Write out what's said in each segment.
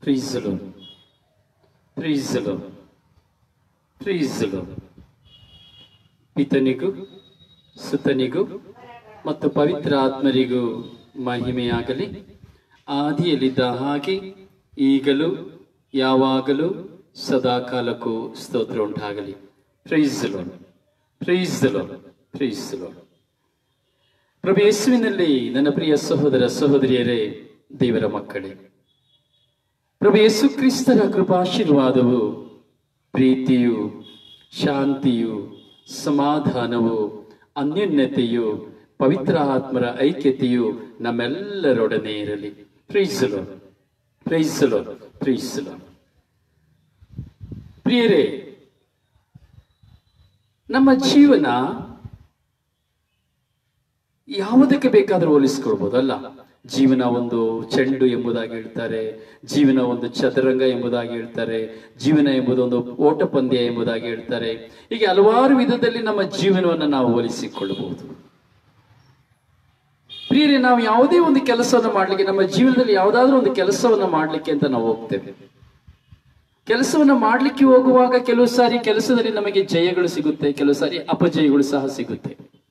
ಪ್ರೀಸಲು ಪ್ರೀಸಲು ಪ್ರೀಸಲು ಪಿತನಿಗೂ ಸುತನಿಗೂ ಮತ್ತು ಪವಿತ್ರ ಆತ್ಮರಿಗೂ ಮಹಿಮೆಯಾಗಲಿ ಆದಿಯಲ್ಲಿದ್ದ ಹಾಗೆ ಈಗಲೂ ಯಾವಾಗಲೂ ಸದಾಕಾಲಕ್ಕೂ ಸ್ತೋತ್ರ ಉಂಟಾಗಲಿ ಪ್ರೈಸಲು ಪ್ರೈಸಲು ಪ್ರೈಸಲು ಪ್ರಭು ಯೇಸುವಿನಲ್ಲಿ ನನ್ನ ಪ್ರಿಯ ಸಹೋದರ ಸಹೋದರಿಯರೇ ದೇವರ ಮಕ್ಕಳೇ ಪ್ರಭು ಯೇಸು ಕ್ರಿಸ್ತರ ಕೃಪಾಶೀರ್ವಾದವು ಪ್ರೀತಿಯು ಶಾಂತಿಯು ಸಮಾಧಾನವು ಅನ್ಯೋನ್ಯತೆಯು ಪವಿತ್ರ ಆತ್ಮರ ಐಕ್ಯತೆಯು ನಮ್ಮೆಲ್ಲರೊಡನೆ ಇರಲಿ ಪ್ರೀಸಲು ಪ್ರೀಸಲು ಪ್ರೀಸಲು ಪ್ರಿಯರೇ ನಮ್ಮ ಜೀವನ ಯಾವುದಕ್ಕೆ ಬೇಕಾದರೂ ಹೋಲಿಸ್ಕೊಳ್ಬೋದಲ್ಲ ಜೀವನ ಒಂದು ಚೆಂಡು ಎಂಬುದಾಗಿ ಹೇಳ್ತಾರೆ ಜೀವನ ಒಂದು ಚದುರಂಗ ಎಂಬುದಾಗಿ ಹೇಳ್ತಾರೆ ಜೀವನ ಎಂಬುದು ಒಂದು ಓಟ ಪಂದ್ಯ ಎಂಬುದಾಗಿ ಹೇಳ್ತಾರೆ ಹೀಗೆ ಹಲವಾರು ವಿಧದಲ್ಲಿ ನಮ್ಮ ಜೀವನವನ್ನು ನಾವು ಹೋಲಿಸಿಕೊಳ್ಳಬಹುದು ಪ್ರಿಯರೇ ನಾವು ಯಾವುದೇ ಒಂದು ಕೆಲಸವನ್ನು ಮಾಡ್ಲಿಕ್ಕೆ ನಮ್ಮ ಜೀವನದಲ್ಲಿ ಯಾವುದಾದ್ರೂ ಒಂದು ಕೆಲಸವನ್ನು ಮಾಡ್ಲಿಕ್ಕೆ ಅಂತ ನಾವು ಹೋಗ್ತೇವೆ ಕೆಲಸವನ್ನ ಮಾಡ್ಲಿಕ್ಕೆ ಹೋಗುವಾಗ ಕೆಲವು ಸಾರಿ ಕೆಲಸದಲ್ಲಿ ನಮಗೆ ಜಯಗಳು ಸಿಗುತ್ತೆ ಕೆಲವು ಸಾರಿ ಅಪಜಯಗಳು ಸಹ ಸಿಗುತ್ತೆ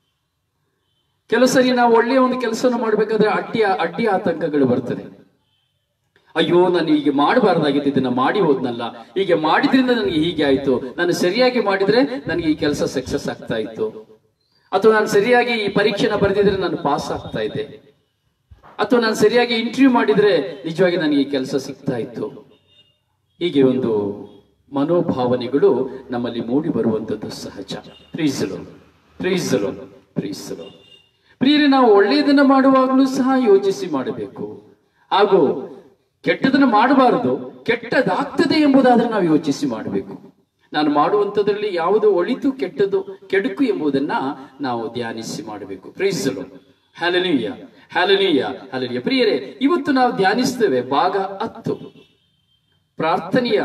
ಕೆಲವು ಸರಿ ನಾವು ಒಳ್ಳೆಯ ಒಂದು ಕೆಲಸವನ್ನು ಮಾಡಬೇಕಾದ್ರೆ ಅಡ್ಡಿ ಅಡ್ಡಿ ಆತಂಕಗಳು ಬರ್ತದೆ ಅಯ್ಯೋ ನಾನು ಹೀಗೆ ಮಾಡಬಾರ್ದಾಗಿತ್ತು ಇದನ್ನ ಮಾಡಿ ಹೋದ್ನಲ್ಲ ಹೀಗೆ ಮಾಡಿದ್ರಿಂದ ನನಗೆ ಹೀಗೆ ಆಯ್ತು ನಾನು ಸರಿಯಾಗಿ ಮಾಡಿದ್ರೆ ನನಗೆ ಈ ಕೆಲಸ ಸಕ್ಸಸ್ ಆಗ್ತಾ ಇತ್ತು ಅಥವಾ ನಾನು ಸರಿಯಾಗಿ ಈ ಪರೀಕ್ಷೆನ ಬರೆದಿದ್ರೆ ನಾನು ಪಾಸ್ ಆಗ್ತಾ ಇದ್ದೆ ಅಥವಾ ನಾನು ಸರಿಯಾಗಿ ಇಂಟರ್ವ್ಯೂ ಮಾಡಿದ್ರೆ ನಿಜವಾಗಿ ನನಗೆ ಈ ಕೆಲಸ ಸಿಗ್ತಾ ಇತ್ತು ಹೀಗೆ ಒಂದು ಮನೋಭಾವನೆಗಳು ನಮ್ಮಲ್ಲಿ ಮೂಡಿ ಬರುವಂಥದ್ದು ಸಹಜ ಪ್ರೀಸಲು ಪ್ರೀಸಲು ಪ್ರೀಸಲು ಪ್ರಿಯರೇ ನಾವು ಒಳ್ಳೆಯದನ್ನ ಮಾಡುವಾಗಲೂ ಸಹ ಯೋಚಿಸಿ ಮಾಡಬೇಕು ಹಾಗೂ ಕೆಟ್ಟದನ್ನ ಮಾಡಬಾರದು ಕೆಟ್ಟದಾಗ್ತದೆ ಎಂಬುದಾದ್ರೆ ನಾವು ಯೋಚಿಸಿ ಮಾಡಬೇಕು ನಾನು ಮಾಡುವಂಥದ್ರಲ್ಲಿ ಯಾವುದು ಒಳಿತು ಕೆಟ್ಟದು ಕೆಡುಕು ಎಂಬುದನ್ನ ನಾವು ಧ್ಯಾನಿಸಿ ಮಾಡಬೇಕು ಪ್ರೀಸಲು ಹ್ಯಾಲನೀಯ ಹ್ಯಾಲನೀಯ ಹ್ಯಾಲನೀಯ ಪ್ರಿಯರೇ ಇವತ್ತು ನಾವು ಧ್ಯಾನಿಸ್ತೇವೆ ಭಾಗ ಹತ್ತು ಪ್ರಾರ್ಥನೆಯ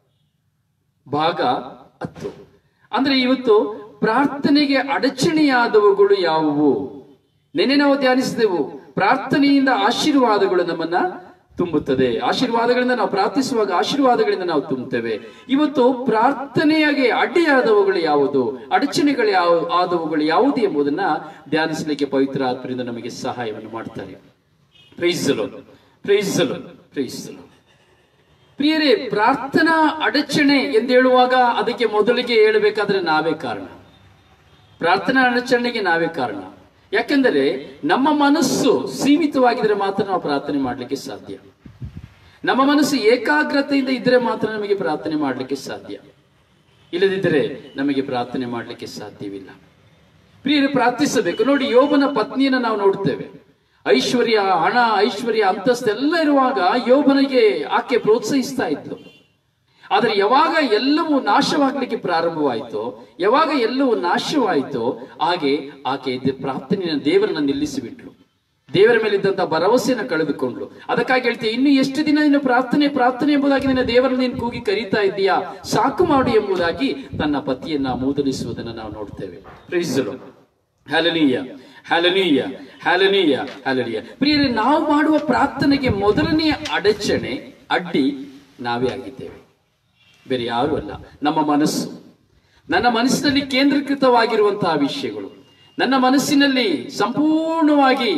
ಭಾಗ ಹತ್ತು ಅಂದ್ರೆ ಇವತ್ತು ಪ್ರಾರ್ಥನೆಗೆ ಅಡಚಣೆಯಾದವುಗಳು ಯಾವುವು ನೆನೆ ನಾವು ಧ್ಯಾನಿಸಿದೆವು ಪ್ರಾರ್ಥನೆಯಿಂದ ಆಶೀರ್ವಾದಗಳು ನಮ್ಮನ್ನ ತುಂಬುತ್ತದೆ ಆಶೀರ್ವಾದಗಳಿಂದ ನಾವು ಪ್ರಾರ್ಥಿಸುವಾಗ ಆಶೀರ್ವಾದಗಳಿಂದ ನಾವು ತುಂಬುತ್ತೇವೆ ಇವತ್ತು ಪ್ರಾರ್ಥನೆಯಾಗೆ ಅಡ್ಡಿಯಾದವುಗಳು ಯಾವುದು ಅಡಚಣೆಗಳು ಯಾವ ಆದವುಗಳು ಯಾವುದು ಎಂಬುದನ್ನ ಧ್ಯಾನಿಸಲಿಕ್ಕೆ ಪವಿತ್ರ ಆತ್ಮರಿಂದ ನಮಗೆ ಸಹಾಯವನ್ನು ಮಾಡ್ತಾರೆ ಪ್ರೈಸಲು ಪ್ರೈಸಲು ಪ್ರೈಸಲು ಪ್ರಿಯರೇ ಪ್ರಾರ್ಥನಾ ಅಡಚಣೆ ಎಂದು ಹೇಳುವಾಗ ಅದಕ್ಕೆ ಮೊದಲಿಗೆ ಹೇಳಬೇಕಾದ್ರೆ ನಾವೇ ಕಾರಣ ಪ್ರಾರ್ಥನಾ ಅಡಚಣೆಗೆ ನಾವೇ ಕಾರಣ ಯಾಕೆಂದರೆ ನಮ್ಮ ಮನಸ್ಸು ಸೀಮಿತವಾಗಿದ್ರೆ ಮಾತ್ರ ನಾವು ಪ್ರಾರ್ಥನೆ ಮಾಡಲಿಕ್ಕೆ ಸಾಧ್ಯ ನಮ್ಮ ಮನಸ್ಸು ಏಕಾಗ್ರತೆಯಿಂದ ಇದ್ರೆ ಮಾತ್ರ ನಮಗೆ ಪ್ರಾರ್ಥನೆ ಮಾಡಲಿಕ್ಕೆ ಸಾಧ್ಯ ಇಲ್ಲದಿದ್ದರೆ ನಮಗೆ ಪ್ರಾರ್ಥನೆ ಮಾಡಲಿಕ್ಕೆ ಸಾಧ್ಯವಿಲ್ಲ ಪ್ರಿಯರೇ ಪ್ರಾರ್ಥಿಸಬೇಕು ನೋಡಿ ಯೋಬನ ಪತ್ನಿಯನ್ನ ನಾವು ನೋಡ್ತೇವೆ ಐಶ್ವರ್ಯ ಹಣ ಐಶ್ವರ್ಯ ಅಂತಸ್ತೆಲ್ಲ ಇರುವಾಗ ಯೋಬನಿಗೆ ಆಕೆ ಪ್ರೋತ್ಸಾಹಿಸ್ತಾ ಇದ್ಲು ಆದರೆ ಯಾವಾಗ ಎಲ್ಲವೂ ನಾಶವಾಗ್ಲಿಕ್ಕೆ ಪ್ರಾರಂಭವಾಯಿತೋ ಯಾವಾಗ ಎಲ್ಲವೂ ನಾಶವಾಯಿತೋ ಹಾಗೆ ಆಕೆ ದೆ- ಪ್ರಾರ್ಥನೆಯ ದೇವರನ್ನ ನಿಲ್ಲಿಸಿಬಿಟ್ಲು ದೇವರ ಮೇಲಿದ್ದಂತ ಭರವಸೆಯನ್ನು ಕಳೆದುಕೊಂಡ್ಲು ಅದಕ್ಕಾಗಿ ಹೇಳ್ತೀವಿ ಇನ್ನು ಎಷ್ಟು ದಿನ ನಿನ್ನ ಪ್ರಾರ್ಥನೆ ಪ್ರಾರ್ಥನೆ ಎಂಬುದಾಗಿ ನಿನ್ನ ದೇವರನ್ನ ನೀನು ಕೂಗಿ ಕರೀತಾ ಇದ್ದೀಯಾ ಸಾಕು ಮಾಡು ಎಂಬುದಾಗಿ ತನ್ನ ಪತಿಯನ್ನ ಮೂದಲಿಸುವುದನ್ನು ನಾವು ನೋಡ್ತೇವೆ ಪ್ರೀಸಲು ಹ್ಯಾಲನೀಯ ಹ್ಯಾಲನೀಯ ಹ್ಯಾಲನೀಯ ಹ್ಯಾಲನೀಯ ಪ್ರಿಯರೇ ನಾವು ಮಾಡುವ ಪ್ರಾರ್ಥನೆಗೆ ಮೊದಲನೆಯ ಅಡಚಣೆ ಅಡ್ಡಿ ನಾವೇ ಆಗಿದ್ದೇವೆ ಬೇರೆ ಯಾರು ಅಲ್ಲ ನಮ್ಮ ಮನಸ್ಸು ನನ್ನ ಮನಸ್ಸಿನಲ್ಲಿ ಕೇಂದ್ರೀಕೃತವಾಗಿರುವಂತಹ ವಿಷಯಗಳು ನನ್ನ ಮನಸ್ಸಿನಲ್ಲಿ ಸಂಪೂರ್ಣವಾಗಿ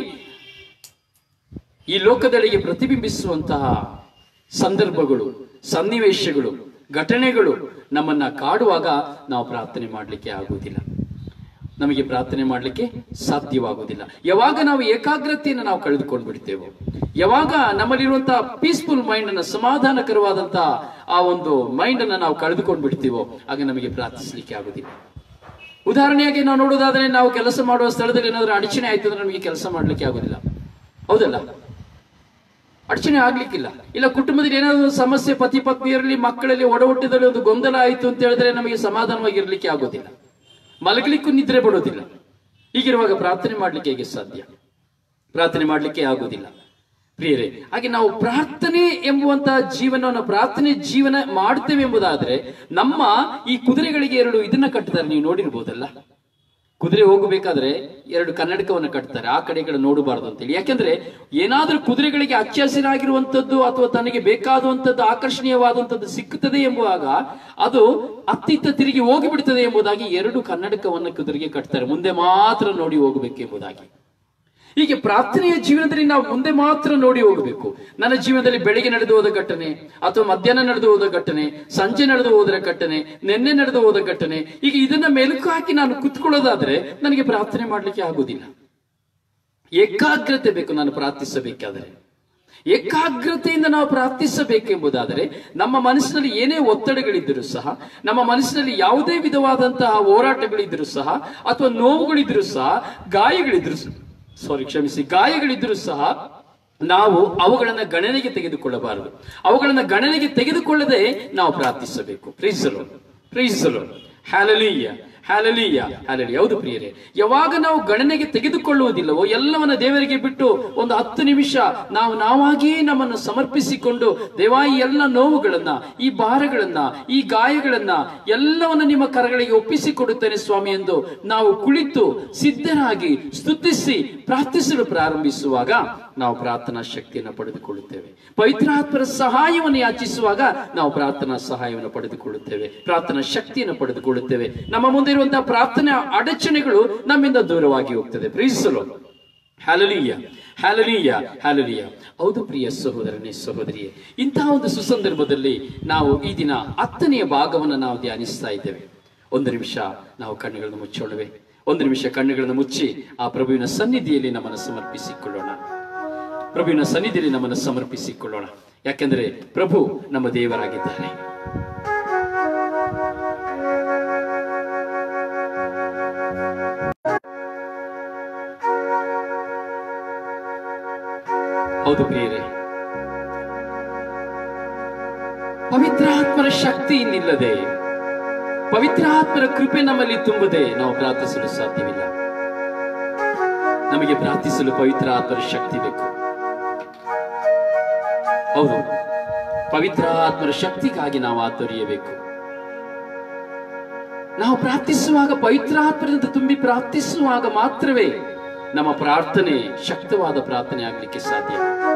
ಈ ಲೋಕದೆಡೆಗೆ ಪ್ರತಿಬಿಂಬಿಸುವಂತಹ ಸಂದರ್ಭಗಳು ಸನ್ನಿವೇಶಗಳು ಘಟನೆಗಳು ನಮ್ಮನ್ನ ಕಾಡುವಾಗ ನಾವು ಪ್ರಾರ್ಥನೆ ಮಾಡಲಿಕ್ಕೆ ಆಗುವುದಿಲ್ಲ ನಮಗೆ ಪ್ರಾರ್ಥನೆ ಮಾಡಲಿಕ್ಕೆ ಸಾಧ್ಯವಾಗುವುದಿಲ್ಲ ಯಾವಾಗ ನಾವು ಏಕಾಗ್ರತೆಯನ್ನು ನಾವು ಕಳೆದುಕೊಂಡು ಬಿಡ್ತೇವೋ ಯಾವಾಗ ನಮ್ಮಲ್ಲಿರುವಂತಹ ಪೀಸ್ಫುಲ್ ಮೈಂಡ್ ಅನ್ನ ಸಮಾಧಾನಕರವಾದಂತಹ ಆ ಒಂದು ಮೈಂಡ್ ಅನ್ನ ನಾವು ಕಳೆದುಕೊಂಡು ಬಿಡ್ತೀವೋ ಆಗ ನಮಗೆ ಪ್ರಾರ್ಥಿಸಲಿಕ್ಕೆ ಆಗುದಿಲ್ಲ ಉದಾಹರಣೆಯಾಗಿ ನಾವು ನೋಡೋದಾದ್ರೆ ನಾವು ಕೆಲಸ ಮಾಡುವ ಸ್ಥಳದಲ್ಲಿ ಏನಾದ್ರೂ ಅಡಚಣೆ ಆಯ್ತು ಅಂದ್ರೆ ನಮಗೆ ಕೆಲಸ ಮಾಡ್ಲಿಕ್ಕೆ ಆಗುದಿಲ್ಲ ಹೌದಲ್ಲ ಅಡಚಣೆ ಆಗ್ಲಿಕ್ಕಿಲ್ಲ ಇಲ್ಲ ಕುಟುಂಬದಲ್ಲಿ ಏನಾದ್ರು ಒಂದು ಸಮಸ್ಯೆ ಪತಿ ಪತ್ನಿಯರಲ್ಲಿ ಮಕ್ಕಳಲ್ಲಿ ಒಡಹುಟ್ಟಿದಲ್ಲಿ ಒಂದು ಗೊಂದಲ ಆಯಿತು ಅಂತ ಹೇಳಿದ್ರೆ ನಮಗೆ ಸಮಾಧಾನವಾಗಿರ್ಲಿಕ್ಕೆ ಆಗೋದಿಲ್ಲ ಮಲಗಲಿಕ್ಕೂ ನಿದ್ರೆ ಬರೋದಿಲ್ಲ ಹೀಗಿರುವಾಗ ಪ್ರಾರ್ಥನೆ ಮಾಡ್ಲಿಕ್ಕೆ ಹೇಗೆ ಸಾಧ್ಯ ಪ್ರಾರ್ಥನೆ ಮಾಡ್ಲಿಕ್ಕೆ ಆಗೋದಿಲ್ಲ ಪ್ರಿಯರೇ ಹಾಗೆ ನಾವು ಪ್ರಾರ್ಥನೆ ಎಂಬುವಂತಹ ಜೀವನವನ್ನು ಪ್ರಾರ್ಥನೆ ಜೀವನ ಮಾಡ್ತೇವೆ ಎಂಬುದಾದ್ರೆ ನಮ್ಮ ಈ ಕುದುರೆಗಳಿಗೆ ಎರಡು ಇದನ್ನ ಕಟ್ಟಿದ್ದಾರೆ ನೀವು ನೋಡಿರ್ಬೋದಲ್ಲ ಕುದುರೆ ಹೋಗಬೇಕಾದ್ರೆ ಎರಡು ಕನ್ನಡಕವನ್ನು ಕಟ್ತಾರೆ ಆ ಕಡೆ ಈ ಕಡೆ ನೋಡಬಾರದು ಅಂತೇಳಿ ಯಾಕೆಂದ್ರೆ ಏನಾದ್ರೂ ಕುದುರೆಗಳಿಗೆ ಹಚ್ಚ ಹಸಿರಾಗಿರುವಂತದ್ದು ಅಥವಾ ತನಗೆ ಬೇಕಾದಂತದ್ದು ಆಕರ್ಷಣೀಯವಾದಂತದ್ದು ಸಿಕ್ಕುತ್ತದೆ ಎಂಬುವಾಗ ಅದು ಅತ್ತಿತ್ತ ತಿರುಗಿ ಹೋಗಿಬಿಡ್ತದೆ ಎಂಬುದಾಗಿ ಎರಡು ಕನ್ನಡಕವನ್ನು ಕುದುರೆಗೆ ಕಟ್ತಾರೆ ಮುಂದೆ ಮಾತ್ರ ನೋಡಿ ಹೋಗಬೇಕೆಂಬುದಾಗಿ ಹೀಗೆ ಪ್ರಾರ್ಥನೆಯ ಜೀವನದಲ್ಲಿ ನಾವು ಮುಂದೆ ಮಾತ್ರ ನೋಡಿ ಹೋಗಬೇಕು ನನ್ನ ಜೀವನದಲ್ಲಿ ಬೆಳಿಗ್ಗೆ ನಡೆದು ಹೋದ ಘಟನೆ ಅಥವಾ ಮಧ್ಯಾಹ್ನ ನಡೆದು ಹೋದ ಘಟನೆ ಸಂಜೆ ನಡೆದು ಹೋದ ಘಟನೆ ನಿನ್ನೆ ನಡೆದು ಹೋದ ಘಟನೆ ಈಗ ಇದನ್ನ ಮೆಲುಕು ಹಾಕಿ ನಾನು ಕುತ್ಕೊಳ್ಳೋದಾದ್ರೆ ನನಗೆ ಪ್ರಾರ್ಥನೆ ಮಾಡ್ಲಿಕ್ಕೆ ಆಗುದಿಲ್ಲ ಏಕಾಗ್ರತೆ ಬೇಕು ನಾನು ಪ್ರಾರ್ಥಿಸಬೇಕಾದರೆ ಏಕಾಗ್ರತೆಯಿಂದ ನಾವು ಪ್ರಾರ್ಥಿಸಬೇಕೆಂಬುದಾದರೆ ನಮ್ಮ ಮನಸ್ಸಿನಲ್ಲಿ ಏನೇ ಒತ್ತಡಗಳಿದ್ದರೂ ಸಹ ನಮ್ಮ ಮನಸ್ಸಿನಲ್ಲಿ ಯಾವುದೇ ವಿಧವಾದಂತಹ ಹೋರಾಟಗಳಿದ್ದರೂ ಸಹ ಅಥವಾ ನೋವುಗಳಿದ್ರೂ ಸಹ ಗಾಯಗಳಿದ್ರೂ ಸಾರಿ ಕ್ಷಮಿಸಿ ಗಾಯಗಳಿದ್ರೂ ಸಹ ನಾವು ಅವುಗಳನ್ನ ಗಣನೆಗೆ ತೆಗೆದುಕೊಳ್ಳಬಾರದು ಅವುಗಳನ್ನ ಗಣನೆಗೆ ತೆಗೆದುಕೊಳ್ಳದೆ ನಾವು ಪ್ರಾರ್ಥಿಸಬೇಕು ಪ್ರೀಸಲು ಪ್ರೀಸಲು ಹ್ಯಾಲಲೀಯ ಹ್ಯಾಲಲೀಯ ಹ್ಯಾಲಲಿ ಹೌದು ಪ್ರಿಯರೇ ಯಾವಾಗ ನಾವು ಗಣನೆಗೆ ತೆಗೆದುಕೊಳ್ಳುವುದಿಲ್ಲವೋ ಎಲ್ಲವನ್ನ ದೇವರಿಗೆ ಬಿಟ್ಟು ಒಂದು ಹತ್ತು ನಿಮಿಷ ನಾವು ನಾವಾಗಿಯೇ ನಮ್ಮನ್ನು ಸಮರ್ಪಿಸಿಕೊಂಡು ದೇವಾ ಈ ಎಲ್ಲ ನೋವುಗಳನ್ನ ಈ ಭಾರಗಳನ್ನ ಈ ಗಾಯಗಳನ್ನ ಎಲ್ಲವನ್ನ ನಿಮ್ಮ ಕರಗಳಿಗೆ ಒಪ್ಪಿಸಿಕೊಡುತ್ತೇನೆ ಸ್ವಾಮಿ ಎಂದು ನಾವು ಕುಳಿತು ಸಿದ್ಧರಾಗಿ ಸ್ತುತಿಸಿ ಪ್ರಾರ್ಥಿಸಲು ಪ್ರಾರಂಭಿಸುವಾಗ ನಾವು ಪ್ರಾರ್ಥನಾ ಶಕ್ತಿಯನ್ನು ಪಡೆದುಕೊಳ್ಳುತ್ತೇವೆ ಪವಿತ್ರಾತ್ಮರ ಸಹಾಯವನ್ನು ಯಾಚಿಸುವಾಗ ನಾವು ಪ್ರಾರ್ಥನಾ ಸಹಾಯವನ್ನು ಪಡೆದುಕೊಳ್ಳುತ್ತೇವೆ ಪ್ರಾರ್ಥನಾ ಶಕ್ತಿಯನ್ನು ಪಡೆದುಕೊಳ್ಳುತ್ತೇವೆ ನಮ್ಮ ಮುಂದೆ ಇರುವಂತಹ ಪ್ರಾರ್ಥನೆ ಅಡಚಣೆಗಳು ನಮ್ಮಿಂದ ದೂರವಾಗಿ ಹೋಗ್ತದೆ ಪ್ರೀಸಲು ಹ್ಯಾಲಲೀಯ ಹ್ಯಾಲಲೀಯ ಹ್ಯಾಲಲೀಯ ಹೌದು ಪ್ರಿಯ ಸಹೋದರನೇ ಸಹೋದರಿಯೇ ಇಂತಹ ಒಂದು ಸುಸಂದರ್ಭದಲ್ಲಿ ನಾವು ಈ ದಿನ ಹತ್ತನೆಯ ಭಾಗವನ್ನು ನಾವು ಧ್ಯಾನಿಸ್ತಾ ಇದ್ದೇವೆ ಒಂದು ನಿಮಿಷ ನಾವು ಕಣ್ಣುಗಳನ್ನು ಮುಚ್ಚೋಣವೆ ಒಂದು ನಿಮಿಷ ಕಣ್ಣುಗಳನ್ನು ಮುಚ್ಚಿ ಆ ಪ್ರಭುವಿನ ಸನ್ನಿಧಿಯಲ್ಲಿ ನಮ್ಮನ್ನು ಸಮರ್ಪಿಸಿಕೊಳ್ಳೋಣ ಪ್ರಭುವಿನ ಸನ್ನಿಧಿಯಲ್ಲಿ ನಮ್ಮನ್ನು ಸಮರ್ಪಿಸಿಕೊಳ್ಳೋಣ ಯಾಕೆಂದ್ರೆ ಪ್ರಭು ನಮ್ಮ ದೇವರಾಗಿದ್ದಾನೆ ಹೌದು ಪ್ರಿಯರೇ ಪವಿತ್ರಾತ್ಮರ ಶಕ್ತಿ ಇನ್ನಿಲ್ಲದೆ ಪವಿತ್ರಾತ್ಮರ ಕೃಪೆ ನಮ್ಮಲ್ಲಿ ತುಂಬದೆ ನಾವು ಪ್ರಾರ್ಥಿಸಲು ಸಾಧ್ಯವಿಲ್ಲ ನಮಗೆ ಪ್ರಾರ್ಥಿಸಲು ಪವಿತ್ರ ಆತ್ಮರ ಶಕ್ತಿ ಬೇಕು ಹೌದು ಪವಿತ್ರ ಆತ್ಮರ ಶಕ್ತಿಗಾಗಿ ನಾವು ಆತೊರೆಯಬೇಕು ನಾವು ಪ್ರಾರ್ಥಿಸುವಾಗ ಪವಿತ್ರ ಆತ್ಮರಿಂದ ತುಂಬಿ ಪ್ರಾರ್ಥಿಸುವಾಗ ಮಾತ್ರವೇ ನಮ್ಮ ಪ್ರಾರ್ಥನೆ ಶಕ್ತವಾದ ಪ್ರಾರ್ಥನೆ ಆಗಲಿಕ್ಕೆ ಸಾಧ್ಯ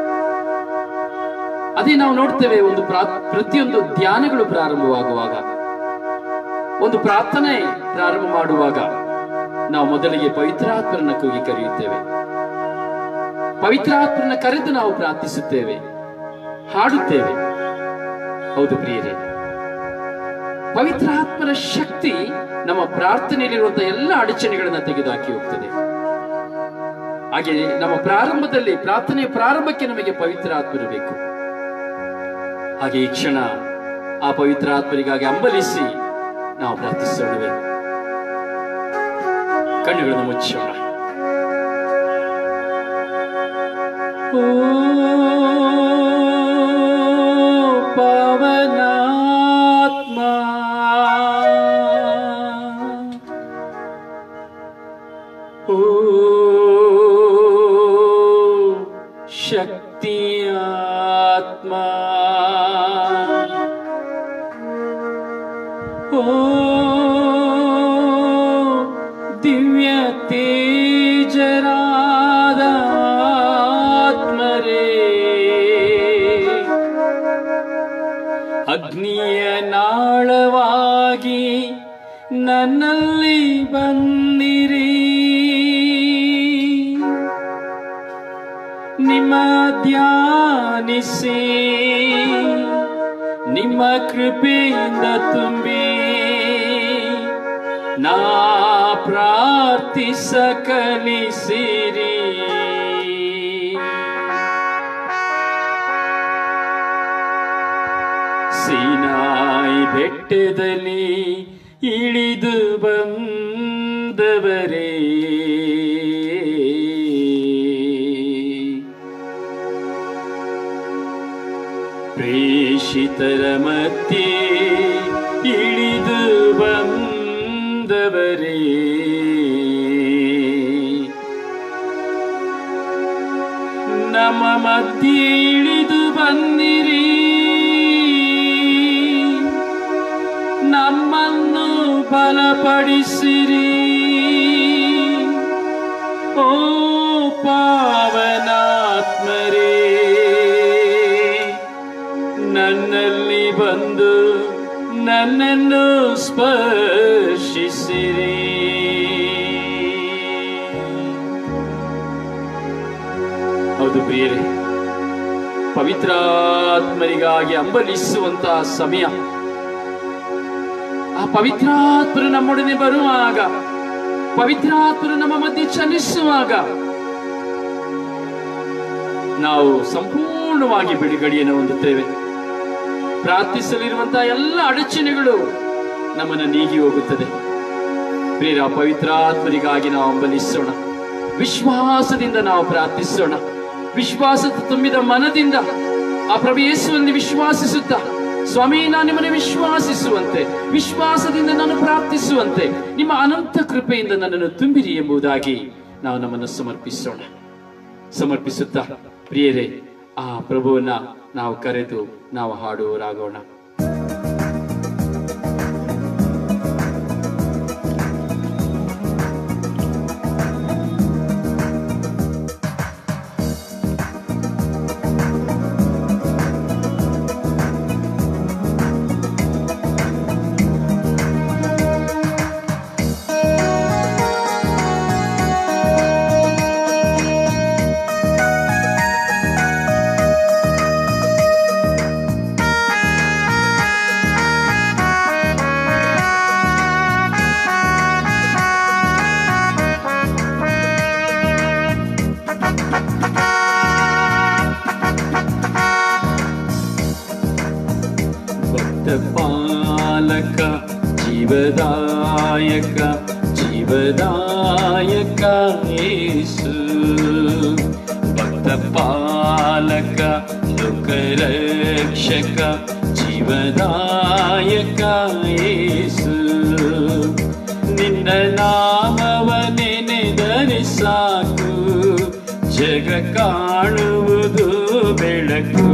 ಅದೇ ನಾವು ನೋಡ್ತೇವೆ ಒಂದು ಪ್ರಾ- ಪ್ರತಿಯೊಂದು ಧ್ಯಾನಗಳು ಪ್ರಾರಂಭವಾಗುವಾಗ ಒಂದು ಪ್ರಾರ್ಥನೆ ಪ್ರಾರಂಭ ಮಾಡುವಾಗ ನಾವು ಮೊದಲಿಗೆ ಪವಿತ್ರಾತ್ಮರನ್ನ ಕೂಗಿ ಕರೆಯುತ್ತೇವೆ ಪವಿತ್ರಾತ್ಮರನ್ನ ಕರೆದು ನಾವು ಪ್ರಾರ್ಥಿಸುತ್ತೇವೆ ಹಾಡುತ್ತೇವೆ ಹೌದು ಪ್ರಿಯರೇ ಪವಿತ್ರಾತ್ಮರ ಶಕ್ತಿ ನಮ್ಮ ಪ್ರಾರ್ಥನೆಯಲ್ಲಿರುವಂತಹ ಎಲ್ಲ ಅಡಚಣೆಗಳನ್ನ ತೆಗೆದುಹಾಕಿ ಹೋಗ್ತದೆ ಹಾಗೆ ನಮ್ಮ ಪ್ರಾರಂಭದಲ್ಲಿ ಪ್ರಾರ್ಥನೆಯ ಪ್ರಾರಂಭಕ್ಕೆ ನಮಗೆ ಪವಿತ್ರ ಆತ್ಮರು ಬೇಕು ಹಾಗೆ ಈ ಕ್ಷಣ ಆ ಪವಿತ್ರ ಆತ್ಮರಿಗಾಗಿ ಅಂಬಲಿಸಿ ನಾವು ಪ್ರಾರ್ಥಿಸೋಣವೆ ಕಣ್ಣುಗಳನ್ನು ಮುಚ್ಚೋಣ ಓ ಪವನಾತ್ಮ ಓ ಶಕ್ತಿಯಾತ್ಮ ಓ ದಿವ್ಯ ತೇಜರಾದ ಆತ್ಮರೇ ಅಗ್ನಿಯ ನಾಳವಾಗಿ ನನ್ನಲ್ಲಿ ಬಂದಿರಿ ನಿಮ್ಮ ಧ್ಯಾನಿಸಿ ನಿಮ್ಮ ಕೃಪೆಯಿಂದ ತುಂಬಿ ನಾ ಪ್ರಾರ್ಥಿಸ ಕಲಿಸಿರಿ ಸೀನಾಯಿ ಬೆಟ್ಟದಲ್ಲಿ ಇಳಿದು ಬಂದವರೇ ಪ್ರೇಷಿತರ ಮಧ್ಯೆ ಇಳಿದು ಬಂದವರೇ ನಮ್ಮ ಮಧ್ಯೆ ಇಳಿದು ಬಂದಿರಿ ನಮ್ಮನ್ನು ಬಲಪಡಿಸಿರಿ ಓ ಪಾವನಾತ್ಮರೇ ನನ್ನಲ್ಲಿ ಬಂದು ನನ್ನನ್ನು ಸ್ಪರ್ಶಿಸಿರಿ ಹೌದು ಪ್ರಿಯರೇ ಪವಿತ್ರಾತ್ಮರಿಗಾಗಿ ಅಂಬಲಿಸುವಂತಹ ಸಮಯ ಆ ಪವಿತ್ರಾತ್ಮರು ನಮ್ಮೊಡನೆ ಬರುವಾಗ ಪವಿತ್ರಾತ್ಮರು ನಮ್ಮ ಮಧ್ಯೆ ಚಲಿಸುವಾಗ ನಾವು ಸಂಪೂರ್ಣವಾಗಿ ಬಿಡುಗಡೆಯನ್ನು ಹೊಂದುತ್ತೇವೆ ಪ್ರಾರ್ಥಿಸಲಿರುವಂತಹ ಎಲ್ಲ ಅಡಚಣೆಗಳು ನಮ್ಮನ್ನು ನೀಗಿ ಹೋಗುತ್ತದೆ ಪ್ರಿಯರ ಪವಿತ್ರಾತ್ಮರಿಗಾಗಿ ನಾವು ಅಂಬಲಿಸೋಣ ವಿಶ್ವಾಸದಿಂದ ನಾವು ಪ್ರಾರ್ಥಿಸೋಣ ವಿಶ್ವಾಸದ ತುಂಬಿದ ಮನದಿಂದ ಆ ಪ್ರಭು ಯೇಸುವಲ್ಲಿ ವಿಶ್ವಾಸಿಸುತ್ತಾ ಸ್ವಾಮಿ ನಾನು ನಿಮ್ಮನ್ನು ವಿಶ್ವಾಸಿಸುವಂತೆ ವಿಶ್ವಾಸದಿಂದ ನಾನು ಪ್ರಾರ್ಥಿಸುವಂತೆ ನಿಮ್ಮ ಅನಂತ ಕೃಪೆಯಿಂದ ನನ್ನನ್ನು ತುಂಬಿರಿ ಎಂಬುದಾಗಿ ನಾವು ನಮ್ಮನ್ನು ಸಮರ್ಪಿಸೋಣ ಸಮರ್ಪಿಸುತ್ತಾ ಪ್ರಿಯರೇ ಆ ಪ್ರಭುವನ್ನ ನಾವು ಕರೆದು ನಾವು ಹಾಡುವರಾಗೋಣ ಭಕ್ತ ಪಾಲಕ ಜೀವದಾಯಕ ಜೀವದಾಯಕ ಯೇಸು ಭಕ್ತ ಪಾಲಕ ಲೋಕರಕ್ಷಕ ಜೀವದಾಯಕ ಯೇಸು ನಿನ್ನ ನಾಮವ ನೆನೆದರೆ ಸಾಕು ಜಗ ಕಾಣುವುದು ಬೆಳಕು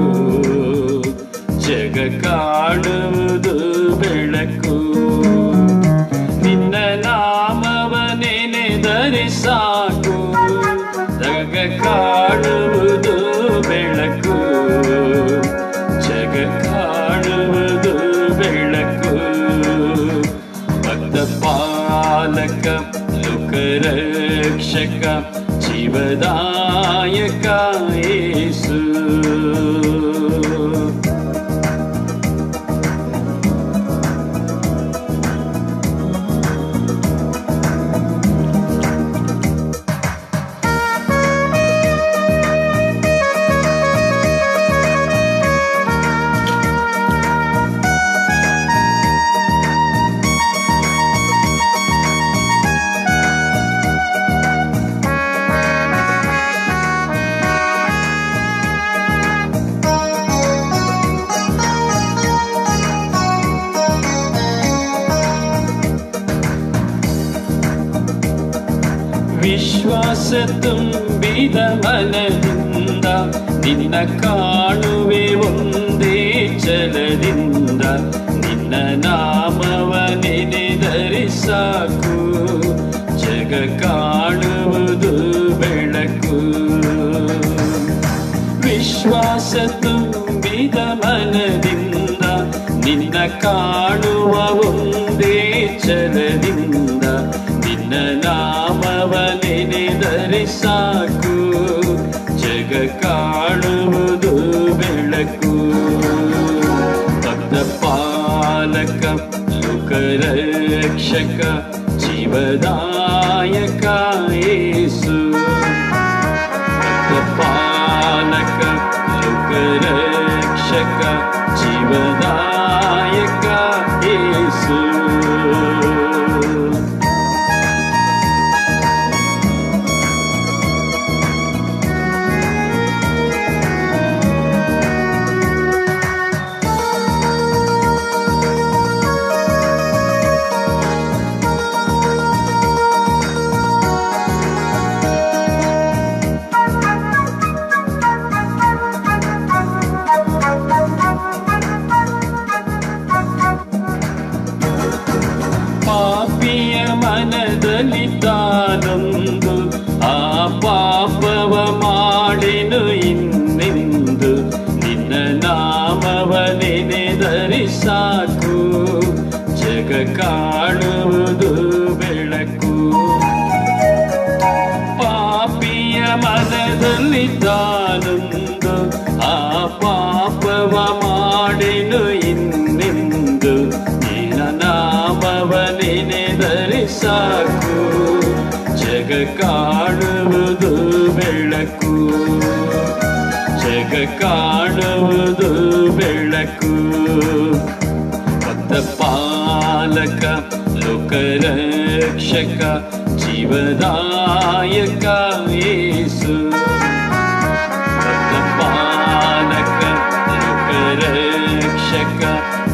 ಜಗ ಕಾಣುವುದು ಬೆಳಕು ನಿನ್ನ ನಾಮವ ನೆನೆದರೆ ಸಾಕು ಜಗ ಕಾಣುವುದು ಬೆಳಕು ಜಗ ಕಾಣುವುದು ಬೆಳಕು ಭಕ್ತ ಪಾಲಕ ಲೋಕರಕ್ಷಕ ಜೀವದಾಯಕ ಯೇಸು ವಿಶ್ವಾಸ ತುಂಬಿದ ಮನದಿಂದ ನಿನ್ನ ಕಾಣುವೆ ಒಂದೇ ಛಲದಿಂದ ನಿನ್ನ ನಾಮವ ನೆನೆದರೆ ಸಾಕು ಜಗ ಕಾಣುವುದು ಬೆಳಕು ವಿಶ್ವಾಸ ತುಂಬಿದ ಮನದಿಂದ ನಿನ್ನ ಕಾಣುವ ಒಂದೇ ಛಲದಿಂದ ನಿನ್ನ ನಾಮವ ನೆನೆದರೆ ಸಾಕು ಜಗ ಕಾಣುವುದು ಬೆಳಕು ಭಕ್ತ ಪಾಲಕ ಲೋಕರಕ್ಷಕ ಜೀವದಾಯಕ ಯೇಸು ಭಕ್ತ ಪಾಲಕ ಲೋಕರಕ್ಷಕ ಜೀವದಾಯಕ ಯೇಸು ಸಾಕು ಜಗ ಕಾಣುವುದು ಬೆಳಕು ಪಾಪಿಯ ಮನದಲ್ಲಿ ತಾನೊಂದು ಆ ಪಾಪವ ಮಾಡೆನು ಇನ್ನೆಂದು ನಿನ್ನ ನಾಮವ ನೆನೆದರೆ ಸಾಕು ಜಗ ಕಾಣುವುದು ಬೆಳಕು ಜಗ ಕಾಣುವುದು ಬೆಳಕು ಪದ ಪಾಲಕ ಲೋಕರಕ್ಷಕ ಜೀವದಾಯಕ ಯೇಸು ಪದ ಪಾಲಕ ಲೋಕರಕ್ಷಕ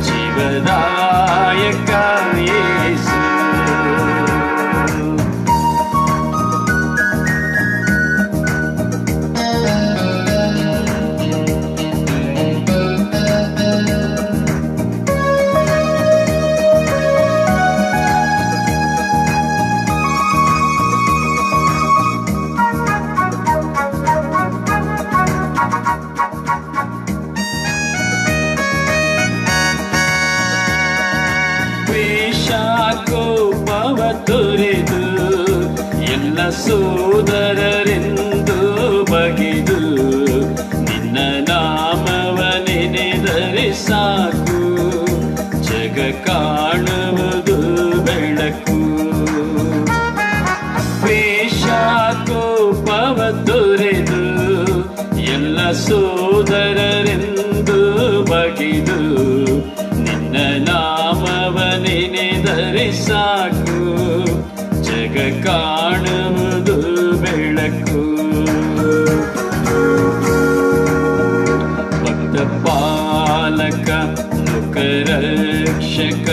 ಜೀವದಾಯಕ ಯೇಸು ದ್ವೇಷಕೋಪವ ತೊರೆದು ಎಲ್ಲ ಸೋದರರೆಂದು ಬಗೆದು ನಿನ್ನ ನಾಮವ ನೆನೆದರೆ ಸಾಕು ಜಗ ಕಾಣುವುದು ಬೆಳಕು ದ್ವೇಷಕೋಪವ ತೊರೆದು ಎಲ್ಲ ಸೋದರರೆಂದು ಬಗೆದು ನಿನ್ನ ನಾಮವ ನೆನೆದರೆ ಸಾಕು ಜಗ ಕಾಣುವುದು ಬೆಳಕು ಭಕ್ತ ಪಾಲಕ ಲೋಕರಕ್ಷಕ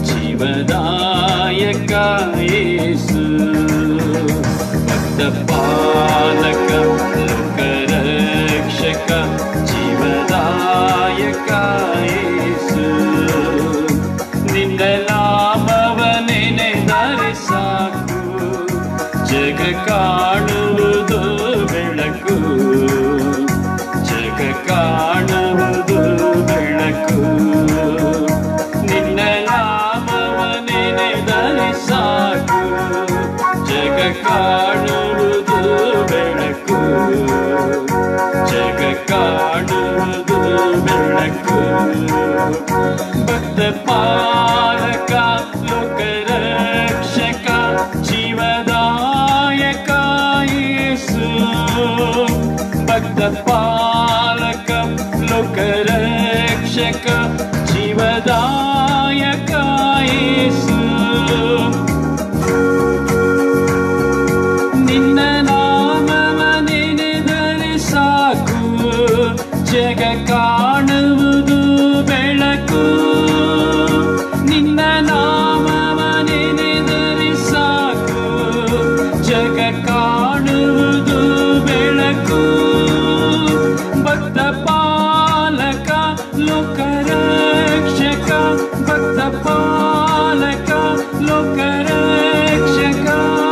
ಜೀವದಾಯಕ ಯೇಸು ಭಕ್ತ ಪಾಲಕ ಲೋಕರಕ್ಷಕ ಜೀವದಾಯಕ ಯೇಸು ನಿನ್ನ ನಾಮವ ನೆನೆದರೆ ಸಾಕು ಜಗ ಕಾಣುವುದು ಬೆಳಕು ಜಗ ಕಾಣುವುದು ಬೆಳಕು ನಿನ್ನ ನಾಮವ ನೆನೆದರೆ ಸಾಕು ಜಗ ಕಾಣುವುದು ಬೆಳಕು ಜಗ ಕಾಣುವುದು ಬೆಳಕು ಭಕ್ತ ಪಾಲಕ ಲೋಕರಕ್ಷಕ ಜೀವದಾಯಕ ಯೇಸು ಭಕ್ತ ಪಾಲಕ ಲೋಕರಕ್ಷಕ ಜೀವದಾಯಕ ಯೇಸು ನಿನ್ನ ನಾಮವ ನೆನೆದರೆ ಸಾಕು ಜಗ ಕಾಣುವುದು ಬೆಳಕು ನಿನ್ನ ನಾಮವ ನೆನೆದರೆ ಸಾಕು ಜಗ ಕಾಣುವುದು ಬೆಳಕು ಭಕ್ತ ಪಾಲಕ ಲೋಕರಕ್ಷಕ ಭಕ್ತ ಪಾಲಕ ಲೋಕರಕ್ಷಕ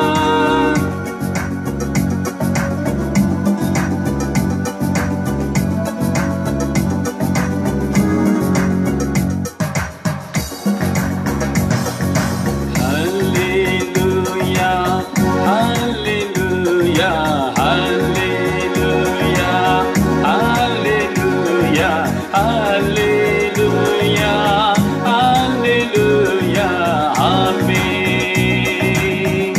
Hallelujah, hallelujah, hallelujah, hallelujah, hallelujah, hallelujah, amen.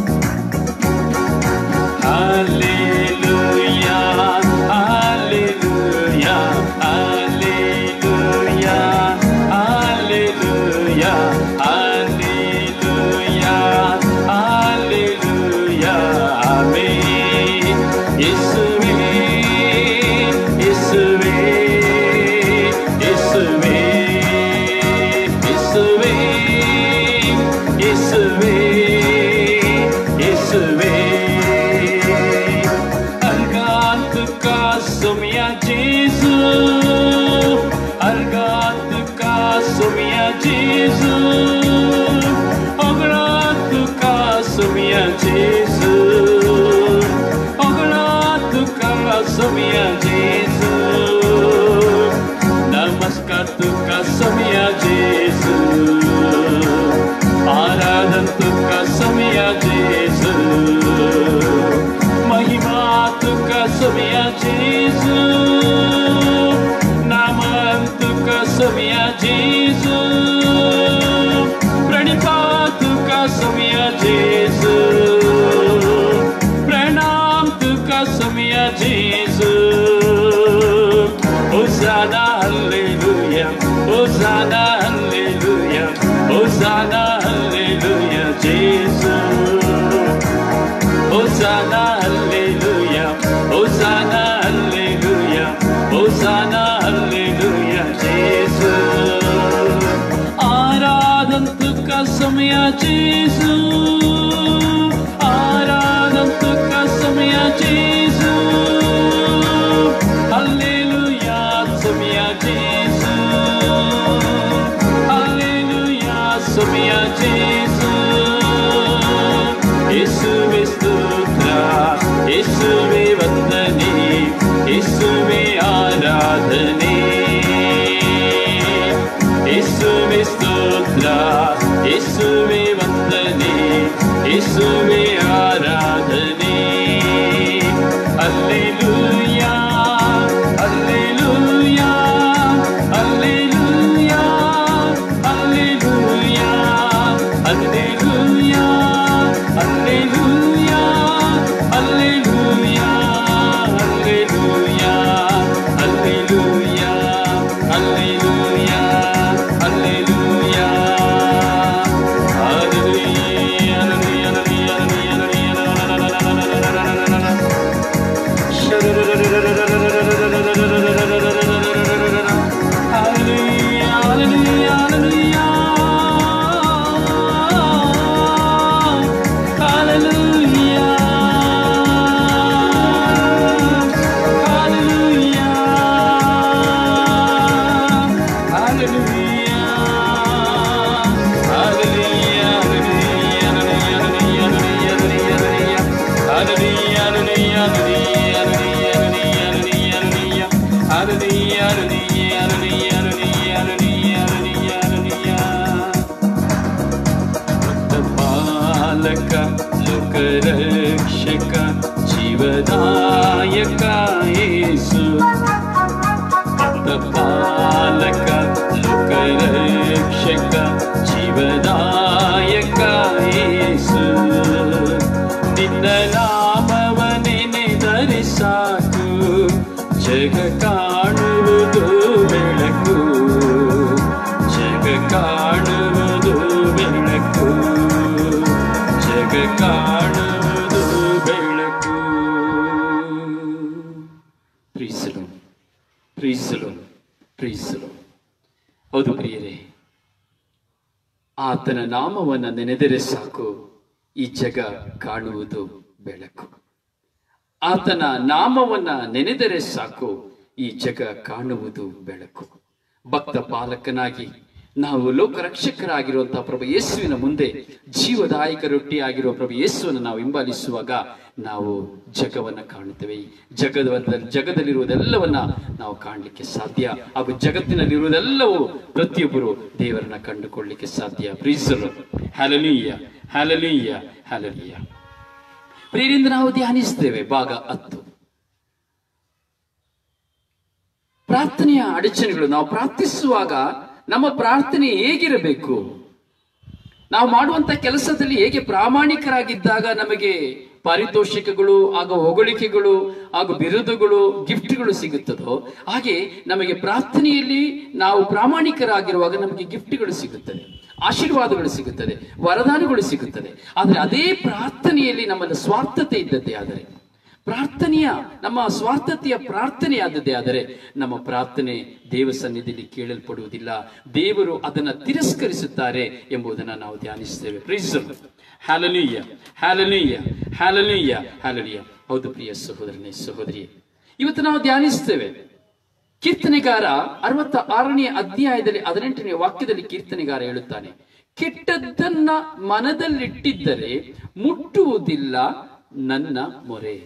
Hallelujah, hallelujah, hallelujah, hallelujah, hallelujah, hallelujah, amen. இயேசுவே, இயேசுவே, இயேசுவே, இயேசுவே, இயேசுவே, இயேசுவே. Argante caso mia Gesù, argante caso mia Gesù, oh grato caso mia Gesù, oh grato caso mia Gesù, namaskar tu caso mia आराधन का समय जेसु आराधन का समय जेसु हालेलुया समय जेसु हालेलुया समय जेसु ಯೇಸುವೆ ಸ್ತೋತ್ರ ಯೇಸುವೆ ವಂದನೆ ಯೇಸುವೆ ಆರಾಧನೆ ಯೇಸುವೆ ಸ್ತೋತ್ರ ಯೇಸುವೆ ವಂದನೆ ಯೇಸುವೆ ಆರಾಧನೆ alleluia alleluia alleluia alleluia alleluia alleluia alleluia alleluia alleluia alleluia alleluia hallelujah Hallelujah, hallelujah, hallelujah. Hallelujah. ಪಾಲಕ ಲೋಕರಕ್ಷಕ ಜೀವದಾಯಕ ಯೇಸು ಪಾಲಕ ಲೋಕರಕ್ಷಕ ಜೀವದಾಯಕ ಯೇಸು ನಿನ್ನ ನಾಮವ ನೆನೆದರೆ ಸಾಕು ಜಗ ಕಾಣುವುದು ಬೆಳಕು ಜಗ ಕಾಣುವುದು ಬೆಳಕು ಜಗ ಕಾಣುವುದು ಬೆಳಕು ಪ್ರೀಸಲು ಪ್ರೀಸಲು ಪ್ರೀಸಲು ಹೌದು ಪ್ರಿಯರೇ ಆತನ ನಾಮವನ್ನು ನೆನೆದರೆ ಸಾಕು ಈ ಜಗ ಕಾಣುವುದು ಬೆಳಕು ಆತನ ನಾಮವನ್ನ ನೆನೆದರೆ ಸಾಕು ಈ ಜಗ ಕಾಣುವುದು ಬೆಳಕು ಭಕ್ತ ಪಾಲಕನಾಗಿ ನಾವು ಲೋಕರಕ್ಷಕರಾಗಿರುವಂತಹ ಪ್ರಭು ಯೇಸುವಿನ ಮುಂದೆ ಜೀವದಾಯಕ ರೊಟ್ಟಿ ಆಗಿರುವ ಪ್ರಭು ಯೇಸುವನ್ನು ನಾವು ಹಿಂಬಾಲಿಸುವಾಗ ನಾವು ಜಗವನ್ನ ಕಾಣುತ್ತೇವೆ ಈ ಜಗದ ಜಗದಲ್ಲಿರುವುದೆಲ್ಲವನ್ನ ನಾವು ಕಾಣಲಿಕ್ಕೆ ಸಾಧ್ಯ ಹಾಗೂ ಜಗತ್ತಿನಲ್ಲಿರುವುದೆಲ್ಲವೂ ಪ್ರತಿಯೊಬ್ಬರು ದೇವರನ್ನ ಕಂಡುಕೊಳ್ಳಲಿಕ್ಕೆ ಸಾಧ್ಯ ಪ್ರೀಸಲು ಹ್ಯಾಲಲೀಯ ಹ್ಯಾಲಲೀಯ ಹ್ಯಾಲಲೀಯ ಪ್ರಿಯರಿಂದ ನಾವು ಧ್ಯಾನಿಸ್ತೇವೆ ಭಾಗ ಹತ್ತು ಪ್ರಾರ್ಥನೆಯ ಅಡಚಣೆಗಳು ನಾವು ಪ್ರಾರ್ಥಿಸುವಾಗ ನಮ್ಮ ಪ್ರಾರ್ಥನೆ ಹೇಗಿರಬೇಕು ನಾವು ಮಾಡುವಂತ ಕೆಲಸದಲ್ಲಿ ಹೇಗೆ ಪ್ರಾಮಾಣಿಕರಾಗಿದ್ದಾಗ ನಮಗೆ ಪಾರಿತೋಷಿಕಗಳು ಹಾಗೂ ಹೊಗಳಿಕೆಗಳು ಹಾಗೂ ಬಿರುದುಗಳು ಗಿಫ್ಟ್ಗಳು ಸಿಗುತ್ತದೋ ಹಾಗೆ ನಮಗೆ ಪ್ರಾರ್ಥನೆಯಲ್ಲಿ ನಾವು ಪ್ರಾಮಾಣಿಕರಾಗಿರುವಾಗ ನಮಗೆ ಗಿಫ್ಟ್ಗಳು ಸಿಗುತ್ತದೆ ಆಶೀರ್ವಾದಗಳು ಸಿಗುತ್ತದೆ ವರದಾನಗಳು ಸಿಗುತ್ತದೆ ಆದರೆ ಅದೇ ಪ್ರಾರ್ಥನೆಯಲ್ಲಿ ನಮ್ಮಲ್ಲಿ ಸ್ವಾರ್ಥತೆ ಇದ್ದದ್ದೇ ಆದರೆ ಪ್ರಾರ್ಥನೆಯ ನಮ್ಮ ಸ್ವಾರ್ಥತೆಯ ಪ್ರಾರ್ಥನೆಯಾದದ್ದೇ ಆದರೆ ನಮ್ಮ ಪ್ರಾರ್ಥನೆ ದೇವ ಸನ್ನಿಧಿಯಲ್ಲಿ ಕೇಳಲ್ಪಡುವುದಿಲ್ಲ ದೇವರು ಅದನ್ನ ತಿರಸ್ಕರಿಸುತ್ತಾರೆ ಎಂಬುದನ್ನು ನಾವು ಧ್ಯಾನಿಸ್ತೇವೆ ಪ್ರೀಸ್ ಹ್ಯಾಲನೀಯ ಹ್ಯಾಲನೀಯ ಹ್ಯಾಲನೀಯ ಹ್ಯಾಲನೀಯ ಹೌದು ಪ್ರಿಯ ಸಹೋದರನೇ ಸಹೋದರಿ ಇವತ್ತು ನಾವು ಧ್ಯಾನಿಸ್ತೇವೆ ಕೀರ್ತನೆಗಾರ ಅರವತ್ತ ಆರನೇ ಅಧ್ಯಾಯದಲ್ಲಿ ಹದಿನೆಂಟನೇ ವಾಕ್ಯದಲ್ಲಿ ಕೀರ್ತನೆಗಾರ ಹೇಳುತ್ತಾನೆ ಕೆಟ್ಟದ್ದನ್ನ ಮನದಲ್ಲಿಟ್ಟಿದ್ದರೆ ಮುಟ್ಟುವುದಿಲ್ಲ ನನ್ನ ಮೊರೆ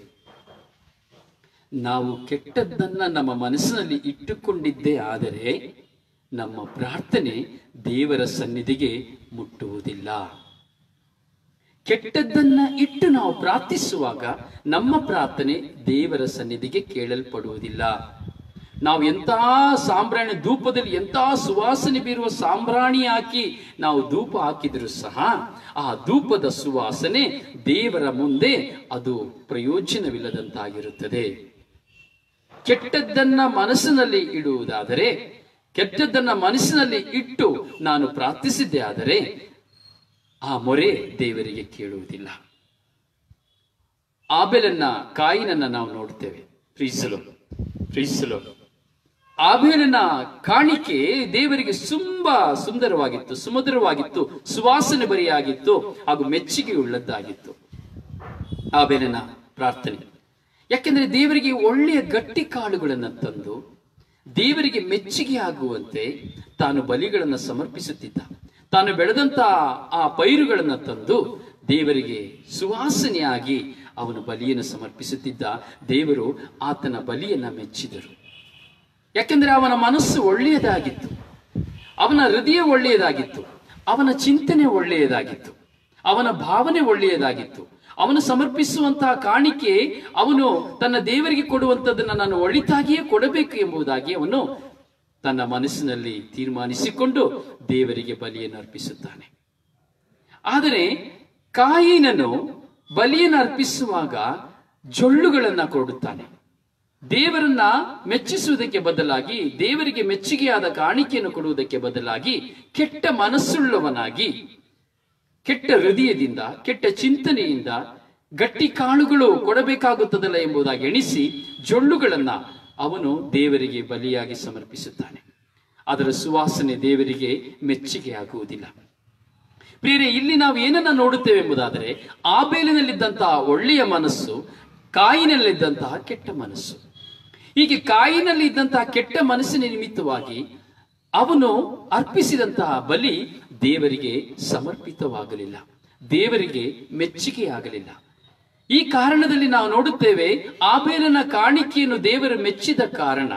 ನಾವು ಕೆಟ್ಟದ್ದನ್ನ ನಮ್ಮ ಮನಸ್ಸಿನಲ್ಲಿ ಇಟ್ಟುಕೊಂಡಿದ್ದೇ ಆದರೆ ನಮ್ಮ ಪ್ರಾರ್ಥನೆ ದೇವರ ಸನ್ನಿಧಿಗೆ ಮುಟ್ಟುವುದಿಲ್ಲ ಕೆಟ್ಟದ್ದನ್ನ ಇಟ್ಟು ನಾವು ಪ್ರಾರ್ಥಿಸುವಾಗ ನಮ್ಮ ಪ್ರಾರ್ಥನೆ ದೇವರ ಸನ್ನಿಧಿಗೆ ಕೇಳಲ್ಪಡುವುದಿಲ್ಲ ನಾವು ಎಂಥ ಸಾಂಬ್ರಾಣಿ ಧೂಪದಲ್ಲಿ ಎಂಥ ಸುವಾಸನೆ ಬೀರುವ ಸಾಂಬ್ರಾಣಿ ಹಾಕಿ ನಾವು ಧೂಪ ಹಾಕಿದರೂ ಸಹ ಆ ಧೂಪದ ಸುವಾಸನೆ ದೇವರ ಮುಂದೆ ಅದು ಪ್ರಯೋಜನವಿಲ್ಲದಂತಾಗಿರುತ್ತದೆ ಕೆಟ್ಟದ್ದನ್ನ ಮನಸ್ಸಿನಲ್ಲಿ ಇಡುವುದಾದರೆ ಕೆಟ್ಟದ್ದನ್ನ ಮನಸ್ಸಿನಲ್ಲಿ ಇಟ್ಟು ನಾನು ಪ್ರಾರ್ಥಿಸಿದ್ದೆ ಆದರೆ ಆ ಮೊರೆ ದೇವರಿಗೆ ಕೇಳುವುದಿಲ್ಲ ಆಬೆಲನ್ನ ಕಾಯಿನನ್ನ ನಾವು ನೋಡ್ತೇವೆ ಪ್ರೀಸಲು ಪ್ರೀಸಲು ಆಬೇಲನ ಕಾಣಿಕೆ ದೇವರಿಗೆ ತುಂಬಾ ಸುಂದರವಾಗಿತ್ತು ಸುಮಧುರವಾಗಿತ್ತು ಸುವಾಸನೆ ಬರಿಯಾಗಿತ್ತು ಹಾಗೂ ಮೆಚ್ಚುಗೆ ಉಳ್ಳದ್ದಾಗಿತ್ತು ಆಬೇಲನ ಪ್ರಾರ್ಥನೆ ಯಾಕೆಂದ್ರೆ ದೇವರಿಗೆ ಒಳ್ಳೆಯ ಗಟ್ಟಿ ಕಾಳುಗಳನ್ನು ತಂದು ದೇವರಿಗೆ ಮೆಚ್ಚುಗೆ ಆಗುವಂತೆ ತಾನು ಬಲಿಗಳನ್ನು ಸಮರ್ಪಿಸುತ್ತಿದ್ದ ತಾನು ಬೆಳೆದಂತ ಆ ಪೈರುಗಳನ್ನು ತಂದು ದೇವರಿಗೆ ಸುವಾಸನೆಯಾಗಿ ಅವನು ಬಲಿಯನ್ನು ಸಮರ್ಪಿಸುತ್ತಿದ್ದ ದೇವರು ಆತನ ಬಲಿಯನ್ನ ಮೆಚ್ಚಿದರು ಯಾಕೆಂದ್ರೆ ಅವನ ಮನಸ್ಸು ಒಳ್ಳೆಯದಾಗಿತ್ತು ಅವನ ಹೃದಯ ಒಳ್ಳೆಯದಾಗಿತ್ತು ಅವನ ಚಿಂತನೆ ಒಳ್ಳೆಯದಾಗಿತ್ತು ಅವನ ಭಾವನೆ ಒಳ್ಳೆಯದಾಗಿತ್ತು ಅವನು ಸಮರ್ಪಿಸುವಂತಹ ಕಾಣಿಕೆ ಅವನು ತನ್ನ ದೇವರಿಗೆ ಕೊಡುವಂತದನ್ನ ನಾನು ಒಳಿತಾಗಿಯೇ ಕೊಡಬೇಕು ಎಂಬುದಾಗಿ ಅವನು ತನ್ನ ಮನಸ್ಸಿನಲ್ಲಿ ತೀರ್ಮಾನಿಸಿಕೊಂಡು ದೇವರಿಗೆ ಬಲಿಯನ್ನು ಅರ್ಪಿಸುತ್ತಾನೆ ಆದರೆ ಕಾಯಿನನು ಬಲಿಯನ್ನು ಅರ್ಪಿಸುವಾಗ ಜೊಳ್ಳುಗಳನ್ನ ಕೊಡುತ್ತಾನೆ ದೇವರನ್ನ ಮೆಚ್ಚಿಸುವುದಕ್ಕೆ ಬದಲಾಗಿ ದೇವರಿಗೆ ಮೆಚ್ಚುಗೆಯಾದ ಕಾಣಿಕೆಯನ್ನು ಕೊಡುವುದಕ್ಕೆ ಬದಲಾಗಿ ಕೆಟ್ಟ ಮನಸ್ಸುಳ್ಳವನಾಗಿ ಕೆಟ್ಟ ಹೃದಯದಿಂದ ಕೆಟ್ಟ ಚಿಂತನೆಯಿಂದ ಗಟ್ಟಿ ಕಾಳುಗಳು ಕೊಡಬೇಕಾಗುತ್ತದಲ್ಲ ಎಂಬುದಾಗಿ ಎಣಿಸಿ ಜೊಳ್ಳುಗಳನ್ನ ಅವನು ದೇವರಿಗೆ ಬಲಿಯಾಗಿ ಸಮರ್ಪಿಸುತ್ತಾನೆ ಅದರ ಸುವಾಸನೆ ದೇವರಿಗೆ ಮೆಚ್ಚುಗೆ ಆಗುವುದಿಲ್ಲ ಪ್ರಿಯರೇ ಇಲ್ಲಿ ನಾವು ಏನನ್ನ ನೋಡುತ್ತೇವೆ ಎಂಬುದಾದರೆ ಆಬೇಲಿನಲ್ಲಿದ್ದಂತಹ ಒಳ್ಳೆಯ ಮನಸ್ಸು ಕಾಯಿನಲ್ಲಿದ್ದಂತಹ ಕೆಟ್ಟ ಮನಸ್ಸು ಹೀಗೆ ಕಾಯಿನಲ್ಲಿ ಇದ್ದಂತಹ ಕೆಟ್ಟ ಮನಸ್ಸಿನ ನಿಮಿತ್ತವಾಗಿ ಅವನು ಅರ್ಪಿಸಿದಂತಹ ಬಲಿ ದೇವರಿಗೆ ಸಮರ್ಪಿತವಾಗಲಿಲ್ಲ ದೇವರಿಗೆ ಮೆಚ್ಚುಗೆಯಾಗಲಿಲ್ಲ ಈ ಕಾರಣದಲ್ಲಿ ನಾವು ನೋಡುತ್ತೇವೆ ಆಬೇಲನ ಕಾಣಿಕೆಯನ್ನು ದೇವರು ಮೆಚ್ಚಿದ ಕಾರಣ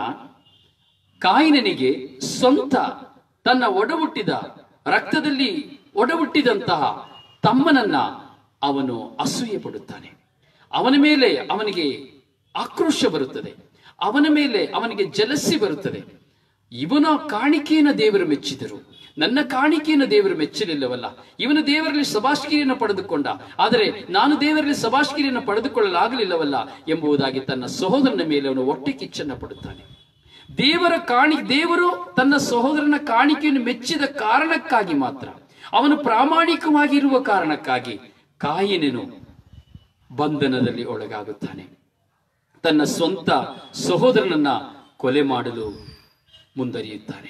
ಕಾಯಿನನಿಗೆ ಸ್ವಂತ ತನ್ನ ಒಡಹುಟ್ಟಿದ ರಕ್ತದಲ್ಲಿ ಒಡಹುಟ್ಟಿದಂತಹ ತಮ್ಮನನ್ನ ಅವನು ಅಸೂಯೆ ಪಡುತ್ತಾನೆ ಅವನ ಮೇಲೆ ಅವನಿಗೆ ಆಕ್ರೋಶ ಬರುತ್ತದೆ ಅವನ ಮೇಲೆ ಅವನಿಗೆ ಜಲಸ್ಸಿ ಬರುತ್ತದೆ ಇವನ ಕಾಣಿಕೆಯನ್ನು ದೇವರು ಮೆಚ್ಚಿದರು ನನ್ನ ಕಾಣಿಕೆಯನ್ನು ದೇವರು ಮೆಚ್ಚಲಿಲ್ಲವಲ್ಲ ಇವನು ದೇವರಲ್ಲಿ ಸಭಾಷ್ಕಿರಿಯನ್ನು ಪಡೆದುಕೊಂಡ ಆದರೆ ನಾನು ದೇವರಲ್ಲಿ ಸಭಾಷ್ಕಿರಿಯನ್ನು ಪಡೆದುಕೊಳ್ಳಲಾಗಲಿಲ್ಲವಲ್ಲ ಎಂಬುದಾಗಿ ತನ್ನ ಸಹೋದರನ ಮೇಲೆ ಅವನು ಹೊಟ್ಟೆ ಕಿಚ್ಚನ್ನ ಪಡುತ್ತಾನೆ ದೇವರ ಕಾಣಿ ದೇವರು ತನ್ನ ಸಹೋದರನ ಕಾಣಿಕೆಯನ್ನು ಮೆಚ್ಚಿದ ಕಾರಣಕ್ಕಾಗಿ ಮಾತ್ರ ಅವನು ಪ್ರಾಮಾಣಿಕವಾಗಿರುವ ಕಾರಣಕ್ಕಾಗಿ ಕಾಯಿನನು ಬಂಧನದಲ್ಲಿ ಒಳಗಾಗುತ್ತಾನೆ ತನ್ನ ಸ್ವಂತ ಸಹೋದರನನ್ನ ಕೊಲೆ ಮಾಡಲು ಮುಂದರಿಯುತ್ತಾನೆ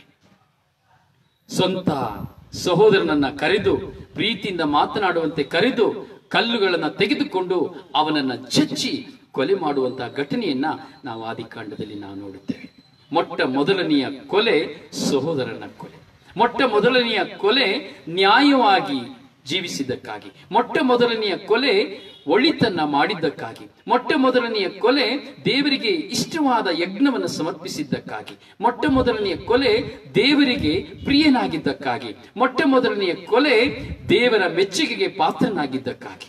ಸ್ವಂತ ಸಹೋದರನನ್ನ ಕರೆದು ಪ್ರೀತಿಯಿಂದ ಮಾತನಾಡುವಂತೆ ಕರೆದು ಕಲ್ಲುಗಳನ್ನ ತೆಗೆದುಕೊಂಡು ಅವನನ್ನ ಚಚ್ಚಿ ಕೊಲೆ ಮಾಡುವಂತಹ ಘಟನೆಯನ್ನ ನಾವು ಆದಿಕಾಂಡದಲ್ಲಿ ನಾವು ನೋಡುತ್ತೇವೆ ಮೊಟ್ಟ ಮೊದಲನೆಯ ಕೊಲೆ ಸಹೋದರನ ಕೊಲೆ ಮೊಟ್ಟ ಮೊದಲನೆಯ ಕೊಲೆ ನ್ಯಾಯವಾಗಿ ಜೀವಿಸಿದ್ದಕ್ಕಾಗಿ ಮೊಟ್ಟ ಮೊದಲನೆಯ ಕೊಲೆ ಒಳಿತನ್ನ ಮಾಡಿದ್ದಕ್ಕಾಗಿ ಮೊಟ್ಟ ಮೊದಲನೆಯ ಕೊಲೆ ದೇವರಿಗೆ ಇಷ್ಟವಾದ ಯಜ್ಞವನ್ನು ಸಮರ್ಪಿಸಿದ್ದಕ್ಕಾಗಿ ಮೊಟ್ಟ ಮೊದಲನೆಯ ಕೊಲೆ ದೇವರಿಗೆ ಪ್ರಿಯನಾಗಿದ್ದಕ್ಕಾಗಿ ಮೊಟ್ಟ ಮೊದಲನೆಯ ಕೊಲೆ ದೇವರ ಮೆಚ್ಚುಗೆಗೆ ಪಾತ್ರನಾಗಿದ್ದಕ್ಕಾಗಿ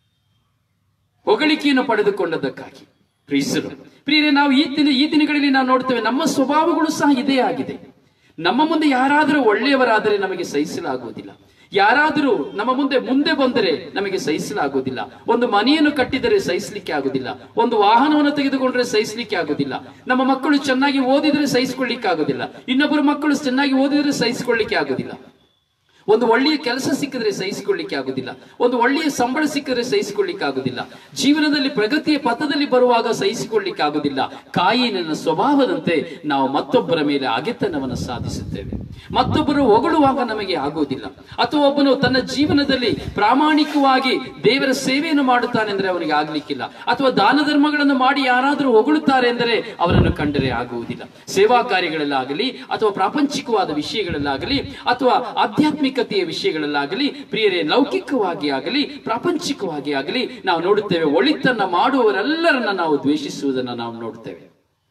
ಹೊಗಳಿಕೆಯನ್ನು ಪಡೆದುಕೊಂಡದ್ದಕ್ಕಾಗಿ ಪ್ರೀಸರು ಪ್ರಿಯರೇ ನಾವು ಈ ದಿನ ಈ ದಿನಗಳಲ್ಲಿ ನಾವು ನೋಡ್ತೇವೆ ನಮ್ಮ ಸ್ವಭಾವಗಳು ಸಹ ಇದೇ ಆಗಿದೆ ನಮ್ಮ ಮುಂದೆ ಯಾರಾದರೂ ಒಳ್ಳೆಯವರಾದರೆ ನಮಗೆ ಸಹಿಸಲಾಗುವುದಿಲ್ಲ ಯಾರಾದರೂ ನಮ್ಮ ಮುಂದೆ ಮುಂದೆ ಬಂದರೆ ನಮಗೆ ಸಹಿಸಲಾಗುವುದಿಲ್ಲ ಒಂದು ಮನೆಯನ್ನು ಕಟ್ಟಿದರೆ ಸಹಿಸಲಿಕ್ಕೆ ಆಗುದಿಲ್ಲ ಒಂದು ವಾಹನವನ್ನು ತೆಗೆದುಕೊಂಡ್ರೆ ಸಹಿಸಲಿಕ್ಕೆ ಆಗುದಿಲ್ಲ ನಮ್ಮ ಮಕ್ಕಳು ಚೆನ್ನಾಗಿ ಓದಿದ್ರೆ ಸಹಿಸಿಕೊಳ್ಳಿಕ್ಕೆ ಆಗುದಿಲ್ಲ ಇನ್ನೊಬ್ಬರು ಮಕ್ಕಳು ಚೆನ್ನಾಗಿ ಓದಿದ್ರೆ ಸಹಿಸಿಕೊಳ್ಳಿಕ್ಕೆ ಆಗುದಿಲ್ಲ ಒಂದು ಒಳ್ಳೆಯ ಕೆಲಸ ಸಿಕ್ಕಿದ್ರೆ ಸಹಿಸಿಕೊಳ್ಳಿಕ್ಕೆ ಆಗುದಿಲ್ಲ ಒಂದು ಒಳ್ಳೆಯ ಸಂಬಳ ಸಿಕ್ಕಿದ್ರೆ ಸಹಿಸಿಕೊಳ್ಳಿಕ್ಕೆ ಆಗುದಿಲ್ಲ ಜೀವನದಲ್ಲಿ ಪ್ರಗತಿಯ ಪಥದಲ್ಲಿ ಬರುವಾಗ ಸಹಿಸಿಕೊಳ್ಳಿಕ್ಕೆ ಆಗುದಿಲ್ಲ ಕಾಯಿನ ಸ್ವಭಾವದಂತೆ ನಾವು ಮತ್ತೊಬ್ಬರ ಮೇಲೆ ಅಗೆತನವನ್ನು ಸಾಧಿಸುತ್ತೇವೆ ಮತ್ತೊಬ್ಬರು ಹೊಗಳುವಾಗ ನಮಗೆ ಆಗುವುದಿಲ್ಲ ಅಥವಾ ಒಬ್ಬನು ತನ್ನ ಜೀವನದಲ್ಲಿ ಪ್ರಾಮಾಣಿಕವಾಗಿ ದೇವರ ಸೇವೆಯನ್ನು ಮಾಡುತ್ತಾನೆ ಅಂದರೆ ಅವನಿಗೆ ಆಗ್ಲಿಕ್ಕಿಲ್ಲ ಅಥವಾ ದಾನ ಧರ್ಮಗಳನ್ನು ಮಾಡಿ ಯಾರಾದರೂ ಹೊಗಳುತ್ತಾರೆ ಎಂದರೆ ಅವರನ್ನು ಕಂಡರೆ ಆಗುವುದಿಲ್ಲ ಸೇವಾ ಕಾರ್ಯಗಳಲ್ಲಾಗಲಿ ಅಥವಾ ಪ್ರಾಪಂಚಿಕವಾದ ವಿಷಯಗಳಲ್ಲಾಗಲಿ ಅಥವಾ ಆಧ್ಯಾತ್ಮಿಕತೆಯ ವಿಷಯಗಳಲ್ಲಾಗಲಿ ಪ್ರಿಯರೇ ಲೌಕಿಕವಾಗಿ ಆಗಲಿ ಪ್ರಾಪಂಚಿಕವಾಗಿ ಆಗಲಿ ನಾವು ನೋಡುತ್ತೇವೆ ಒಳಿತನ್ನ ಮಾಡುವವರೆಲ್ಲರನ್ನ ನಾವು ದ್ವೇಷಿಸುವುದನ್ನು ನಾವು ನೋಡ್ತೇವೆ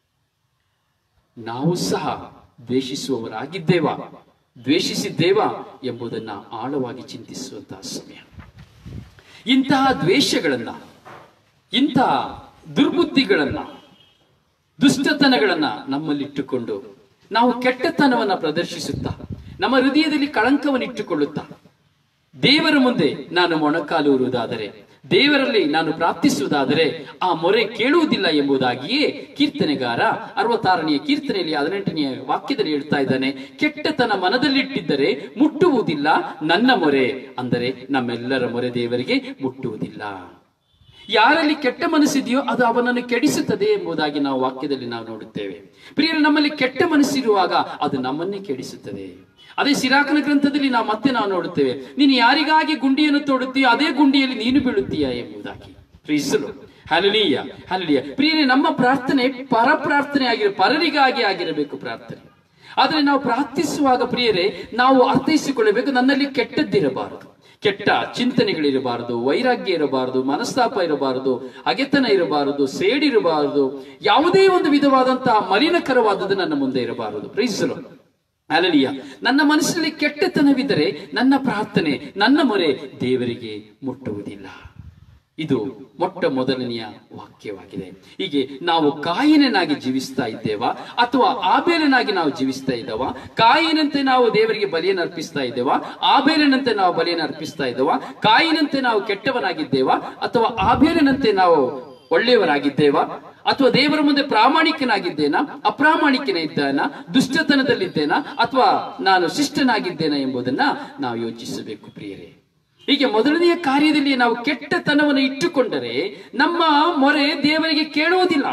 ನಾವು ಸಹ ದ್ವೇಷಿಸುವವರಾಗಿದ್ದೇವಾ ದ್ವೇಷಿಸಿದ್ದೇವಾ ಎಂಬುದನ್ನ ಆಳವಾಗಿ ಚಿಂತಿಸುವಂತಹ ಸಮಯ ಇಂತಹ ದ್ವೇಷಗಳನ್ನ ಇಂತಹ ದುರ್ಬುದ್ಧಿಗಳನ್ನ ದುಷ್ಟತನಗಳನ್ನ ನಮ್ಮಲ್ಲಿಟ್ಟುಕೊಂಡು ನಾವು ಕೆಟ್ಟತನವನ್ನ ಪ್ರದರ್ಶಿಸುತ್ತಾ ನಮ್ಮ ಹೃದಯದಲ್ಲಿ ಕಳಂಕವನ್ನು ಇಟ್ಟುಕೊಳ್ಳುತ್ತಾ ದೇವರ ಮುಂದೆ ನಾನು ಮೊಣಕಾಲೂರುವುದಾದರೆ ದೇವರಲ್ಲಿ ನಾನು ಪ್ರಾರ್ಥಿಸುವುದಾದರೆ ಆ ಮೊರೆ ಕೇಳುವುದಿಲ್ಲ ಎಂಬುದಾಗಿಯೇ ಕೀರ್ತನೆಗಾರ ಅರವತ್ತಾರನೆಯ ಕೀರ್ತನೆಯಲ್ಲಿ ಹದಿನೆಂಟನೆಯ ವಾಕ್ಯದಲ್ಲಿ ಹೇಳ್ತಾ ಇದ್ದಾನೆ ಕೆಟ್ಟತನ ಮನದಲ್ಲಿಟ್ಟಿದ್ದರೆ ಮುಟ್ಟುವುದಿಲ್ಲ ನನ್ನ ಮೊರೆ ಅಂದರೆ ನಮ್ಮೆಲ್ಲರ ಮೊರೆ ದೇವರಿಗೆ ಮುಟ್ಟುವುದಿಲ್ಲ ಯಾರಲ್ಲಿ ಕೆಟ್ಟ ಮನಸ್ಸಿದೆಯೋ ಅದು ಅವನನ್ನು ಕೆಡಿಸುತ್ತದೆ ಎಂಬುದಾಗಿ ನಾವು ವಾಕ್ಯದಲ್ಲಿ ನಾವು ನೋಡುತ್ತೇವೆ ಪ್ರಿಯರು ನಮ್ಮಲ್ಲಿ ಕೆಟ್ಟ ಮನಸ್ಸಿರುವಾಗ ಅದು ನಮ್ಮನ್ನೇ ಕೆಡಿಸುತ್ತದೆ ಅದೇ ಸಿರಾಕನ ಗ್ರಂಥದಲ್ಲಿ ನಾವು ಮತ್ತೆ ನಾವು ನೋಡುತ್ತೇವೆ ನೀನು ಯಾರಿಗಾಗಿ ಗುಂಡಿಯನ್ನು ತೋಡುತ್ತೀಯೋ ಅದೇ ಗುಂಡಿಯಲ್ಲಿ ನೀನು ಬೀಳುತ್ತೀಯ ಎಂಬುದಾಗಿ ಪ್ರೀಸಲು ಹಲಲೀಯ ಹಲಲೀಯ ಪ್ರಿಯರೇ ನಮ್ಮ ಪ್ರಾರ್ಥನೆ ಪರ ಪ್ರಾರ್ಥನೆ ಆಗಿರ ಪರರಿಗಾಗಿ ಆಗಿರಬೇಕು ಪ್ರಾರ್ಥನೆ ಆದರೆ ನಾವು ಪ್ರಾರ್ಥಿಸುವಾಗ ಪ್ರಿಯರೇ ನಾವು ಅರ್ಥೈಸಿಕೊಳ್ಳಬೇಕು ನನ್ನಲ್ಲಿ ಕೆಟ್ಟದ್ದಿರಬಾರದು ಕೆಟ್ಟ ಚಿಂತನೆಗಳಿರಬಾರದು ವೈರಾಗ್ಯ ಇರಬಾರದು ಮನಸ್ತಾಪ ಇರಬಾರದು ಅಗೆತನ ಇರಬಾರದು ಸೇಡಿರಬಾರದು ಯಾವುದೇ ಒಂದು ವಿಧವಾದಂತಹ ಮಲಿನಕರವಾದದ್ದು ನನ್ನ ಮುಂದೆ ಇರಬಾರದು ಪ್ರೀಸಲು ಅಲಲಿಯ ನನ್ನ ಮನಸ್ಸಿನಲ್ಲಿ ಕೆಟ್ಟತನವಿದ್ದರೆ ನನ್ನ ಪ್ರಾರ್ಥನೆ ನನ್ನ ಮೊರೆ ದೇವರಿಗೆ ಮುಟ್ಟುವುದಿಲ್ಲ ಇದು ಮೊಟ್ಟ ಮೊದಲನೆಯ ವಾಕ್ಯವಾಗಿದೆ ಹೀಗೆ ನಾವು ಕಾಯಿನನಾಗಿ ಜೀವಿಸ್ತಾ ಇದ್ದೇವಾ ಅಥವಾ ಆಬೇಲನಾಗಿ ನಾವು ಜೀವಿಸ್ತಾ ಇದ್ದೇವಾ ಕಾಯಿನಂತೆ ನಾವು ದೇವರಿಗೆ ಬಲಿಯನ್ನು ಅರ್ಪಿಸ್ತಾ ಇದ್ದೇವಾ ಆಬೇಲನಂತೆ ನಾವು ಬಲಿಯನ್ನು ಅರ್ಪಿಸ್ತಾ ಇದ್ದೇವಾ ಕಾಯಿನಂತೆ ನಾವು ಕೆಟ್ಟವನಾಗಿದ್ದೇವಾ ಅಥವಾ ಆಬೇಲನಂತೆ ನಾವು ಒಳ್ಳೆಯವರಾಗಿದ್ದೇವಾ ಅಥವಾ ದೇವರ ಮುಂದೆ ಪ್ರಾಮಾಣಿಕನಾಗಿದ್ದೇನಾ ಅಪ್ರಾಮಾಣಿಕನ ಇದ್ದಾನ ದುಷ್ಟತನದಲ್ಲಿದ್ದೇನಾ ಅಥವಾ ನಾನು ಶಿಷ್ಟನಾಗಿದ್ದೇನಾ ಎಂಬುದನ್ನ ನಾವು ಯೋಚಿಸಬೇಕು ಪ್ರಿಯರೇ ಹೀಗೆ ಮೊದಲನೆಯ ಕಾರ್ಯದಲ್ಲಿ ನಾವು ಕೆಟ್ಟತನವನ್ನು ಇಟ್ಟುಕೊಂಡರೆ ನಮ್ಮ ಮೊರೆ ದೇವರಿಗೆ ಕೇಳುವುದಿಲ್ಲ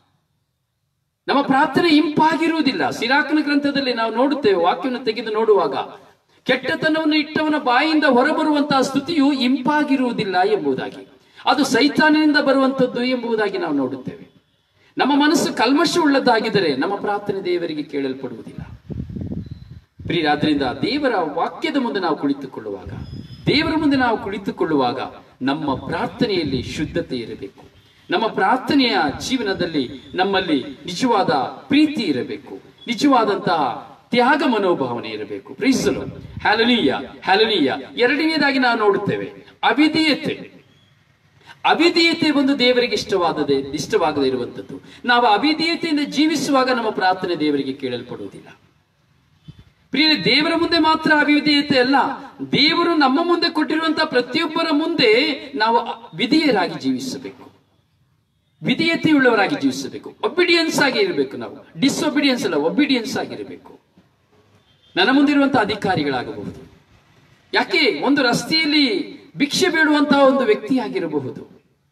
ನಮ್ಮ ಪ್ರಾರ್ಥನೆ ಇಂಪಾಗಿರುವುದಿಲ್ಲ ಸಿರಾಕನ ಗ್ರಂಥದಲ್ಲಿ ನಾವು ನೋಡುತ್ತೇವೆ ವಾಕ್ಯವನ್ನು ತೆಗೆದು ನೋಡುವಾಗ ಕೆಟ್ಟತನವನ್ನು ಇಟ್ಟವನ ಬಾಯಿಂದ ಹೊರಬರುವಂತಹ ಸ್ತುತಿಯು ಇಂಪಾಗಿರುವುದಿಲ್ಲ ಎಂಬುದಾಗಿ ಅದು ಸೈತಾನಿನಿಂದ ಬರುವಂತದ್ದು ಎಂಬುದಾಗಿ ನಾವು ನೋಡುತ್ತೇವೆ ನಮ್ಮ ಮನಸ್ಸು ಕಲ್ಮಶ ಉಳ್ಳದ್ದಾಗಿದ್ದರೆ ನಮ್ಮ ಪ್ರಾರ್ಥನೆ ದೇವರಿಗೆ ಕೇಳಲ್ಪಡುವುದಿಲ್ಲ ಪ್ರಿಯರಾದ್ರಿಂದ ದೇವರ ವಾಕ್ಯದ ಮುಂದೆ ನಾವು ಕುಳಿತುಕೊಳ್ಳುವಾಗ ದೇವರ ಮುಂದೆ ನಾವು ಕುಳಿತುಕೊಳ್ಳುವಾಗ ನಮ್ಮ ಪ್ರಾರ್ಥನೆಯಲ್ಲಿ ಶುದ್ಧತೆ ಇರಬೇಕು ನಮ್ಮ ಪ್ರಾರ್ಥನೆಯ ಜೀವನದಲ್ಲಿ ನಮ್ಮಲ್ಲಿ ನಿಜವಾದ ಪ್ರೀತಿ ಇರಬೇಕು ನಿಜವಾದಂತಹ ತ್ಯಾಗ ಮನೋಭಾವನೆ ಇರಬೇಕು ಪ್ರೀಸಲು ಹ್ಯಾಲನೀಯ ಹ್ಯಾಲನೀಯ ಎರಡನೆಯದಾಗಿ ನಾವು ನೋಡುತ್ತೇವೆ ಅವಿಧೇಯತೆ ಅವಿಧೇಯತೆ ಒಂದು ದೇವರಿಗೆ ಇಷ್ಟವಾದದೆ ಇಷ್ಟವಾಗದೇ ಇರುವಂತದ್ದು ನಾವು ಅವಿಧೇಯತೆಯಿಂದ ಜೀವಿಸುವಾಗ ನಮ್ಮ ಪ್ರಾರ್ಥನೆ ದೇವರಿಗೆ ಕೇಳಲ್ಪಡುವುದಿಲ್ಲ ಪ್ರಿಯ ದೇವರ ಮುಂದೆ ಮಾತ್ರ ಅವಿಧೇಯತೆ ಅಲ್ಲ ದೇವರು ನಮ್ಮ ಮುಂದೆ ಕೊಟ್ಟಿರುವಂತಹ ಪ್ರತಿಯೊಬ್ಬರ ಮುಂದೆ ನಾವು ವಿಧೇಯರಾಗಿ ಜೀವಿಸಬೇಕು ವಿಧೇಯತೆಯುಳ್ಳವರಾಗಿ ಜೀವಿಸಬೇಕು ಒಬಿಡಿಯನ್ಸ್ ಆಗಿ ಇರಬೇಕು ನಾವು ಡಿಸ್ಒಬಿಡಿಯನ್ಸ್ ಅಲ್ಲ ಒಬಿಡಿಯನ್ಸ್ ಆಗಿರಬೇಕು ನನ್ನ ಮುಂದಿರುವಂತಹ ಅಧಿಕಾರಿಗಳಾಗಬಹುದು ಯಾಕೆ ಒಂದು ರಸ್ತೆಯಲ್ಲಿ ಭಿಕ್ಷೆ ಬೇಡುವಂತಹ ಒಂದು ವ್ಯಕ್ತಿ ಆಗಿರಬಹುದು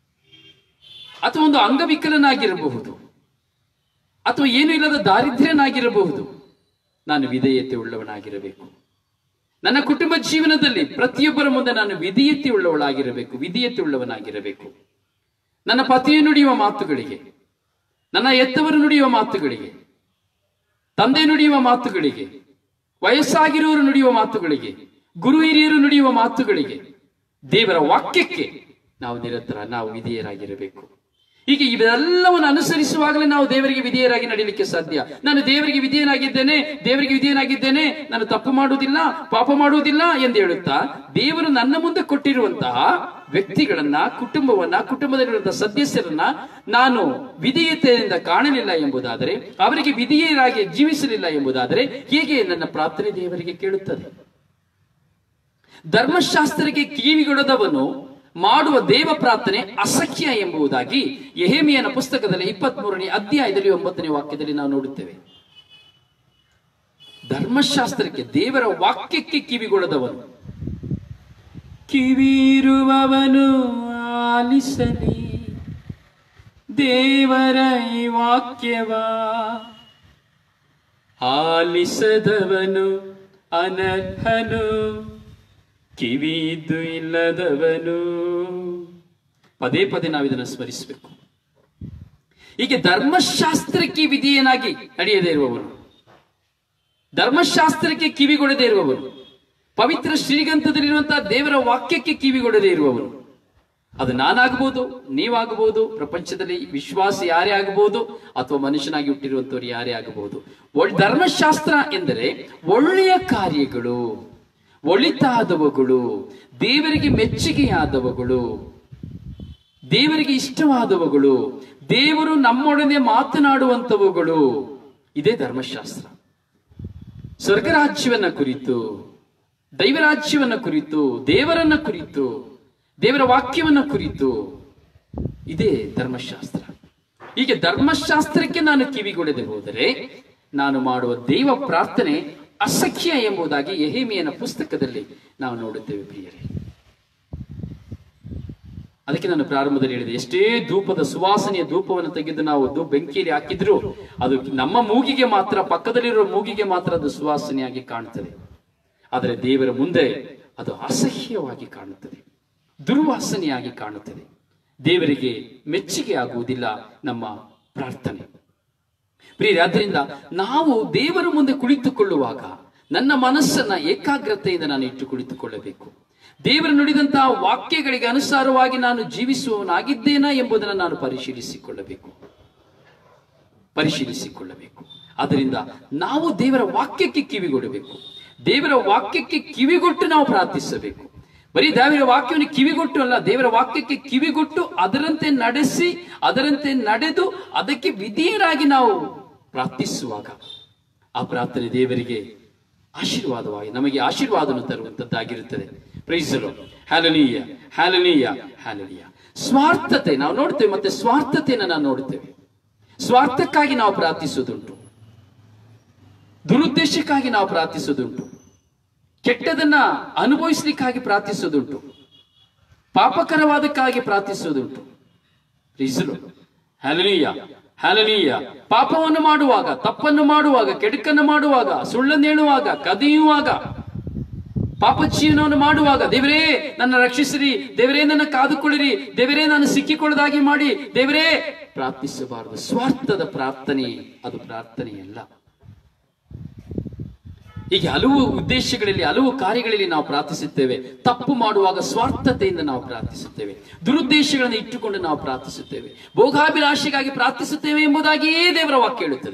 ಅಥವಾ ಒಂದು ಅಂಗವಿಕಲನಾಗಿರಬಹುದು ಅಥವಾ ಏನೂ ಇಲ್ಲದ ದಾರಿದ್ರ್ಯನಾಗಿರಬಹುದು ನಾನು ವಿಧೇಯತೆ ಉಳ್ಳವನಾಗಿರಬೇಕು ನನ್ನ ಕುಟುಂಬ ಜೀವನದಲ್ಲಿ ಪ್ರತಿಯೊಬ್ಬರ ಮುಂದೆ ನಾನು ವಿಧೇಯತೆ ಉಳ್ಳವಳಾಗಿರಬೇಕು ವಿಧೇಯತೆ ಉಳ್ಳವನಾಗಿರಬೇಕು ನನ್ನ ಪತಿಯು ನುಡಿಯುವ ಮಾತುಗಳಿಗೆ ನನ್ನ ಎತ್ತವರು ನುಡಿಯುವ ಮಾತುಗಳಿಗೆ ತಂದೆ ನುಡಿಯುವ ಮಾತುಗಳಿಗೆ ವಯಸ್ಸಾಗಿರುವವರು ನುಡಿಯುವ ಮಾತುಗಳಿಗೆ ಗುರು ಹಿರಿಯರು ನುಡಿಯುವ ಮಾತುಗಳಿಗೆ ದೇವರ ವಾಕ್ಯಕ್ಕೆ ನಾವು ನಿರಂತರ ನಾವು ವಿಧೇಯರಾಗಿರಬೇಕು ಹೀಗೆ ಇವೆಲ್ಲವನ್ನು ಅನುಸರಿಸುವಾಗಲೇ ನಾವು ದೇವರಿಗೆ ವಿಧೇಯರಾಗಿ ನಡೀಲಿಕ್ಕೆ ಸಾಧ್ಯ ನಾನು ದೇವರಿಗೆ ವಿಧೇಯನಾಗಿದ್ದೇನೆ ದೇವರಿಗೆ ವಿಧೇಯನಾಗಿದ್ದೇನೆ ನಾನು ತಪ್ಪು ಮಾಡುವುದಿಲ್ಲ ಪಾಪ ಮಾಡುವುದಿಲ್ಲ ಎಂದು ಹೇಳುತ್ತಾ ದೇವರು ನನ್ನ ಮುಂದೆ ಕೊಟ್ಟಿರುವಂತಹ ವ್ಯಕ್ತಿಗಳನ್ನ ಕುಟುಂಬವನ್ನ ಕುಟುಂಬದಲ್ಲಿರುವಂತಹ ಸದಸ್ಯರನ್ನ ನಾನು ವಿಧೇಯತೆಯಿಂದ ಕಾಣಲಿಲ್ಲ ಎಂಬುದಾದರೆ ಅವರಿಗೆ ವಿಧೇಯರಾಗಿ ಜೀವಿಸಲಿಲ್ಲ ಎಂಬುದಾದರೆ ಹೇಗೆ ನನ್ನ ಪ್ರಾರ್ಥನೆ ದೇವರಿಗೆ ಕೇಳುತ್ತದೆ ಧರ್ಮಶಾಸ್ತ್ರಕ್ಕೆ ಕಿವಿಗೊಡದವನು ಮಾಡುವ ದೇವ ಪ್ರಾರ್ಥನೆ ಅಸಖ್ಯ ಎಂಬುದಾಗಿ ಯಹೇಮಿಯನ ಪುಸ್ತಕದಲ್ಲಿ ಇಪ್ಪತ್ತ್ ಮೂರನೇ ಅಧ್ಯಾಯದಲ್ಲಿ ಒಂಬತ್ತನೇ ವಾಕ್ಯದಲ್ಲಿ ನಾವು ನೋಡುತ್ತೇವೆ ಧರ್ಮಶಾಸ್ತ್ರಕ್ಕೆ ದೇವರ ವಾಕ್ಯಕ್ಕೆ ಕಿವಿಗೊಡದವನು ಕಿವಿರುವವನು ಆಲಿಸಲಿ ದೇವರ ಈ ವಾಕ್ಯವ ಆಲಿಸದವನು ಅನರ್ಹನು ಕಿವಿದ್ದು ಇಲ್ಲದವನು ಪದೇ ಪದೇ ನಾವು ಇದನ್ನು ಸ್ಮರಿಸಬೇಕು ಹೀಗೆ ಧರ್ಮಶಾಸ್ತ್ರಕ್ಕೆ ವಿಧಿಯನಾಗಿ ನಡೆಯದೇ ಇರುವವನು ಧರ್ಮಶಾಸ್ತ್ರಕ್ಕೆ ಕಿವಿಗೊಡದೇ ಇರುವವನು ಪವಿತ್ರ ಶ್ರೀಗಂಧದಲ್ಲಿರುವಂತಹ ದೇವರ ವಾಕ್ಯಕ್ಕೆ ಕಿವಿಗೊಡದೇ ಇರುವವನು ಅದು ನಾನಾಗಬಹುದು ನೀವಾಗಬಹುದು ಪ್ರಪಂಚದಲ್ಲಿ ವಿಶ್ವಾಸ ಯಾರೇ ಆಗಬಹುದು ಅಥವಾ ಮನುಷ್ಯನಾಗಿ ಹುಟ್ಟಿರುವಂತವ್ರು ಯಾರೇ ಆಗಬಹುದು ಒಳ್ ಧರ್ಮಶಾಸ್ತ್ರ ಎಂದರೆ ಒಳ್ಳೆಯ ಕಾರ್ಯಗಳು ಒಳಿತಾದವುಗಳು ದೇವರಿಗೆ ಮೆಚ್ಚುಗೆಯಾದವುಗಳು ದೇವರಿಗೆ ಇಷ್ಟವಾದವುಗಳು ದೇವರು ನಮ್ಮೊಡನೆ ಮಾತನಾಡುವಂತವುಗಳು ಇದೇ ಧರ್ಮಶಾಸ್ತ್ರ ಸ್ವರ್ಗರಾಜ್ಯವನ್ನ ಕುರಿತು ದೈವರಾಜ್ಯವನ್ನ ಕುರಿತು ದೇವರನ್ನ ಕುರಿತು ದೇವರ ವಾಕ್ಯವನ್ನ ಕುರಿತು ಇದೇ ಧರ್ಮಶಾಸ್ತ್ರ ಹೀಗೆ ಧರ್ಮಶಾಸ್ತ್ರಕ್ಕೆ ನಾನು ಕಿವಿಗೊಡದೆ ಹೋದರೆ ನಾನು ಮಾಡುವ ದೈವ ಪ್ರಾರ್ಥನೆ ಅಸಖ್ಯ ಎಂಬುದಾಗಿ ಯಹೇಮಿಯನ ಪುಸ್ತಕದಲ್ಲಿ ನಾವು ನೋಡುತ್ತೇವೆ ಪ್ರಿಯರೇ ಅದಕ್ಕೆ ನಾನು ಪ್ರಾರಂಭದಲ್ಲಿ ಹೇಳಿದೆ ಎಷ್ಟೇ ಧೂಪದ ಸುವಾಸನೆಯ ಧೂಪವನ್ನು ತೆಗೆದು ನಾವು ಧೂ- ಬೆಂಕಿಯಲ್ಲಿ ಹಾಕಿದ್ರು ಅದು ನಮ್ಮ ಮೂಗಿಗೆ ಮಾತ್ರ ಪಕ್ಕದಲ್ಲಿರೋ ಮೂಗಿಗೆ ಮಾತ್ರ ಅದು ಸುವಾಸನೆಯಾಗಿ ಕಾಣುತ್ತದೆ ಆದರೆ ದೇವರ ಮುಂದೆ ಅದು ಅಸಹ್ಯವಾಗಿ ಕಾಣುತ್ತದೆ ದುರ್ವಾಸನೆಯಾಗಿ ಕಾಣುತ್ತದೆ ದೇವರಿಗೆ ಮೆಚ್ಚುಗೆ ಆಗುವುದಿಲ್ಲ ನಮ್ಮ ಪ್ರಾರ್ಥನೆ ಪ್ರಿಯರೇ ಆದ್ದರಿಂದ ನಾವು ದೇವರ ಮುಂದೆ ಕುಳಿತುಕೊಳ್ಳುವಾಗ ನನ್ನ ಮನಸ್ಸನ್ನ ಏಕಾಗ್ರತೆಯಿಂದ ನಾನು ಇಟ್ಟು ಕುಳಿತುಕೊಳ್ಳಬೇಕು ದೇವರು ನುಡಿದಂತಹ ವಾಕ್ಯಗಳಿಗೆ ಅನುಸಾರವಾಗಿ ನಾನು ಜೀವಿಸುವವನಾಗಿದ್ದೇನಾ ಎಂಬುದನ್ನು ನಾನು ಪರಿಶೀಲಿಸಿಕೊಳ್ಳಬೇಕು ಪರಿಶೀಲಿಸಿಕೊಳ್ಳಬೇಕು ಅದರಿಂದ ನಾವು ದೇವರ ವಾಕ್ಯಕ್ಕೆ ಕಿವಿಗೊಡಬೇಕು ದೇವರ ವಾಕ್ಯಕ್ಕೆ ಕಿವಿಗೊಟ್ಟು ನಾವು ಪ್ರಾರ್ಥಿಸಬೇಕು ಬರೀ ದೇವರ ವಾಕ್ಯವನ್ನು ಕಿವಿಗೊಟ್ಟು ಅಲ್ಲ ದೇವರ ವಾಕ್ಯಕ್ಕೆ ಕಿವಿಗೊಟ್ಟು ಅದರಂತೆ ನಡೆಸಿ ಅದರಂತೆ ನಡೆದು ಅದಕ್ಕೆ ವಿಧೇಯರಾಗಿ ನಾವು ಪ್ರಾರ್ಥಿಸುವಾಗ ಆ ಪ್ರಾರ್ಥನೆ ದೇವರಿಗೆ ಆಶೀರ್ವಾದವಾಗಿ ನಮಗೆ ಆಶೀರ್ವಾದವನ್ನು ತರುವಂತದ್ದಾಗಿರುತ್ತದೆ ಪ್ರೈಸಲು ಹ್ಯಾಲನೀಯ ಹ್ಯಾಲನೀಯ ಹ್ಯಾಲನೀಯ ಸ್ವಾರ್ಥತೆ ನಾವು ನೋಡ್ತೇವೆ ಮತ್ತೆ ಸ್ವಾರ್ಥತೆಯನ್ನು ನಾವು ನೋಡ್ತೇವೆ ಸ್ವಾರ್ಥಕ್ಕಾಗಿ ನಾವು ಪ್ರಾರ್ಥಿಸುವುದುಂಟು ದುರುದ್ದೇಶಕ್ಕಾಗಿ ನಾವು ಪ್ರಾರ್ಥಿಸುವುದುಂಟು ಕೆಟ್ಟದನ್ನ ಅನುಭವಿಸ್ಲಿಕ್ಕಾಗಿ ಪ್ರಾರ್ಥಿಸುವುದುಂಟು ಪಾಪಕರವಾದಕ್ಕಾಗಿ ಪ್ರಾರ್ಥಿಸುವುದುಂಟು ಪ್ರೀಸಲು ಹ್ಯಾಲನೀಯ ಹ್ಯಾಲನೀಯ ಪಾಪವನ್ನು ಮಾಡುವಾಗ ತಪ್ಪನ್ನು ಮಾಡುವಾಗ ಕೆಡುಕನ್ನು ಮಾಡುವಾಗ ಸುಳ್ಳನ್ನು ಹೇಳುವಾಗ ಕದಿಯುವಾಗ ಪಾಪ ಜೀವನವನ್ನು ಮಾಡುವಾಗ ದೇವರೇ ನನ್ನ ರಕ್ಷಿಸಿರಿ ದೇವರೇ ನನ್ನ ಕಾದುಕೊಳ್ಳಿರಿ ದೇವರೇ ನಾನು ಸಿಕ್ಕಿಕೊಳ್ಳದಾಗಿ ಮಾಡಿ ದೇವರೇ ಪ್ರಾರ್ಥಿಸಬಾರದು ಸ್ವಾರ್ಥದ ಪ್ರಾರ್ಥನೆ ಅದು ಪ್ರಾರ್ಥನೆಯಲ್ಲ ಹೀಗೆ ಹಲವು ಉದ್ದೇಶಗಳಲ್ಲಿ ಹಲವು ಕಾರ್ಯಗಳಲ್ಲಿ ನಾವು ಪ್ರಾರ್ಥಿಸುತ್ತೇವೆ ತಪ್ಪು ಮಾಡುವಾಗ ಸ್ವಾರ್ಥತೆಯಿಂದ ನಾವು ಪ್ರಾರ್ಥಿಸುತ್ತೇವೆ ದುರುದ್ದೇಶಗಳನ್ನು ಇಟ್ಟುಕೊಂಡು ನಾವು ಪ್ರಾರ್ಥಿಸುತ್ತೇವೆ ಭೋಗಾಭಿಲಾಷೆಗಾಗಿ ಪ್ರಾರ್ಥಿಸುತ್ತೇವೆ ಎಂಬುದಾಗಿಯೇ ದೇವರ ವಾಕ್ಯ ಹೇಳುತ್ತದೆ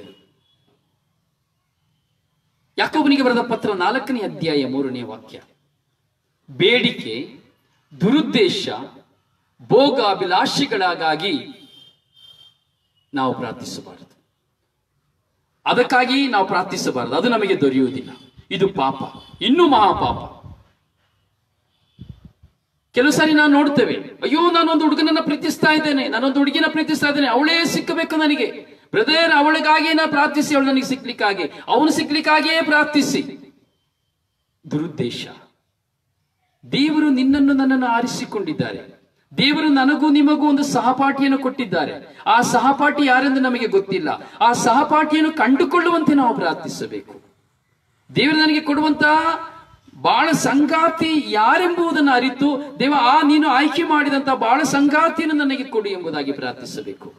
ಯಾಕೊಬ್ಬನಿಗೆ ಬರೆದ ಪತ್ರ ನಾಲ್ಕನೇ ಅಧ್ಯಾಯ ಮೂರನೇ ವಾಕ್ಯ ಬೇಡಿಕೆ ದುರುದ್ದೇಶ ಭೋಗಾಭಿಲಾಷೆಗಳಾಗಾಗಿ ನಾವು ಪ್ರಾರ್ಥಿಸಬಾರದು ಅದಕ್ಕಾಗಿ ನಾವು ಪ್ರಾರ್ಥಿಸಬಾರದು ಅದು ನಮಗೆ ದೊರೆಯುವುದಿಲ್ಲ ಇದು ಪಾಪ ಇನ್ನೂ ಮಹಾಪಾಪ ಕೆಲವು ಸಾರಿ ನಾವು ನೋಡ್ತೇವೆ ಅಯ್ಯೋ ನಾನೊಂದು ಹುಡುಗನನ್ನ ಪ್ರೀತಿಸ್ತಾ ಇದ್ದೇನೆ ನಾನೊಂದು ಹುಡುಗಿನ ಪ್ರೀತಿಸ್ತಾ ಇದ್ದೇನೆ ಅವಳೇ ಸಿಕ್ಕಬೇಕು ನನಗೆ ಬ್ರದರ್ ಅವಳಿಗಾಗಿಯೇ ನಾ ಪ್ರಾರ್ಥಿಸಿ ಅವಳು ನನಗೆ ಸಿಕ್ಲಿಕ್ಕಾಗಿ ಅವನು ಸಿಕ್ಲಿಕ್ಕಾಗಿಯೇ ಪ್ರಾರ್ಥಿಸಿ ದುರುದ್ದೇಶ ದೇವರು ನಿನ್ನನ್ನು ನನ್ನನ್ನು ಆರಿಸಿಕೊಂಡಿದ್ದಾರೆ ದೇವರು ನನಗೂ ನಿಮಗೂ ಒಂದು ಸಹಪಾಠಿಯನ್ನು ಕೊಟ್ಟಿದ್ದಾರೆ ಆ ಸಹಪಾಠಿ ಯಾರೆಂದು ನಮಗೆ ಗೊತ್ತಿಲ್ಲ ಆ ಸಹಪಾಠಿಯನ್ನು ಕಂಡುಕೊಳ್ಳುವಂತೆ ನಾವು ಪ್ರಾರ್ಥಿಸಬೇಕು ದೇವರು ನನಗೆ ಕೊಡುವಂತಹ ಬಾಳ ಸಂಗಾತಿ ಯಾರೆಂಬುದನ್ನು ಅರಿತು ದೇವ ಆ ನೀನು ಆಯ್ಕೆ ಮಾಡಿದಂತಹ ಬಾಳ ಸಂಗಾತಿಯನ್ನು ನನಗೆ ಕೊಡು ಎಂಬುದಾಗಿ ಪ್ರಾರ್ಥಿಸಬೇಕು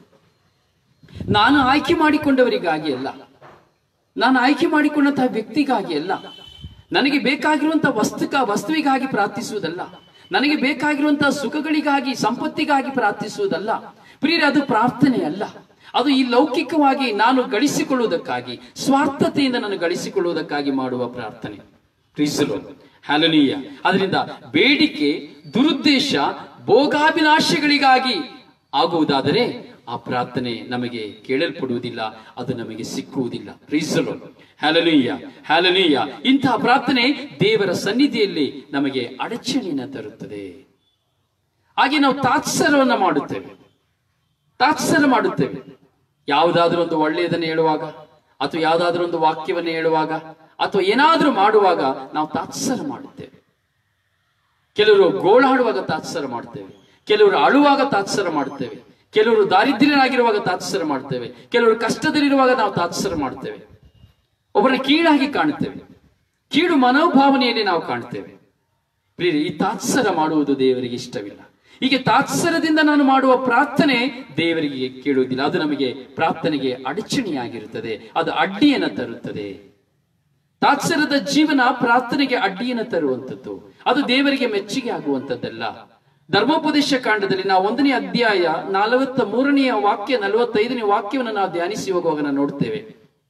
ನಾನು ಆಯ್ಕೆ ಮಾಡಿಕೊಂಡವರಿಗಾಗಿ ಅಲ್ಲ ನಾನು ಆಯ್ಕೆ ಮಾಡಿಕೊಂಡಂತಹ ವ್ಯಕ್ತಿಗಾಗಿ ಅಲ್ಲ ನನಗೆ ಬೇಕಾಗಿರುವಂತಹ ವಸ್ತುಕ ವಸ್ತುವಿಗಾಗಿ ಪ್ರಾರ್ಥಿಸುವುದಲ್ಲ ನನಗೆ ಬೇಕಾಗಿರುವಂತಹ ಸುಖಗಳಿಗಾಗಿ ಸಂಪತ್ತಿಗಾಗಿ ಪ್ರಾರ್ಥಿಸುವುದಲ್ಲ ಪ್ರಿಯರೇ ಅದು ಪ್ರಾರ್ಥನೆ ಅಲ್ಲ ಅದು ಈ ಲೌಕಿಕವಾಗಿ ನಾನು ಗಳಿಸಿಕೊಳ್ಳುವುದಕ್ಕಾಗಿ ಸ್ವಾರ್ಥತೆಯಿಂದ ನಾನು ಗಳಿಸಿಕೊಳ್ಳುವುದಕ್ಕಾಗಿ ಮಾಡುವ ಪ್ರಾರ್ಥನೆ ಪ್ರೀಸಲು ಹ್ಯಾಲನೀಯ ಅದರಿಂದ ಬೇಡಿಕೆ ದುರುದ್ದೇಶ ಭೋಗಾಭಿಲಾಷೆಗಳಿಗಾಗಿ ಆಗುವುದಾದರೆ ಆ ಪ್ರಾರ್ಥನೆ ನಮಗೆ ಕೇಳಲ್ಪಡುವುದಿಲ್ಲ ಅದು ನಮಗೆ ಸಿಕ್ಕುವುದಿಲ್ಲ ಪ್ರೀಸಲು ಹ್ಯಾಲನೀಯ ಹ್ಯಾಲನೀಯ ಇಂತಹ ಪ್ರಾರ್ಥನೆ ದೇವರ ಸನ್ನಿಧಿಯಲ್ಲಿ ನಮಗೆ ಅಡಚಣೆಯನ್ನು ತರುತ್ತದೆ ಹಾಗೆ ನಾವು ತಾತ್ಸರವನ್ನ ಮಾಡುತ್ತೇವೆ ತಾತ್ಸರ ಮಾಡುತ್ತೇವೆ ಯಾವುದಾದ್ರೂ ಒಂದು ಒಳ್ಳೆಯದನ್ನು ಹೇಳುವಾಗ ಅಥವಾ ಯಾವುದಾದ್ರೂ ಒಂದು ವಾಕ್ಯವನ್ನು ಹೇಳುವಾಗ ಅಥವಾ ಏನಾದ್ರೂ ಮಾಡುವಾಗ ನಾವು ತಾತ್ಸರ ಮಾಡುತ್ತೇವೆ ಕೆಲವರು ಗೋಳಾಡುವಾಗ ತಾತ್ಸರ ಮಾಡ್ತೇವೆ ಕೆಲವರು ಅಳುವಾಗ ತಾತ್ಸರ ಮಾಡುತ್ತೇವೆ ಕೆಲವರು ದಾರಿದ್ರ್ಯರಾಗಿರುವಾಗ ತಾತ್ಸರ ಮಾಡ್ತೇವೆ ಕೆಲವರು ಕಷ್ಟದಲ್ಲಿರುವಾಗ ನಾವು ತಾತ್ಸರ ಮಾಡ್ತೇವೆ ಒಬ್ಬರನ್ನ ಕೀಳಾಗಿ ಕಾಣುತ್ತೇವೆ ಕೀಳು ಮನೋಭಾವನೆಯಲ್ಲಿ ನಾವು ಕಾಣ್ತೇವೆ ಪ್ರಿಯರೇ, ಈ ತಾತ್ಸರ ಮಾಡುವುದು ದೇವರಿಗೆ ಇಷ್ಟವಿಲ್ಲ ಹೀಗೆ ತಾತ್ಸರದಿಂದ ನಾನು ಮಾಡುವ ಪ್ರಾರ್ಥನೆ ದೇವರಿಗೆ ಕೇಳುವುದಿಲ್ಲ ಅದು ನಮಗೆ ಪ್ರಾರ್ಥನೆಗೆ ಅಡಚಣೆಯಾಗಿರುತ್ತದೆ ಅದು ಅಡ್ಡಿಯನ್ನು ತರುತ್ತದೆ ತಾತ್ಸರದ ಜೀವನ ಪ್ರಾರ್ಥನೆಗೆ ಅಡ್ಡಿಯನ್ನು ತರುವಂಥದ್ದು ಅದು ದೇವರಿಗೆ ಮೆಚ್ಚುಗೆ ಆಗುವಂಥದ್ದಲ್ಲ ಧರ್ಮೋಪದೇಶ ಕಾಂಡದಲ್ಲಿ ನಾವು ಒಂದನೇ ಅಧ್ಯಾಯ ನಲವತ್ತ ಮೂರನೆಯ ವಾಕ್ಯ ನಲವತ್ತೈದನೇ ವಾಕ್ಯವನ್ನು ನಾವು ಧ್ಯಾನಿಸಿ ಹೋಗುವಾಗ ನಾವು ನೋಡ್ತೇವೆ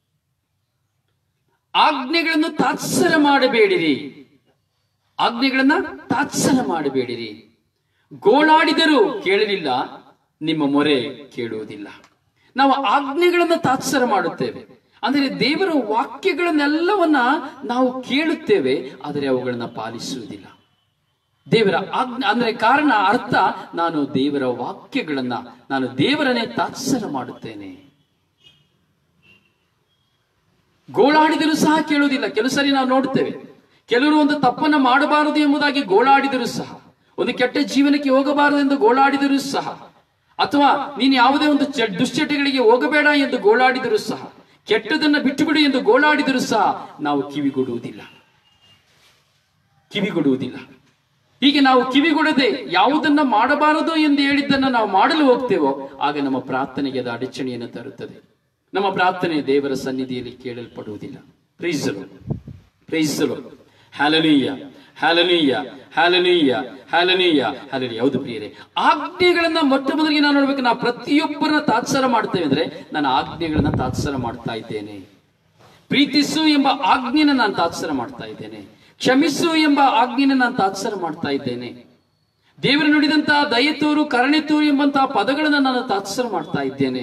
ಆಜ್ಞೆಗಳನ್ನು ತಾತ್ಸರ ಮಾಡಬೇಡಿರಿ ಆಜ್ಞೆಗಳನ್ನ ತಾತ್ಸರ ಮಾಡಬೇಡಿರಿ ಗೋಳಾಡಿದರೂ ಕೇಳಲಿಲ್ಲ ನಿಮ್ಮ ಮೊರೆ ಕೇಳುವುದಿಲ್ಲ ನಾವು ಆಜ್ಞೆಗಳನ್ನ ತಾತ್ಸರ ಮಾಡುತ್ತೇವೆ ಅಂದರೆ ದೇವರ ವಾಕ್ಯಗಳನ್ನೆಲ್ಲವನ್ನ ನಾವು ಕೇಳುತ್ತೇವೆ ಆದರೆ ಅವುಗಳನ್ನ ಪಾಲಿಸುವುದಿಲ್ಲ ದೇವರ ಆಜ್ಞೆ ಅಂದ್ರೆ ಕಾರಣ ಅರ್ಥ ನಾನು ದೇವರ ವಾಕ್ಯಗಳನ್ನ ನಾನು ದೇವರನ್ನೇ ತಾತ್ಸರ ಮಾಡುತ್ತೇನೆ ಗೋಳಾಡಿದರೂ ಸಹ ಕೇಳುವುದಿಲ್ಲ ಕೆಲವು ಸರಿ ನಾವು ನೋಡುತ್ತೇವೆ ಕೆಲವರು ಒಂದು ತಪ್ಪನ್ನ ಮಾಡಬಾರದು ಎಂಬುದಾಗಿ ಗೋಳಾಡಿದರೂ ಸಹ ಒಂದು ಕೆಟ್ಟ ಜೀವನಕ್ಕೆ ಹೋಗಬಾರದೆಂದು ಗೋಳಾಡಿದರೂ ಸಹ ಅಥವಾ ನೀನು ಯಾವುದೇ ಒಂದು ಚ- ದುಶ್ಚಟಗಳಿಗೆ ಹೋಗಬೇಡ ಎಂದು ಗೋಳಾಡಿದರೂ ಸಹ ಕೆಟ್ಟದನ್ನ ಬಿಟ್ಟುಬಿಡು ಎಂದು ಗೋಳಾಡಿದರೂ ಸಹ ನಾವು ಕಿವಿಗೊಡುವುದಿಲ್ಲ ಕಿವಿಗೊಡುವುದಿಲ್ಲ ಹೀಗೆ ನಾವು ಕಿವಿಗೊಡದೆ ಯಾವುದನ್ನ ಮಾಡಬಾರದು ಎಂದು ಹೇಳಿದ್ದನ್ನ ನಾವು ಮಾಡಲು ಹೋಗ್ತೇವೋ ಆಗ ನಮ್ಮ ಪ್ರಾರ್ಥನೆಗೆ ಅದು ಅಡಚಣೆಯನ್ನು ತರುತ್ತದೆ ನಮ್ಮ ಪ್ರಾರ್ಥನೆ ದೇವರ ಸನ್ನಿಧಿಯಲ್ಲಿ ಕೇಳಲ್ಪಡುವುದಿಲ್ಲ ಪ್ರೀಸಲು ಪ್ರೀಸಲು ಹ್ಯಾಲನೀಯ ಹ್ಯಾಲನೀಯ ಹ್ಯಾಲನೀಯ ಹ್ಯಾಲನೀಯ ಹ್ಯಾಲನೀಯ ಹೌದು ಪ್ರಿಯರೇ ಆಜ್ಞೆಗಳನ್ನ ಮೊಟ್ಟ ಮೊದಲಿಗೆ ನಾವು ನೋಡ್ಬೇಕು ನಾವು ಪ್ರತಿಯೊಬ್ಬರನ್ನ ತಾತ್ಸರ ಮಾಡ್ತೇವೆ ಅಂದ್ರೆ ನಾನು ಆಜ್ಞೆಗಳನ್ನ ತಾತ್ಸರ ಮಾಡ್ತಾ ಇದ್ದೇನೆ ಪ್ರೀತಿಸು ಎಂಬ ಆಜ್ಞೆನ ನಾನು ತಾತ್ಸರ ಮಾಡ್ತಾ ಇದ್ದೇನೆ ಕ್ಷಮಿಸು ಎಂಬ ಆಜ್ಞೆನ ನಾನು ತಾತ್ಸರ ಮಾಡ್ತಾ ಇದ್ದೇನೆ ದೇವರು ನುಡಿದಂತಹ ದಯೆ ತೋರು ಕರುಣೆ ತೋರು ಎಂಬಂತಹ ಪದಗಳನ್ನ ನಾನು ತಾತ್ಸರ ಮಾಡ್ತಾ ಇದ್ದೇನೆ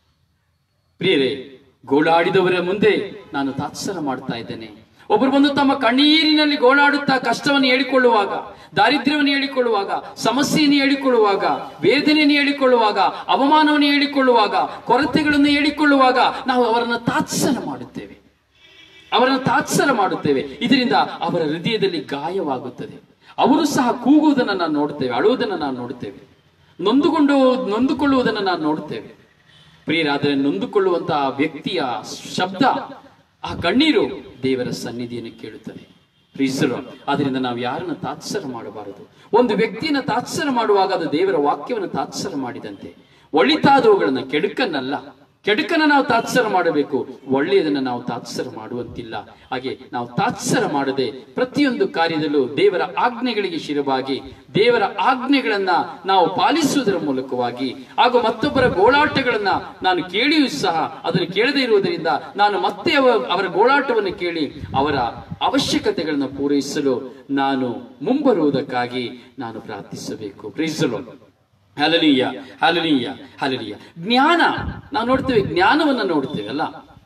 ಪ್ರಿಯರೇ ಗೋಳಾಡಿದವರ ಮುಂದೆ ನಾನು ತಾತ್ಸರ ಮಾಡ್ತಾ ಇದ್ದೇನೆ ಒಬ್ಬರು ಬಂದು ತಮ್ಮ ಕಣ್ಣೀರಿನಲ್ಲಿ ಗೋಳಾಡುತ್ತಾ ಕಷ್ಟವನ್ನು ಹೇಳಿಕೊಳ್ಳುವಾಗ ದಾರಿದ್ರ್ಯವನ್ನು ಹೇಳಿಕೊಳ್ಳುವಾಗ ಸಮಸ್ಯೆಯನ್ನು ಹೇಳಿಕೊಳ್ಳುವಾಗ ವೇದನೆಯನ್ನು ಹೇಳಿಕೊಳ್ಳುವಾಗ ಅವಮಾನವನ್ನು ಹೇಳಿಕೊಳ್ಳುವಾಗ ಕೊರತೆಗಳನ್ನು ಹೇಳಿಕೊಳ್ಳುವಾಗ ನಾವು ಅವರನ್ನು ತಾತ್ಸರ ಮಾಡುತ್ತೇವೆ ಅವರನ್ನು ತಾತ್ಸರ ಮಾಡುತ್ತೇವೆ ಇದರಿಂದ ಅವರ ಹೃದಯದಲ್ಲಿ ಗಾಯವಾಗುತ್ತದೆ ಅವರು ಸಹ ಕೂಗುವುದನ್ನು ನಾವು ನೋಡುತ್ತೇವೆ ಅಳುವುದನ್ನು ನಾವು ನೋಡುತ್ತೇವೆ ನೊಂದುಕೊಂಡು ನೊಂದುಕೊಳ್ಳುವುದನ್ನು ನಾವು ನೋಡುತ್ತೇವೆ ಪ್ರಿಯರಾದರೆ ನೊಂದುಕೊಳ್ಳುವಂತಹ ವ್ಯಕ್ತಿಯ ಶಬ್ದ ಆ ಕಣ್ಣೀರು ದೇವರ ಸನ್ನಿಧಿಯನ್ನು ಕೇಳುತ್ತದೆ ಪ್ರೀಸರು ಅದರಿಂದ ನಾವು ಯಾರನ್ನ ತಾತ್ಸರ ಮಾಡಬಾರದು ಒಂದು ವ್ಯಕ್ತಿಯನ್ನ ತಾತ್ಸರ ಮಾಡುವಾಗ ಅದು ದೇವರ ವಾಕ್ಯವನ್ನು ತಾತ್ಸರ ಮಾಡಿದಂತೆ ಒಳಿತಾದವುಗಳನ್ನ ಕೆಡುಕನ್ನಲ್ಲ ಕೆಡುಕನ್ನ ನಾವು ತಾತ್ಸರ ಮಾಡಬೇಕು ಒಳ್ಳೆಯದನ್ನ ನಾವು ತಾತ್ಸರ ಮಾಡುವಂತಿಲ್ಲ ಹಾಗೆ ನಾವು ತಾತ್ಸರ ಮಾಡದೆ ಪ್ರತಿಯೊಂದು ಕಾರ್ಯದಲ್ಲೂ ದೇವರ ಆಜ್ಞೆಗಳಿಗೆ ಶಿರವಾಗಿ ದೇವರ ಆಜ್ಞೆಗಳನ್ನ ನಾವು ಪಾಲಿಸುವುದರ ಮೂಲಕವಾಗಿ ಹಾಗೂ ಮತ್ತೊಬ್ಬರ ಗೋಳಾಟಗಳನ್ನ ನಾನು ಕೇಳಿಯೂ ಸಹ ಅದನ್ನು ಕೇಳದೇ ಇರುವುದರಿಂದ ನಾನು ಮತ್ತೆ ಅವ- ಅವರ ಗೋಳಾಟವನ್ನು ಕೇಳಿ ಅವರ ಅವಶ್ಯಕತೆಗಳನ್ನು ಪೂರೈಸಲು ನಾನು ಮುಂಬರುವುದಕ್ಕಾಗಿ ನಾನು ಪ್ರಾರ್ಥಿಸಬೇಕು ಪ್ರೀಸಲು ಹಲನೀಯ ಹಲನೀಯ ಹಲನೀಯ ಜ್ಞಾನ ನಾವು ನೋಡ್ತೇವೆ ಜ್ಞಾನವನ್ನ ನೋಡ್ತೇವೆ ಅಲ್ಲ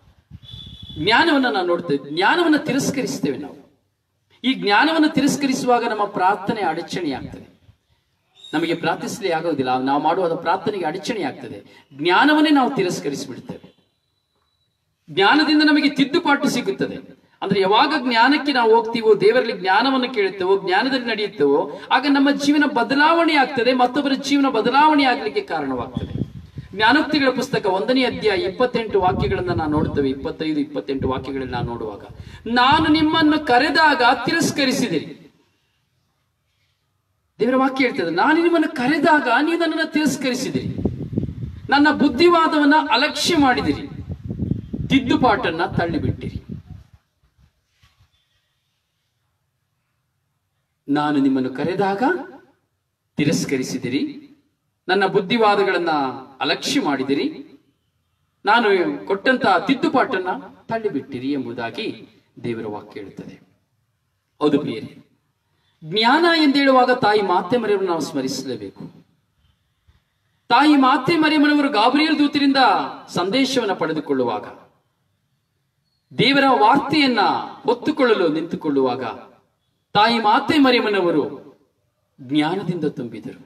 ಜ್ಞಾನವನ್ನ ನಾವು ನೋಡ್ತೇವೆ ಜ್ಞಾನವನ್ನ ತಿರಸ್ಕರಿಸ್ತೇವೆ ನಾವು ಈ ಜ್ಞಾನವನ್ನು ತಿರಸ್ಕರಿಸುವಾಗ ನಮ್ಮ ಪ್ರಾರ್ಥನೆ ಅಡಚಣೆಯಾಗ್ತದೆ ನಮಗೆ ಪ್ರಾರ್ಥಿಸಲಿ ಆಗೋದಿಲ್ಲ ನಾವು ಮಾಡುವ ಪ್ರಾರ್ಥನೆಗೆ ಅಡಚಣೆ ಆಗ್ತದೆ ಜ್ಞಾನವನ್ನೇ ನಾವು ತಿರಸ್ಕರಿಸಿಬಿಡ್ತೇವೆ ಜ್ಞಾನದಿಂದ ನಮಗೆ ತಿದ್ದುಪಾಟು ಸಿಗುತ್ತದೆ ಅಂದ್ರೆ ಯಾವಾಗ ಜ್ಞಾನಕ್ಕೆ ನಾವು ಹೋಗ್ತೀವೋ ದೇವರಲ್ಲಿ ಜ್ಞಾನವನ್ನು ಕೇಳುತ್ತೇವೋ ಜ್ಞಾನದಲ್ಲಿ ನಡೆಯುತ್ತೇವೋ ಆಗ ನಮ್ಮ ಜೀವನ ಬದಲಾವಣೆ ಆಗ್ತದೆ ಮತ್ತೊಬ್ಬರ ಜೀವನ ಬದಲಾವಣೆ ಆಗ್ಲಿಕ್ಕೆ ಕಾರಣವಾಗ್ತದೆ ಜ್ಞಾನೋಕ್ತಿಗಳ ಪುಸ್ತಕ ಒಂದನೇ ಅಧ್ಯಾಯ ಇಪ್ಪತ್ತೆಂಟು ವಾಕ್ಯಗಳನ್ನ ನಾವು ನೋಡ್ತೇವೆ ಇಪ್ಪತ್ತೈದು ಇಪ್ಪತ್ತೆಂಟು ವಾಕ್ಯಗಳನ್ನ ನಾವು ನೋಡುವಾಗ ನಾನು ನಿಮ್ಮನ್ನು ಕರೆದಾಗ ತಿರಸ್ಕರಿಸಿದಿರಿ ದೇವರ ವಾಕ್ಯ ಹೇಳ್ತದೆ ನಾನು ನಿಮ್ಮನ್ನು ಕರೆದಾಗ ನೀವು ನನ್ನನ್ನು ತಿರಸ್ಕರಿಸಿದಿರಿ ನನ್ನ ಬುದ್ಧಿವಾದವನ್ನ ಅಲಕ್ಷ್ಯ ಮಾಡಿದಿರಿ ತಿದ್ದುಪಾಟನ್ನ ತಳ್ಳಿಬಿಟ್ಟಿರಿ ನಾನು ನಿಮ್ಮನ್ನು ಕರೆದಾಗ ತಿರಸ್ಕರಿಸಿದಿರಿ ನನ್ನ ಬುದ್ಧಿವಾದಗಳನ್ನ ಅಲಕ್ಷ್ಯ ಮಾಡಿದಿರಿ ನಾನು ಕೊಟ್ಟಂತಹ ತಿದ್ದುಪಾಟನ್ನ ತಳ್ಳಿಬಿಟ್ಟಿರಿ ಎಂಬುದಾಗಿ ದೇವರ ವಾಕ್ಯ ಹೇಳುತ್ತದೆ ಹೌದು ಪ್ರಿಯರೇ ಜ್ಞಾನ ಎಂದೇಳುವಾಗ ತಾಯಿ ಮಾತೆ ಮರೆಯನ್ನು ನಾವು ಸ್ಮರಿಸಲೇಬೇಕು ತಾಯಿ ಮಾತೆ ಮರಿಯಮ್ಮನವರು ಗಾಬ್ರಿಯಲ್ ದೂತರಿಂದ ಸಂದೇಶವನ್ನು ಪಡೆದುಕೊಳ್ಳುವಾಗ ದೇವರ ವಾರ್ತೆಯನ್ನ ಹೊತ್ತುಕೊಳ್ಳಲು ನಿಂತುಕೊಳ್ಳುವಾಗ ತಾಯಿ ಮಾತೆ ಮರಿಯಮ್ಮನವರು ಜ್ಞಾನದಿಂದ ತುಂಬಿದರು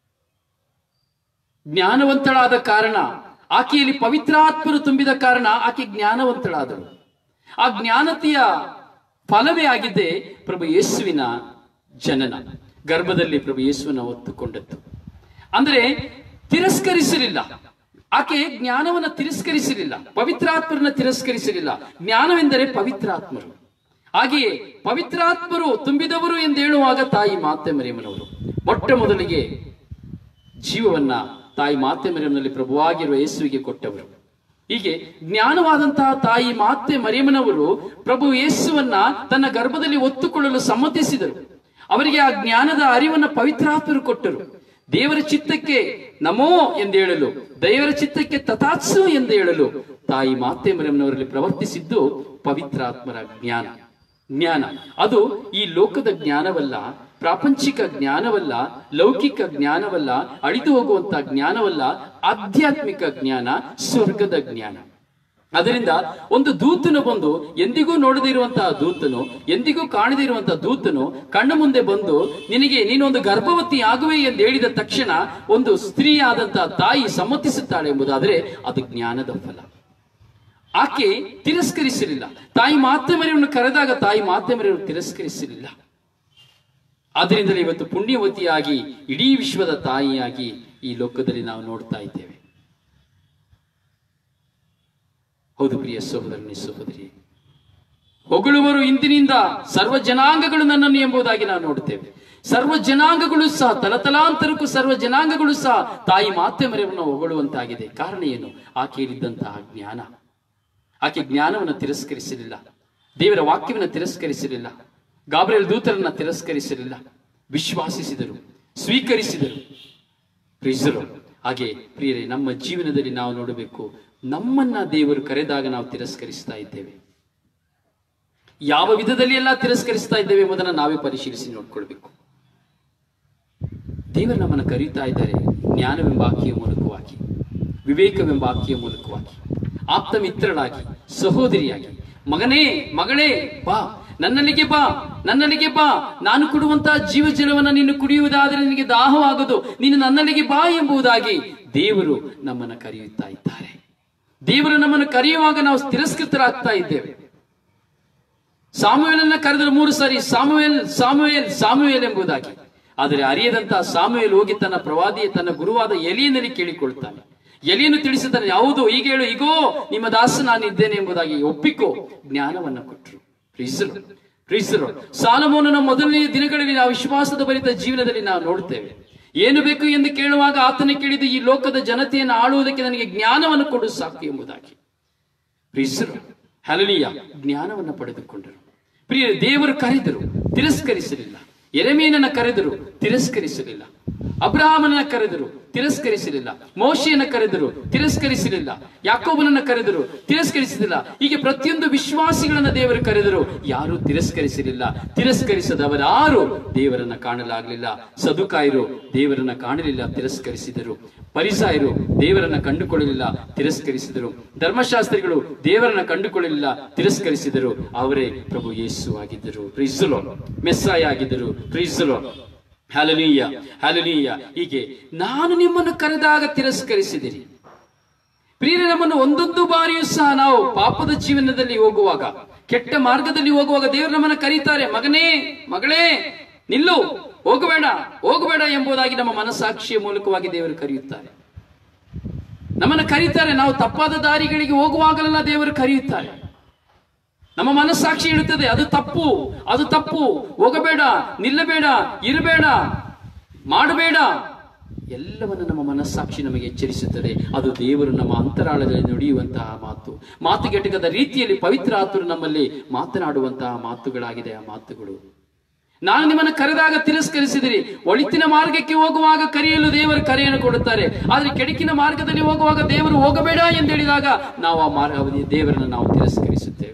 ಜ್ಞಾನವಂತಳಾದ ಕಾರಣ ಆಕೆಯಲ್ಲಿ ಪವಿತ್ರಾತ್ಮರು ತುಂಬಿದ ಕಾರಣ ಆಕೆ ಜ್ಞಾನವಂತಳಾದಳು ಆ ಜ್ಞಾನತೆಯ ಫಲವೇ ಆಗಿದ್ದೆ ಪ್ರಭು ಯೇಸುವಿನ ಜನನ ಗರ್ಭದಲ್ಲಿ ಪ್ರಭು ಯೇಸುವಿನ ಹೊತ್ತುಕೊಂಡದ್ದು ಅಂದ್ರೆ ತಿರಸ್ಕರಿಸಲಿಲ್ಲ ಆಕೆ ಜ್ಞಾನವನ್ನ ತಿರಸ್ಕರಿಸಲಿಲ್ಲ ಪವಿತ್ರಾತ್ಮರನ್ನ ತಿರಸ್ಕರಿಸಲಿಲ್ಲ ಜ್ಞಾನವೆಂದರೆ ಪವಿತ್ರಾತ್ಮರು ಹಾಗೆಯೇ ಪವಿತ್ರಾತ್ಮರು ತುಂಬಿದವರು ಎಂದು ಹೇಳುವಾಗ ತಾಯಿ ಮಾತೆ ಮರಿಯಮ್ಮನವರು ಮೊಟ್ಟ ಮೊದಲಿಗೆ ಜೀವವನ್ನ ತಾಯಿ ಮಾತೆ ಮರಿಯಮ್ಮನಲ್ಲಿ ಪ್ರಭುವಾಗಿರುವ ಯೇಸುವಿಗೆ ಕೊಟ್ಟವರು ಹೀಗೆ ಜ್ಞಾನವಾದಂತಹ ತಾಯಿ ಮಾತೆ ಮರಿಯಮ್ಮನವರು ಪ್ರಭು ಯೇಸುವನ್ನ ತನ್ನ ಗರ್ಭದಲ್ಲಿ ಒತ್ತುಕೊಳ್ಳಲು ಸಮ್ಮತಿಸಿದರು ಅವರಿಗೆ ಆ ಜ್ಞಾನದ ಅರಿವನ್ನ ಪವಿತ್ರಾತ್ಮರು ಕೊಟ್ಟರು ದೇವರ ಚಿತ್ತಕ್ಕೆ ನಮೋ ಎಂದು ಹೇಳಲು ದೇವರ ಚಿತ್ತಕ್ಕೆ ತಥಾತ್ಸು ಎಂದು ಹೇಳಲು ತಾಯಿ ಮಾತೆ ಮರಿಯಮ್ಮನವರಲ್ಲಿ ಪ್ರವರ್ತಿಸಿದ್ದು ಪವಿತ್ರಾತ್ಮರ ಜ್ಞಾನ ಜ್ಞಾನ ಅದು ಈ ಲೋಕದ ಜ್ಞಾನವಲ್ಲ ಪ್ರಾಪಂಚಿಕ ಜ್ಞಾನವಲ್ಲ ಲೌಕಿಕ ಜ್ಞಾನವಲ್ಲ ಅಳಿದು ಹೋಗುವಂತಹ ಜ್ಞಾನವಲ್ಲ ಆಧ್ಯಾತ್ಮಿಕ ಜ್ಞಾನ ಸ್ವರ್ಗದ ಜ್ಞಾನ ಅದರಿಂದ ಒಂದು ದೂತನು ಬಂದು ಎಂದಿಗೂ ನೋಡದೇ ಇರುವಂತಹ ದೂತನು ಎಂದಿಗೂ ಕಾಣದೇ ಇರುವಂತಹ ದೂತನು ಕಣ್ಣ ಮುಂದೆ ಬಂದು ನಿನಗೆ ನೀನೊಂದು ಗರ್ಭವತಿ ಆಗುವೆ ಎಂದು ಹೇಳಿದ ತಕ್ಷಣ ಒಂದು ಸ್ತ್ರೀಯಾದಂತಹ ತಾಯಿ ಸಮ್ಮತಿಸುತ್ತಾಳೆ ಎಂಬುದಾದರೆ ಅದು ಜ್ಞಾನದ ಫಲ ಆಕೆ ತಿರಸ್ಕರಿಸಲಿಲ್ಲ ತಾಯಿ ಮಾತೆ ಮರಿಯನ್ನು ಕರೆದಾಗ ತಾಯಿ ಮಾತೆ ಮರಿಯನ್ನು ತಿರಸ್ಕರಿಸಲಿಲ್ಲ ಆದ್ದರಿಂದಲೇ ಇವತ್ತು ಪುಣ್ಯವತಿಯಾಗಿ ಇಡೀ ವಿಶ್ವದ ತಾಯಿಯಾಗಿ ಈ ಲೋಕದಲ್ಲಿ ನಾವು ನೋಡ್ತಾ ಇದ್ದೇವೆ ಹೌದು ಪ್ರಿಯ ಸಹೋದರನೇ ಸಹೋದರಿ ಹೊಗಳುವರು ಇಂದಿನಿಂದ ಸರ್ವ ಜನಾಂಗಗಳು ನನ್ನನ್ನು ಎಂಬುದಾಗಿ ನಾವು ನೋಡುತ್ತೇವೆ ಸರ್ವ ಜನಾಂಗಗಳು ಸಹ ತಲತಲಾಂತರಕ್ಕೂ ಸರ್ವ ಜನಾಂಗಗಳು ಸಹ ತಾಯಿ ಮಾತೆ ಮರೆಯನ್ನು ಹೊಗಳುವಂತಾಗಿದೆ ಕಾರಣ ಏನು ಆಕೆಯಲ್ಲಿದ್ದಂತಹ ಜ್ಞಾನ ಆಕೆ ಜ್ಞಾನವನ್ನು ತಿರಸ್ಕರಿಸಲಿಲ್ಲ ದೇವರ ವಾಕ್ಯವನ್ನು ತಿರಸ್ಕರಿಸಲಿಲ್ಲ ಗಾಬ್ರಿಯಲ್ ದೂತರನ್ನ ತಿರಸ್ಕರಿಸಲಿಲ್ಲ ವಿಶ್ವಾಸಿಸಿದರು ಸ್ವೀಕರಿಸಿದರು ಪ್ರಿಸರು ಹಾಗೆ ಪ್ರಿಯರೇ ನಮ್ಮ ಜೀವನದಲ್ಲಿ ನಾವು ನೋಡಬೇಕು ನಮ್ಮನ್ನ ದೇವರು ಕರೆದಾಗ ನಾವು ತಿರಸ್ಕರಿಸ್ತಾ ಇದ್ದೇವೆ ಯಾವ ವಿಧದಲ್ಲಿ ಎಲ್ಲ ತಿರಸ್ಕರಿಸ್ತಾ ಇದ್ದೇವೆ ಎಂಬುದನ್ನು ನಾವೇ ಪರಿಶೀಲಿಸಿ ನೋಡ್ಕೊಳ್ಬೇಕು ದೇವರು ನಮ್ಮನ್ನು ಕರೀತಾ ಇದ್ದಾರೆ ಜ್ಞಾನವೆಂಬ ಆಕೆಯ ಮೂಲಕವಾಗಿ ವಿವೇಕವೆಂಬ ಆಕೆಯ ಮೂಲಕವಾಗಿ ಆಪ್ತ ಮಿತ್ರಳಾಗಿ ಸಹೋದರಿಯಾಗಿ ಮಗನೇ ಮಗಳೇ ಬಾ ನನ್ನಲ್ಲಿಗೆ ಬಾ ನನ್ನಲ್ಲಿಗೆ ಬಾ ನಾನು ಕೊಡುವಂತಹ ಜೀವ ಜಲವನ್ನು ನೀನು ಕುಡಿಯುವುದಾದರೆ ನಿನಗೆ ದಾಹವಾಗದು ನೀನು ನನ್ನಲ್ಲಿಗೆ ಬಾ ಎಂಬುದಾಗಿ ದೇವರು ನಮ್ಮನ್ನು ಕರೆಯುತ್ತಾ ಇದ್ದಾರೆ ದೇವರು ನಮ್ಮನ್ನು ಕರೆಯುವಾಗ ನಾವು ತಿರಸ್ಕೃತರಾಗ್ತಾ ಇದ್ದೇವೆ ಸಾಮುವೇಲನ್ನ ಕರೆದರು ಮೂರು ಸಾರಿ ಸಾಮುವೇಲ್ ಸಾಮುವೇಲ್ ಸಾಮುವೇಲ್ ಎಂಬುದಾಗಿ ಆದರೆ ಅರಿಯದಂತಹ ಸಾಮುವೇಲ್ ಹೋಗಿ ತನ್ನ ಪ್ರವಾದಿಯ ತನ್ನ ಗುರುವಾದ ಎಲಿಯನಲ್ಲಿ ಕೇಳಿಕೊಳ್ತಾನೆ ಎಲಿಯನ್ನು ತಿಳಿಸುತ್ತಾನೆ ಯಾವುದು ಈಗ ಹೇಳು ಈಗೋ ನಿಮ್ಮ ದಾಸ ನಾನು ಇದ್ದೇನೆ ಎಂಬುದಾಗಿ ಒಪ್ಪಿಕೋ ಜ್ಞಾನವನ್ನ ಕೊಟ್ಟರು ಪ್ರೀಸರು ಪ್ರೀಸರು ಸಾಲಮೋನನ ಮೊದಲನೆಯ ದಿನಗಳಲ್ಲಿ ನಾವು ವಿಶ್ವಾಸದ ಭರಿತ ಜೀವನದಲ್ಲಿ ನಾವು ನೋಡ್ತೇವೆ ಏನು ಬೇಕು ಎಂದು ಕೇಳುವಾಗ ಆತನ ಕೇಳಿದ ಈ ಲೋಕದ ಜನತೆಯನ್ನು ಆಳುವುದಕ್ಕೆ ನನಗೆ ಜ್ಞಾನವನ್ನು ಕೊಡು ಸಾಕು ಎಂಬುದಾಗಿ ಪ್ರಿಯರು ಹಲಲಿಯ ಜ್ಞಾನವನ್ನು ಪಡೆದುಕೊಂಡರು ಪ್ರಿಯ ದೇವರು ಕರೆದರು ತಿರಸ್ಕರಿಸಲಿಲ್ಲ ಎರೆಮೀನನ್ನ ಕರೆದರು ತಿರಸ್ಕರಿಸಲಿಲ್ಲ ಅಬ್ರಾಹ್ಮನನ್ನ ಕರೆದರು ತಿರಸ್ಕರಿಸಲಿಲ್ಲ ಮೋಶೆಯನ್ನ ಕರೆದರು ತಿರಸ್ಕರಿಸಲಿಲ್ಲ ಯಾಕೋಬನನ್ನ ಕರೆದರು ತಿರಸ್ಕರಿಸಲಿಲ್ಲ ಹೀಗೆ ಪ್ರತಿಯೊಂದು ವಿಶ್ವಾಸಿಗಳನ್ನ ದೇವರು ಕರೆದರು ಯಾರು ತಿರಸ್ಕರಿಸಲಿಲ್ಲ ತಿರಸ್ಕರಿಸದವರಾರು ದೇವರನ್ನ ಕಾಣಲಾಗಲಿಲ್ಲ ಸದುಕಾಯರು ದೇವರನ್ನ ಕಾಣಲಿಲ್ಲ ತಿರಸ್ಕರಿಸಿದರು ಪರಿಸಾಯರು ದೇವರನ್ನ ಕಂಡುಕೊಳ್ಳಲಿಲ್ಲ ತಿರಸ್ಕರಿಸಿದರು ಧರ್ಮಶಾಸ್ತ್ರಿಗಳು ದೇವರನ್ನ ಕಂಡುಕೊಳ್ಳಲಿಲ್ಲ ತಿರಸ್ಕರಿಸಿದರು ಅವರೇ ಪ್ರಭು ಯೇಸು ಆಗಿದ್ದರು ಪ್ರೀಸಲೋ ಮೆಸ್ಸಾಯ ಆಗಿದ್ದರು ಪ್ರೀಸಲೋ ಹಲನೀಯ ಹಲನೀಯ ಹೀಗೆ ನಾನು ನಿಮ್ಮನ್ನು ಕರೆದಾಗ ತಿರಸ್ಕರಿಸಿದಿರಿ ಪ್ರಿಯರೇ ನಮ್ಮನ್ನು ಒಂದೊಂದು ಬಾರಿಯೂ ಸಹ ನಾವು ಪಾಪದ ಜೀವನದಲ್ಲಿ ಹೋಗುವಾಗ ಕೆಟ್ಟ ಮಾರ್ಗದಲ್ಲಿ ಹೋಗುವಾಗ ದೇವರು ನಮ್ಮನ್ನು ಕರೀತಾರೆ ಮಗನೇ ಮಗಳೇ ನಿಲ್ಲು ಹೋಗಬೇಡ ಹೋಗಬೇಡ ಎಂಬುದಾಗಿ ನಮ್ಮ ಮನಸ್ಸಾಕ್ಷಿಯ ಮೂಲಕವಾಗಿ ದೇವರು ಕರೆಯುತ್ತಾರೆ ನಮ್ಮನ್ನು ಕರೀತಾರೆ ನಾವು ತಪ್ಪಾದ ದಾರಿಗಳಿಗೆ ಹೋಗುವಾಗಲೆಲ್ಲ ದೇವರು ಕರೆಯುತ್ತಾರೆ ನಮ್ಮ ಮನಸ್ಸಾಕ್ಷಿ ಹೇಳುತ್ತದೆ ಅದು ತಪ್ಪು ಅದು ತಪ್ಪು ಹೋಗಬೇಡ ನಿಲ್ಲಬೇಡ ಇರಬೇಡ ಮಾಡಬೇಡ ಎಲ್ಲವನ್ನು ನಮ್ಮ ಮನಸ್ಸಾಕ್ಷಿ ನಮಗೆ ಎಚ್ಚರಿಸುತ್ತದೆ ಅದು ದೇವರು ನಮ್ಮ ಅಂತರಾಳದಲ್ಲಿ ನುಡಿಯುವಂತಹ ಮಾತು ಮಾತುಗೆಟಕದ ರೀತಿಯಲ್ಲಿ ಪವಿತ್ರ ಆತರು ನಮ್ಮಲ್ಲಿ ಮಾತನಾಡುವಂತಹ ಮಾತುಗಳಾಗಿದೆ ಆ ಮಾತುಗಳು ನಾನು ನಿಮ್ಮನ್ನು ಕರೆದಾಗ ತಿರಸ್ಕರಿಸಿದಿರಿ ಒಳಿತಿನ ಮಾರ್ಗಕ್ಕೆ ಹೋಗುವಾಗ ಕರೆಯಲು ದೇವರು ಕರೆಯನ್ನು ಕೊಡುತ್ತಾರೆ ಆದ್ರೆ ಕೆಡಕಿನ ಮಾರ್ಗದಲ್ಲಿ ಹೋಗುವಾಗ ದೇವರು ಹೋಗಬೇಡ ಎಂದು ಹೇಳಿದಾಗ ನಾವು ಆ ಮಾರ್ಗ ದೇವರನ್ನು ನಾವು ತಿರಸ್ಕರಿಸುತ್ತೇವೆ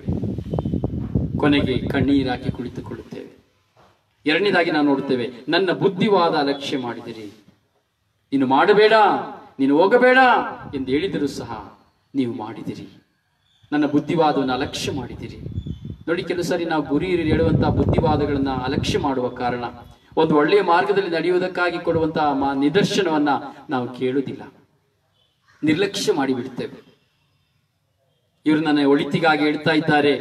ಕೊನೆಗೆ ಕಣ್ಣೀರಾಕಿ ಕುಳಿತುಕೊಳ್ಳುತ್ತೇವೆ ಎರಡನೇದಾಗಿ ನಾವು ನೋಡುತ್ತೇವೆ ನನ್ನ ಬುದ್ಧಿವಾದ ಅಲಕ್ಷ್ಯ ಮಾಡಿದಿರಿ ನೀನು ಮಾಡಬೇಡ ನೀನು ಹೋಗಬೇಡ ಎಂದು ಹೇಳಿದರೂ ಸಹ ನೀವು ಮಾಡಿದಿರಿ ನನ್ನ ಬುದ್ಧಿವಾದವನ್ನು ಅಲಕ್ಷ್ಯ ಮಾಡಿದಿರಿ ನೋಡಿ ಕೆಲವು ಸಾರಿ ನಾವು ಗುರಿ ಹೇಳುವಂತಹ ಬುದ್ಧಿವಾದಗಳನ್ನ ಅಲಕ್ಷ್ಯ ಮಾಡುವ ಕಾರಣ ಒಂದು ಒಳ್ಳೆಯ ಮಾರ್ಗದಲ್ಲಿ ನಡೆಯುವುದಕ್ಕಾಗಿ ಕೊಡುವಂತಹ ಮಾ- ನಿದರ್ಶನವನ್ನ ನಾವು ಕೇಳುವುದಿಲ್ಲ ನಿರ್ಲಕ್ಷ್ಯ ಮಾಡಿಬಿಡ್ತೇವೆ ಇವರು ನನ್ನ ಒಳಿತಿಗಾಗಿ ಹೇಳ್ತಾ ಇದ್ದಾರೆ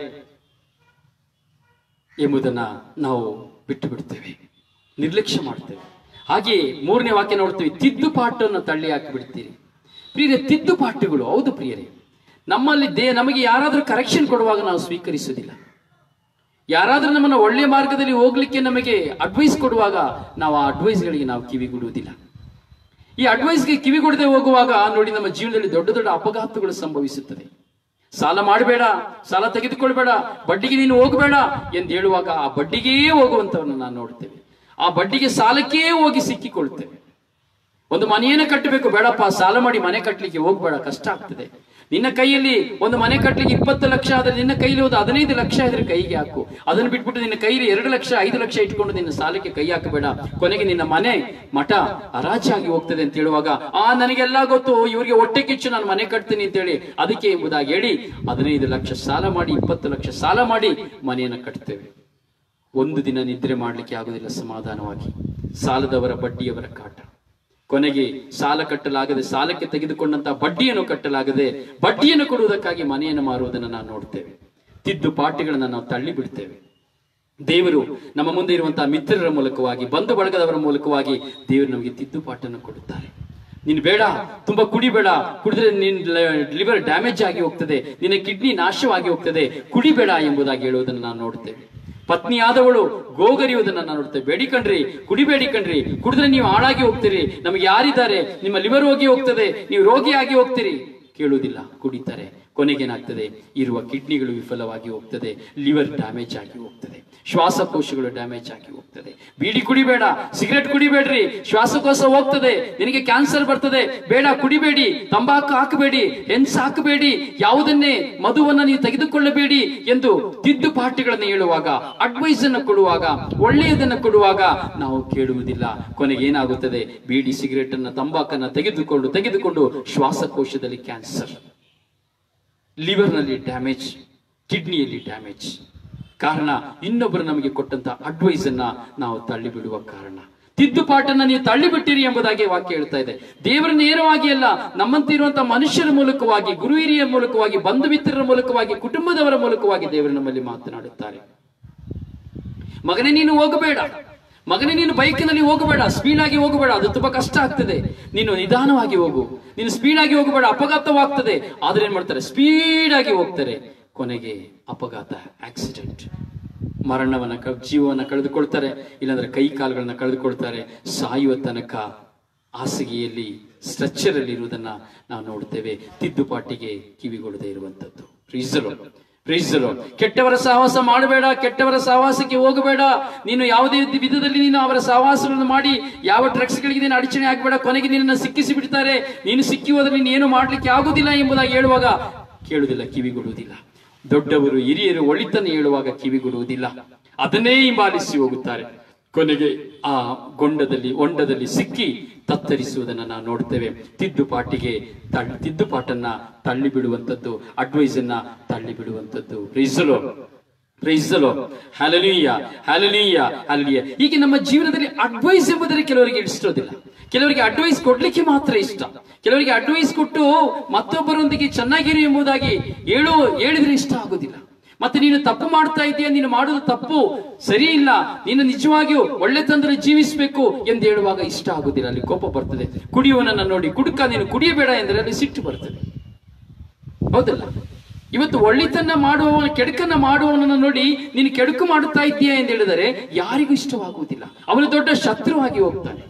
ಎಂಬುದನ್ನ ನಾವು ಬಿಟ್ಟು ಬಿಡ್ತೇವೆ ನಿರ್ಲಕ್ಷ್ಯ ಮಾಡ್ತೇವೆ ಹಾಗೆಯೇ ಮೂರನೇ ವಾಕ್ಯ ನೋಡ್ತೀವಿ ತಿದ್ದುಪಾಟನ್ನು ತಳ್ಳಿ ಹಾಕಿ ಬಿಡ್ತೀರಿ ಪ್ರಿಯರೇ ತಿದ್ದುಪಾಟುಗಳು ಹೌದು ಪ್ರಿಯರೇ ನಮ್ಮಲ್ಲಿ ದೇ ನಮಗೆ ಯಾರಾದರೂ ಕರೆಕ್ಷನ್ ಕೊಡುವಾಗ ನಾವು ಸ್ವೀಕರಿಸುವುದಿಲ್ಲ ಯಾರಾದರೂ ನಮ್ಮನ್ನು ಒಳ್ಳೆಯ ಮಾರ್ಗದಲ್ಲಿ ಹೋಗ್ಲಿಕ್ಕೆ ನಮಗೆ ಅಡ್ವೈಸ್ ಕೊಡುವಾಗ ನಾವು ಆ ಅಡ್ವೈಸ್ಗಳಿಗೆ ನಾವು ಕಿವಿಗೊಡುವುದಿಲ್ಲ ಈ ಅಡ್ವೈಸ್ಗೆ ಕಿವಿಗೊಡದೆ ಹೋಗುವಾಗ ನೋಡಿ ನಮ್ಮ ಜೀವನದಲ್ಲಿ ದೊಡ್ಡ ದೊಡ್ಡ ಅಪಘಾತಗಳು ಸಂಭವಿಸುತ್ತದೆ ಸಾಲ ಮಾಡಬೇಡ ಸಾಲ ತೆಗೆದುಕೊಳ್ಬೇಡ ಬಡ್ಡಿಗೆ ನೀನು ಹೋಗಬೇಡ ಎಂದು ಹೇಳುವಾಗ ಆ ಬಡ್ಡಿಗೇ ಹೋಗುವಂತವನ್ನ ನಾವು ನೋಡ್ತೇವೆ ಆ ಬಡ್ಡಿಗೆ ಸಾಲಕ್ಕೇ ಹೋಗಿ ಸಿಕ್ಕಿಕೊಳ್ತೇವೆ ಒಂದು ಮನೆಯನ್ನು ಕಟ್ಟಬೇಕು ಬೇಡಪ್ಪ ಸಾಲ ಮಾಡಿ ಮನೆ ಕಟ್ಟಲಿಕ್ಕೆ ಹೋಗ್ಬೇಡ ಕಷ್ಟ ಆಗ್ತದೆ ನಿನ್ನ ಕೈಯಲ್ಲಿ ಒಂದು ಮನೆ ಕಟ್ಟಲಿಕ್ಕೆ ಇಪ್ಪತ್ತು ಲಕ್ಷ ಆದ್ರೆ ನಿನ್ನ ಕೈಯಲ್ಲಿ ಒಂದು ಹದಿನೈದು ಲಕ್ಷ ಇದ್ರೆ ಕೈಗೆ ಹಾಕು ಅದನ್ನು ಬಿಟ್ಬಿಟ್ಟು ನಿನ್ನ ಕೈಯಲ್ಲಿ ಎರಡು ಲಕ್ಷ ಐದು ಲಕ್ಷ ಇಟ್ಕೊಂಡು ನಿನ್ನ ಸಾಲಕ್ಕೆ ಕೈ ಹಾಕಬೇಡ ಕೊನೆಗೆ ನಿನ್ನ ಮನೆ ಮಠ ಹರಾಜಾಗಿ ಹೋಗ್ತದೆ ಅಂತ ಹೇಳುವಾಗ ಆ ನನಗೆಲ್ಲ ಗೊತ್ತು ಇವರಿಗೆ ಹೊಟ್ಟೆ ಕಿಚ್ಚು ನಾನು ಮನೆ ಕಟ್ತೀನಿ ಅಂತ ಹೇಳಿ ಅದಕ್ಕೆ ಎಂಬುದಾಗಿ ಹೇಳಿ ಹದಿನೈದು ಲಕ್ಷ ಸಾಲ ಮಾಡಿ ಇಪ್ಪತ್ತು ಲಕ್ಷ ಸಾಲ ಮಾಡಿ ಮನೆಯನ್ನು ಕಟ್ತೇವೆ ಒಂದು ದಿನ ನಿದ್ರೆ ಮಾಡಲಿಕ್ಕೆ ಆಗುದಿಲ್ಲ ಸಮಾಧಾನವಾಗಿ ಸಾಲದವರ ಬಡ್ಡಿಯವರ ಕಾಟ ಕೊನೆಗೆ ಸಾಲ ಕಟ್ಟಲಾಗದೆ ಸಾಲಕ್ಕೆ ತೆಗೆದುಕೊಂಡಂತಹ ಬಡ್ಡಿಯನ್ನು ಕಟ್ಟಲಾಗದೆ ಬಡ್ಡಿಯನ್ನು ಕೊಡುವುದಕ್ಕಾಗಿ ಮನೆಯನ್ನು ಮಾರುವುದನ್ನು ನಾವು ನೋಡ್ತೇವೆ ತಿದ್ದುಪಾಟಿಗಳನ್ನು ನಾವು ತಳ್ಳಿ ಬಿಡ್ತೇವೆ ದೇವರು ನಮ್ಮ ಮುಂದೆ ಇರುವಂತಹ ಮಿತ್ರರ ಮೂಲಕವಾಗಿ ಬಂಧು ಬಳಗದವರ ಮೂಲಕವಾಗಿ ದೇವರು ನಮಗೆ ತಿದ್ದುಪಾಟನ್ನು ಕೊಡುತ್ತಾರೆ ನೀನು ಬೇಡ ತುಂಬಾ ಕುಡಿಬೇಡ ಕುಡಿದ್ರೆ ನಿನ್ನ ಲಿವರ್ ಡ್ಯಾಮೇಜ್ ಆಗಿ ಹೋಗ್ತದೆ ನಿನ್ನ ಕಿಡ್ನಿ ನಾಶವಾಗಿ ಹೋಗ್ತದೆ ಕುಡಿಬೇಡ ಎಂಬುದಾಗಿ ಹೇಳುವುದನ್ನು ನಾವು ನೋಡ್ತೇವೆ ಪತ್ನಿಯಾದವಳು ಗೋಗರಿಯುವುದನ್ನ ನಾವು ನೋಡ್ತೇವೆ ಬೇಡಿ ಕಣ್ರಿ ಕುಡಿಬೇಡಿ ಕಣ್ರಿ ಕುಡಿದ್ರೆ ನೀವು ಹಾಳಾಗಿ ಹೋಗ್ತೀರಿ ನಮಗೆ ಯಾರಿದ್ದಾರೆ ನಿಮ್ಮ ಲಿವರ್ ಹೋಗಿ ಹೋಗ್ತದೆ ನೀವು ರೋಗಿಯಾಗಿ ಹೋಗ್ತೀರಿ ಕೇಳುವುದಿಲ್ಲ ಕುಡಿತಾರೆ ಕೊನೆಗೇನಾಗ್ತದೆ ಇರುವ ಕಿಡ್ನಿಗಳು ವಿಫಲವಾಗಿ ಹೋಗ್ತದೆ ಲಿವರ್ ಡ್ಯಾಮೇಜ್ ಆಗಿ ಹೋಗ್ತದೆ ಶ್ವಾಸಕೋಶಗಳು ಡ್ಯಾಮೇಜ್ ಆಗಿ ಹೋಗ್ತದೆ ಬೀಡಿ ಕುಡಿಬೇಡ ಸಿಗರೆಟ್ ಕುಡಿಬೇಡ್ರಿ ಶ್ವಾಸಕೋಶ ಹೋಗ್ತದೆ ನಿನಗೆ ಕ್ಯಾನ್ಸರ್ ಬರ್ತದೆ ಬೇಡ ಕುಡಿಬೇಡಿ ತಂಬಾಕು ಹಾಕಬೇಡಿ ಹೆನ್ಸ್ ಹಾಕಬೇಡಿ ಯಾವುದನ್ನೇ ಮಧುವನ್ನ ನೀವು ತೆಗೆದುಕೊಳ್ಳಬೇಡಿ ಎಂದು ತಿದ್ದುಪಾಠಗಳನ್ನು ಹೇಳುವಾಗ ಅಡ್ವೈಸ್ ಅನ್ನು ಕೊಡುವಾಗ ಒಳ್ಳೆಯದನ್ನು ಕೊಡುವಾಗ ನಾವು ಕೇಳುವುದಿಲ್ಲ ಕೊನೆಗೆ ಏನಾಗುತ್ತದೆ ಬೀಡಿ ಸಿಗರೆಟ್ ಅನ್ನ ತಂಬಾಕನ್ನ ತೆಗೆದುಕೊಂಡು ತೆಗೆದುಕೊಂಡು ಶ್ವಾಸಕೋಶದಲ್ಲಿ ಕ್ಯಾನ್ಸರ್ ಲಿವರ್ನಲ್ಲಿ ಡ್ಯಾಮೇಜ್ ಕಿಡ್ನಿಯಲ್ಲಿ ಡ್ಯಾಮೇಜ್ ಕಾರಣ ಇನ್ನೊಬ್ಬರು ನಮಗೆ ಕೊಟ್ಟಂತ ಅಡ್ವೈಸ್ ಅನ್ನ ನಾವು ತಳ್ಳಿಬಿಡುವ ಕಾರಣ ತಿದ್ದುಪಾಟನ್ನ ನೀವು ತಳ್ಳಿಬಿಟ್ಟಿರಿ ಎಂಬುದಾಗಿ ವಾಕ್ಯ ಹೇಳ್ತಾ ಇದೆ ದೇವರ ನೇರವಾಗಿ ಅಲ್ಲ ನಮ್ಮಂತೆ ಇರುವಂತಹ ಮನುಷ್ಯರ ಮೂಲಕವಾಗಿ ಗುರು ಹಿರಿಯರ ಮೂಲಕವಾಗಿ ಬಂಧು ಮಿತ್ರರ ಮೂಲಕವಾಗಿ ಕುಟುಂಬದವರ ಮೂಲಕವಾಗಿ ದೇವರು ನಮ್ಮಲ್ಲಿ ಮಾತನಾಡುತ್ತಾರೆ ಮಗನೇ ನೀನು ಹೋಗಬೇಡ ಮಗನೇ ನೀನು ಬೈಕಿನಲ್ಲಿ ಹೋಗಬೇಡ ಸ್ಪೀಡ್ ಆಗಿ ಹೋಗಬೇಡ ಅದು ತುಂಬಾ ಕಷ್ಟ ಆಗ್ತದೆ ನೀನು ನಿಧಾನವಾಗಿ ಹೋಗು ನೀನು ಸ್ಪೀಡ್ ಆಗಿ ಹೋಗಬೇಡ ಅಪಘಾತವಾಗ್ತದೆ ಆದ್ರೆ ಏನ್ ಮಾಡ್ತಾರೆ ಸ್ಪೀಡ್ ಆಗಿ ಹೋಗ್ತಾರೆ ಕೊನೆಗೆ ಅಪಘಾತ ಆಕ್ಸಿಡೆಂಟ್ ಮರಣವನ್ನ ಕ- ಜೀವವನ್ನ ಕಳೆದುಕೊಳ್ತಾರೆ ಇಲ್ಲಾಂದ್ರೆ ಕೈ ಕಾಲುಗಳನ್ನ ಕಳೆದುಕೊಳ್ತಾರೆ ಸಾಯುವ ತನಕ ಹಾಸಿಗೆಯಲ್ಲಿ ಸ್ಟ್ರಕ್ಚರ್ ಅಲ್ಲಿ ಇರುವುದನ್ನ ನಾವು ನೋಡ್ತೇವೆ ತಿದ್ದುಪಾಟಿಗೆ ಕಿವಿಗೊಡದೆ ಇರುವಂತದ್ದು ರೀಸಲು ಪ್ರೀಸಲು ಕೆಟ್ಟವರ ಸಹವಾಸ ಮಾಡಬೇಡ ಕೆಟ್ಟವರ ಸಹವಾಸಕ್ಕೆ ಹೋಗಬೇಡ ನೀನು ಯಾವುದೇ ವಿಧದಲ್ಲಿ ನೀನು ಅವರ ಸಹವಾಸಗಳನ್ನು ಮಾಡಿ ಯಾವ ಡ್ರಗ್ಸ್ ಗಳಿಗೆ ನೀನು ಅಡಚಣೆ ಆಗಬೇಡ ಕೊನೆಗೆ ನಿನ್ನನ್ನು ಸಿಕ್ಕಿಸಿ ಬಿಡ್ತಾರೆ ನೀನು ಸಿಕ್ಕಿ ಹೋದ್ರೆ ನೀನು ಏನು ಮಾಡ್ಲಿಕ್ಕೆ ಆಗುದಿಲ್ಲ ಎಂಬುದಾಗಿ ಹೇಳುವಾಗ ಕೇಳುವುದಿಲ್ಲ ಕಿವಿಗೊಡುವುದಿಲ್ಲ ದೊಡ್ಡವರು ಹಿರಿಯರು ಒಳಿತನ್ನು ಹೇಳುವಾಗ ಕಿವಿಗೊಡುವುದಿಲ್ಲ ಅದನ್ನೇ ಹಿಂಬಾಲಿಸಿ ಹೋಗುತ್ತಾರೆ ಕೊನೆಗೆ ಆ ಗೊಂಡದಲ್ಲಿ ಹೊಂಡದಲ್ಲಿ ಸಿಕ್ಕಿ ತತ್ತರಿಸುವುದನ್ನ ನಾವು ನೋಡ್ತೇವೆ ತಿದ್ದುಪಾಟಿಗೆ ತಳ್ಳಿ ತಿದ್ದುಪಾಟನ್ನ ತಳ್ಳಿ ಬಿಡುವಂತದ್ದು ಅಡ್ವೈಸ್ ಅನ್ನ ತಳ್ಳಿ ಬಿಡುವಂತದ್ದು ರೀಸಲು ಪ್ರೈಸಲೋ ಹಲಲೀಯ ಹಲಲೀಯ ಹಲಲೀಯ ಹೀಗೆ ನಮ್ಮ ಜೀವನದಲ್ಲಿ ಅಡ್ವೈಸ್ ಎಂಬುದರಲ್ಲಿ ಕೆಲವರಿಗೆ ಇಷ್ಟೋದಿಲ್ಲ ಕೆಲವರಿಗೆ ಅಡ್ವೈಸ್ ಕೊಡ್ಲಿಕ್ಕೆ ಮಾತ್ರ ಇಷ್ಟ ಕೆಲವರಿಗೆ ಅಡ್ವೈಸ್ ಕೊಟ್ಟು ಮತ್ತೊಬ್ಬರೊಂದಿಗೆ ಚೆನ್ನಾಗಿರು ಎಂಬುದಾಗಿ ಹೇಳು ಹೇಳಿದ್ರೆ ಇಷ್ಟ ಆಗುದಿಲ್ಲ ಮತ್ತೆ ನೀನು ತಪ್ಪು ಮಾಡ್ತಾ ಇದೀಯ ನೀನು ಮಾಡುವುದು ತಪ್ಪು ಸರಿ ಇಲ್ಲ ನೀನು ನಿಜವಾಗಿಯೂ ಒಳ್ಳೆತನದಲ್ಲಿ ಜೀವಿಸಬೇಕು ಎಂದು ಹೇಳುವಾಗ ಇಷ್ಟ ಆಗುದಿಲ್ಲ ಅಲ್ಲಿ ಕೋಪ ಬರ್ತದೆ ಕುಡಿಯುವನನ್ನ ನೋಡಿ ಕುಡುಕ ನೀನು ಕುಡಿಯಬೇಡ ಎಂದರೆ ಅಲ್ಲಿ ಸಿಟ್ಟು ಬರ್ತದೆ ಹೌದಲ್ಲ ಇವತ್ತು ಒಳ್ಳೆತನ ಮಾಡುವವನ ಕೆಡುಕನ್ನ ಮಾಡುವವನನ್ನ ನೋಡಿ ನೀನು ಕೆಡುಕು ಮಾಡುತ್ತಾ ಇದ್ದೀಯಾ ಎಂದು ಹೇಳಿದರೆ ಯಾರಿಗೂ ಇಷ್ಟವಾಗುವುದಿಲ್ಲ ಅವನು ದೊಡ್ಡ ಶತ್ರುವಾಗಿ ಹೋಗ್ತಾನೆ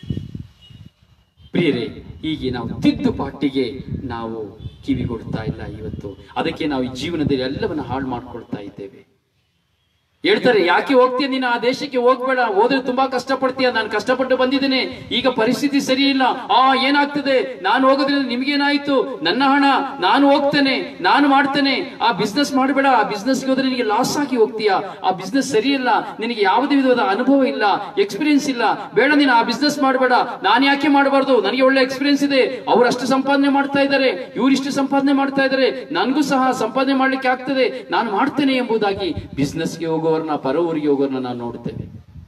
ಪ್ರಿಯರೇ ಹೀಗೆ ನಾವು ತಿದ್ದುಪಾಟಿಗೆ ನಾವು ಕಿವಿಗೊಡ್ತಾ ಇಲ್ಲ ಇವತ್ತು ಅದಕ್ಕೆ ನಾವು ಈ ಜೀವನದಲ್ಲಿ ಎಲ್ಲವನ್ನ ಹಾಳು ಮಾಡ್ಕೊಳ್ತಾ ಇದ್ದೇವೆ ಹೇಳ್ತಾರೆ ಯಾಕೆ ಹೋಗ್ತೀಯ ನೀನು ಆ ದೇಶಕ್ಕೆ ಹೋಗ್ಬೇಡ ಹೋದ್ರೆ ತುಂಬಾ ಕಷ್ಟಪಡ್ತೀಯ ನಾನು ಕಷ್ಟಪಟ್ಟು ಬಂದಿದ್ದೇನೆ ಈಗ ಪರಿಸ್ಥಿತಿ ಸರಿ ಇಲ್ಲ ಆ ಏನಾಗ್ತದೆ ನಾನು ಹೋಗೋದ್ರಿಂದ ನಿಮ್ಗೇನಾಯ್ತು ನನ್ನ ಹಣ ನಾನು ಹೋಗ್ತೇನೆ ನಾನು ಮಾಡ್ತೇನೆ ಆ ಬಿಸ್ನೆಸ್ ಮಾಡಬೇಡ ಆ ಬಿಸ್ನೆಸ್ ಹೋದ್ರೆ ನಿನಗೆ ಲಾಸ್ ಆಗಿ ಹೋಗ್ತೀಯ ಆ ಬಿಸ್ನೆಸ್ ಸರಿ ಇಲ್ಲ ನಿನಗೆ ಯಾವುದೇ ವಿಧವಾದ ಅನುಭವ ಇಲ್ಲ ಎಕ್ಸ್ಪೀರಿಯನ್ಸ್ ಇಲ್ಲ ಬೇಡ ನೀನು ಆ ಬಿಸ್ನೆಸ್ ಮಾಡಬೇಡ ನಾನು ಯಾಕೆ ಮಾಡಬಾರ್ದು ನನಗೆ ಒಳ್ಳೆ ಎಕ್ಸ್ಪೀರಿಯನ್ಸ್ ಇದೆ ಅವ್ರು ಅಷ್ಟು ಸಂಪಾದನೆ ಮಾಡ್ತಾ ಇದ್ದಾರೆ ಇವ್ರು ಇಷ್ಟು ಸಂಪಾದನೆ ಮಾಡ್ತಾ ಇದ್ದಾರೆ ನನಗೂ ಸಹ ಸಂಪಾದನೆ ಮಾಡ್ಲಿಕ್ಕೆ ಆಗ್ತದೆ ನಾನು ಮಾಡ್ತೇನೆ ಎಂಬುದಾಗಿ ಬಿಸ್ನೆಸ್ಗೆ ಹೋಗೋರ್ನ ಪರ ಊರಿಗೆ ಹೋಗೋರ್ನ ನಾವು ನೋಡ್ತೇವೆ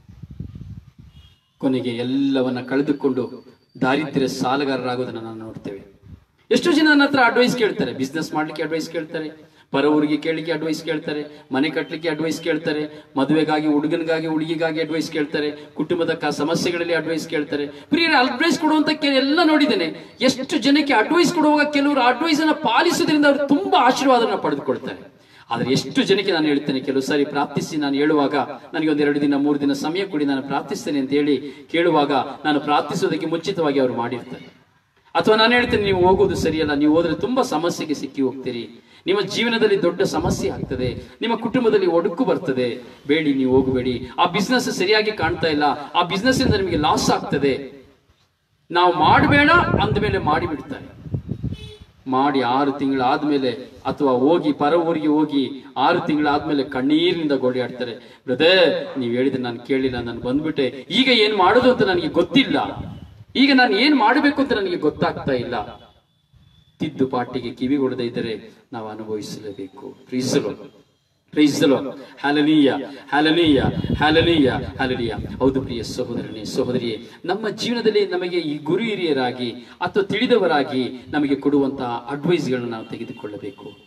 ಕೊನೆಗೆ ಎಲ್ಲವನ್ನ ಕಳೆದುಕೊಂಡು ದಾರಿದ್ರ್ಯ ಸಾಲಗಾರರಾಗೋದನ್ನ ನಾವು ನೋಡ್ತೇವೆ ಎಷ್ಟು ಜನ ನನ್ನ ಹತ್ರ ಅಡ್ವೈಸ್ ಕೇಳ್ತಾರೆ ಬಿಸ್ನೆಸ್ ಮಾಡ್ಲಿಕ್ಕೆ ಅಡ್ವೈಸ್ ಕೇಳ್ತಾರೆ ಪರ ಊರಿಗೆ ಕೇಳಲಿಕ್ಕೆ ಅಡ್ವೈಸ್ ಕೇಳ್ತಾರೆ ಮನೆ ಕಟ್ಟಲಿಕ್ಕೆ ಅಡ್ವೈಸ್ ಕೇಳ್ತಾರೆ ಮದುವೆಗಾಗಿ ಹುಡುಗನಿಗಾಗಿ ಹುಡುಗಿಗಾಗಿ ಅಡ್ವೈಸ್ ಕೇಳ್ತಾರೆ ಕುಟುಂಬದ ಕ- ಸಮಸ್ಯೆಗಳಲ್ಲಿ ಅಡ್ವೈಸ್ ಕೇಳ್ತಾರೆ ಪ್ರಿಯರ ಅಡ್ವೈಸ್ ಕೊಡುವಂತ ಕೆ- ಎಲ್ಲ ನೋಡಿದ್ದೇನೆ ಎಷ್ಟು ಜನಕ್ಕೆ ಅಡ್ವೈಸ್ ಕೊಡುವಾಗ ಕೆಲವರು ಅಡ್ವೈಸ್ ಅನ್ನ ಪಾಲಿಸುವುದರಿಂದ ಅವರು ತುಂಬಾ ಆಶೀರ್ವಾದನ ಪಡೆದುಕೊಳ್ತಾರೆ ಆದ್ರೆ ಎಷ್ಟು ಜನಕ್ಕೆ ನಾನು ಹೇಳ್ತೇನೆ ಕೆಲವು ಸಾರಿ ಪ್ರಾರ್ಥಿಸಿ ನಾನು ಹೇಳುವಾಗ ನನಗೆ ಒಂದು ಎರಡು ದಿನ ಮೂರು ದಿನ ಸಮಯ ಕೊಡಿ ನಾನು ಪ್ರಾರ್ಥಿಸ್ತೇನೆ ಅಂತ ಹೇಳಿ ಕೇಳುವಾಗ ನಾನು ಪ್ರಾರ್ಥಿಸೋದಕ್ಕೆ ಮುಂಚಿತವಾಗಿ ಅವರು ಮಾಡಿರ್ತಾರೆ ಅಥವಾ ನಾನು ಹೇಳ್ತೇನೆ ನೀವು ಹೋಗೋದು ಸರಿಯಲ್ಲ ನೀವು ಹೋದ್ರೆ ತುಂಬಾ ಸಮಸ್ಯೆಗೆ ಸಿಕ್ಕಿ ಹೋಗ್ತೀರಿ ನಿಮ್ಮ ಜೀವನದಲ್ಲಿ ದೊಡ್ಡ ಸಮಸ್ಯೆ ಆಗ್ತದೆ ನಿಮ್ಮ ಕುಟುಂಬದಲ್ಲಿ ಒಡುಕು ಬರ್ತದೆ ಬೇಡಿ ನೀವು ಹೋಗಬೇಡಿ ಆ ಬಿಸ್ನೆಸ್ ಸರಿಯಾಗಿ ಕಾಣ್ತಾ ಇಲ್ಲ ಆ ಬಿಸ್ನೆಸ್ ಇಂದ ನಿಮಗೆ ಲಾಸ್ ಆಗ್ತದೆ ನಾವು ಮಾಡಬೇಡ ಅಂದಮೇಲೆ ಮಾಡಿ ಬಿಡ್ತಾರೆ ಮಾಡಿ ಆರು ತಿಂಗಳಾದ್ಮೇಲೆ ಅಥವಾ ಹೋಗಿ ಪರ ಊರಿಗೆ ಹೋಗಿ ಆರು ತಿಂಗಳಾದ್ಮೇಲೆ ಕಣ್ಣೀರಿನಿಂದ ಗೋಡಿಯಾಡ್ತಾರೆ ಬ್ರದರ್ ನೀವ್ ಹೇಳಿದ್ರೆ ನಾನು ಕೇಳಿಲ್ಲ ನಾನು ಬಂದ್ಬಿಟ್ಟೆ ಈಗ ಏನ್ ಮಾಡೋದು ಅಂತ ನನಗೆ ಗೊತ್ತಿಲ್ಲ ಈಗ ನಾನು ಏನ್ ಮಾಡಬೇಕು ಅಂತ ನನಗೆ ಗೊತ್ತಾಗ್ತಾ ಇಲ್ಲ ತಿದ್ದುಪಾಟಿಗೆ ಕಿವಿಗೊಡದೇ ಇದ್ದರೆ ನಾವು ಅನುಭವಿಸಲೇಬೇಕು ಪ್ರೀಸಲು ಪ್ರೀಸಲು ಹಲನೀಯ ಹಲನೀಯ ಹಲನೀಯ ಹಲನೀಯ ಹೌದು ಪ್ರಿಯ ಸಹೋದರನೇ ಸಹೋದರಿಯೇ ನಮ್ಮ ಜೀವನದಲ್ಲಿ ನಮಗೆ ಈ ಗುರು ಹಿರಿಯರಾಗಿ ಅಥವಾ ತಿಳಿದವರಾಗಿ ನಮಗೆ ಕೊಡುವಂತಹ ಅಡ್ವೈಸ್ಗಳನ್ನು ನಾವು ತೆಗೆದುಕೊಳ್ಳಬೇಕು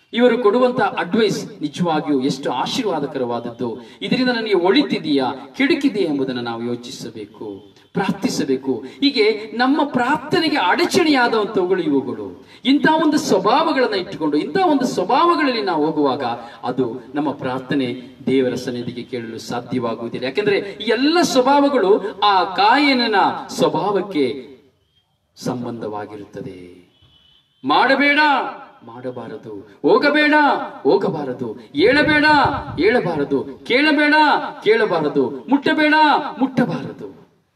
ಇವರು ಕೊಡುವಂತಹ ಅಡ್ವೈಸ್ ನಿಜವಾಗಿಯೂ ಎಷ್ಟು ಆಶೀರ್ವಾದಕರವಾದದ್ದು ಇದರಿಂದ ನನಗೆ ಒಳಿತಿದೆಯಾ ಕೆಡುಕಿದೆಯಾ ಎಂಬುದನ್ನು ನಾವು ಯೋಚಿಸಬೇಕು ಪ್ರಾರ್ಥಿಸಬೇಕು ಹೀಗೆ ನಮ್ಮ ಪ್ರಾರ್ಥನೆಗೆ ಅಡಚಣೆಯಾದಂಥವುಗಳು ಇವುಗಳು ಇಂತಹ ಒಂದು ಸ್ವಭಾವಗಳನ್ನ ಇಟ್ಟುಕೊಂಡು ಇಂತಹ ಒಂದು ಸ್ವಭಾವಗಳಲ್ಲಿ ನಾವು ಹೋಗುವಾಗ ಅದು ನಮ್ಮ ಪ್ರಾರ್ಥನೆ ದೇವರ ಸನ್ನಿಧಿಗೆ ಕೇಳಲು ಸಾಧ್ಯವಾಗುವುದಿಲ್ಲ ಯಾಕೆಂದ್ರೆ ಈ ಎಲ್ಲ ಸ್ವಭಾವಗಳು ಆ ಕಾಯನನ ಸ್ವಭಾವಕ್ಕೆ ಸಂಬಂಧವಾಗಿರುತ್ತದೆ ಮಾಡಬೇಡ ಮಾಡಬಾರದು ಹೋಗಬೇಡ ಹೋಗಬಾರದು ಏಳಬೇಡ ಏಳಬಾರದು ಕೇಳಬೇಡ ಕೇಳಬಾರದು ಮುಟ್ಟಬೇಡ ಮುಟ್ಟಬಾರದು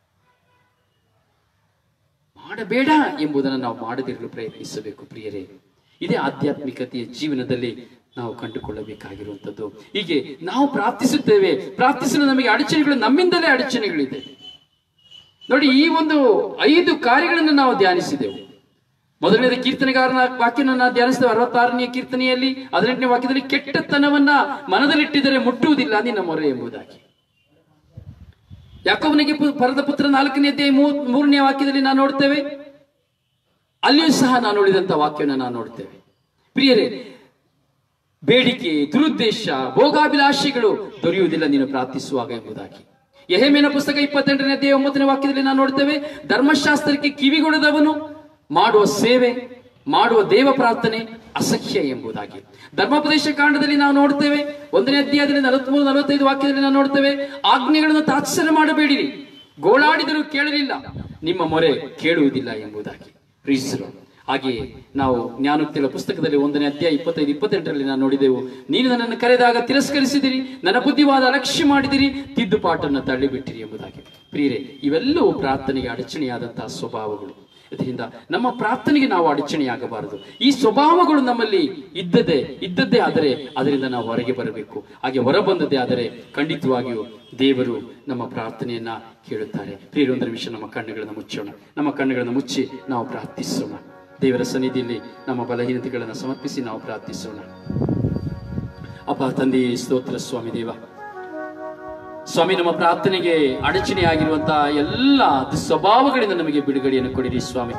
ಮಾಡಬೇಡ ಎಂಬುದನ್ನು ನಾವು ಮಾಡದಿರಲು ಪ್ರಯತ್ನಿಸಬೇಕು ಪ್ರಿಯರೇ ಇದೇ ಆಧ್ಯಾತ್ಮಿಕತೆಯ ಜೀವನದಲ್ಲಿ ನಾವು ಕಂಡುಕೊಳ್ಳಬೇಕಾಗಿರುವಂಥದ್ದು ಹೀಗೆ ನಾವು ಪ್ರಾರ್ಥಿಸುತ್ತೇವೆ ಪ್ರಾರ್ಥಿಸಲು ನಮಗೆ ಅಡಚಣೆಗಳು ನಮ್ಮಿಂದಲೇ ಅಡಚಣೆಗಳಿದೆ ನೋಡಿ ಈ ಒಂದು ಐದು ಕಾರ್ಯಗಳನ್ನು ನಾವು ಧ್ಯಾನಿಸಿದೆವು ಮೊದಲನೇದ ಕೀರ್ತನೆಗಾರನ ವಾಕ್ಯನ ನಾವು ಧ್ಯಾನಿಸಿದ ಅರವತ್ತಾರನೆಯ ಕೀರ್ತನೆಯಲ್ಲಿ ಹದಿನೆಂಟನೇ ವಾಕ್ಯದಲ್ಲಿ ಕೆಟ್ಟತನವನ್ನ ಮನದಲ್ಲಿಟ್ಟಿದರೆ ಮುಟ್ಟುವುದಿಲ್ಲ ನಿನ್ನ ಮೊರೆ ಎಂಬುದಾಗಿ ಯಾಕೋಬನಿಗೆ ಪು- ಪರದ ಪುತ್ರ ನಾಲ್ಕನೇ ಅಧ್ಯಾಯ ಮೂರ್- ಮೂರನೇ ವಾಕ್ಯದಲ್ಲಿ ನಾವು ನೋಡ್ತೇವೆ ಅಲ್ಲಿಯೂ ಸಹ ನಾವು ನೋಡಿದಂತ ವಾಕ್ಯವನ್ನು ನಾವು ನೋಡ್ತೇವೆ ಪ್ರಿಯರೇ ಬೇಡಿಕೆ ದುರುದ್ದೇಶ ಭೋಗಾಭಿಲಾಷೆಗಳು ದೊರೆಯುವುದಿಲ್ಲ ನೀನು ಪ್ರಾರ್ಥಿಸುವಾಗ ಎಂಬುದಾಗಿ ಯಹೇಮೇನ ಪುಸ್ತಕ ಇಪ್ಪತ್ತೆಂಟನೇ ಅಧ್ಯಾಯ ಒಂಬತ್ತನೇ ವಾಕ್ಯದಲ್ಲಿ ನಾವು ನೋಡ್ತೇವೆ ಧರ್ಮಶಾಸ್ತ್ರಕ್ಕೆ ಕಿವಿಗೊಡದವನು ಮಾಡುವ ಸೇವೆ ಮಾಡುವ ದೇವ ಪ್ರಾರ್ಥನೆ ಅಸಖ್ಯ ಎಂಬುದಾಗಿ ಧರ್ಮೋಪದೇಶ ಕಾಂಡದಲ್ಲಿ ನಾವು ನೋಡ್ತೇವೆ ಒಂದನೇ ಅಧ್ಯಾಯದಲ್ಲಿ ನಲವತ್ಮೂರು ನಲವತ್ತೈದು ವಾಕ್ಯದಲ್ಲಿ ನಾವು ನೋಡ್ತೇವೆ ಆಜ್ಞೆಗಳನ್ನು ತಾತ್ಸರ್ಯ ಮಾಡಬೇಡಿರಿ ಗೋಳಾಡಿದರೂ ಕೇಳಲಿಲ್ಲ ನಿಮ್ಮ ಮೊರೆ ಕೇಳುವುದಿಲ್ಲ ಎಂಬುದಾಗಿ ಪ್ರೀಸರು ಹಾಗೆಯೇ ನಾವು ಜ್ಞಾನೋಕ್ತಿಗಳ ಪುಸ್ತಕದಲ್ಲಿ ಒಂದನೇ ಅಧ್ಯಾಯ ಇಪ್ಪತ್ತೈದು ಇಪ್ಪತ್ತೆಂಟರಲ್ಲಿ ನಾವು ನೋಡಿದೆವು ನೀನು ನನ್ನನ್ನು ಕರೆದಾಗ ತಿರಸ್ಕರಿಸಿದಿರಿ ನನ್ನ ಬುದ್ಧಿವಾದ ಅಲಕ್ಷ್ಯ ಮಾಡಿದಿರಿ ತಿದ್ದುಪಾಟನ್ನು ತಳ್ಳಿಬಿಟ್ಟಿರಿ ಎಂಬುದಾಗಿ ಪ್ರಿಯರೇ ಇವೆಲ್ಲವೂ ಪ್ರಾರ್ಥನೆಗೆ ಅಡಚಣೆಯಾದಂತಹ ಸ್ವಭಾವಗಳು ಇದರಿಂದ ನಮ್ಮ ಪ್ರಾರ್ಥನೆಗೆ ನಾವು ಅಡಚಣೆಯಾಗಬಾರದು ಈ ಸ್ವಭಾವಗಳು ನಮ್ಮಲ್ಲಿ ಇದ್ದದೇ ಇದ್ದದ್ದೇ ಆದರೆ ಅದರಿಂದ ನಾವು ಹೊರಗೆ ಬರಬೇಕು ಹಾಗೆ ಹೊರ ಬಂದದ್ದೇ ಆದರೆ ಖಂಡಿತವಾಗಿಯೂ ದೇವರು ನಮ್ಮ ಪ್ರಾರ್ಥನೆಯನ್ನ ಕೇಳುತ್ತಾರೆ ಪ್ರಿಯರೊಂದರ ವಿಷಯ ನಮ್ಮ ಕಣ್ಣುಗಳನ್ನು ಮುಚ್ಚೋಣ ನಮ್ಮ ಕಣ್ಣುಗಳನ್ನು ಮುಚ್ಚಿ ನಾವು ಪ್ರಾರ್ಥಿಸೋಣ ದೇವರ ಸನ್ನಿಧಿಯಲ್ಲಿ ನಮ್ಮ ಬಲಹೀನತೆಗಳನ್ನು ಸಮರ್ಪಿಸಿ ನಾವು ಪ್ರಾರ್ಥಿಸೋಣ ಅಪ್ಪ ತಂದೆಯೇ ಸ್ತೋತ್ರ ಸ್ವಾಮಿ ದೇವ ಸ್ವಾಮಿ ನಮ್ಮ ಪ್ರಾರ್ಥನೆಗೆ ಅಡಚಣೆಯಾಗಿರುವಂತಹ ಎಲ್ಲ ಸ್ವಭಾವಗಳಿಂದ ನಮಗೆ ಬಿಡುಗಡೆಯನ್ನು ಕೊಡಿರಿ ಸ್ವಾಮಿ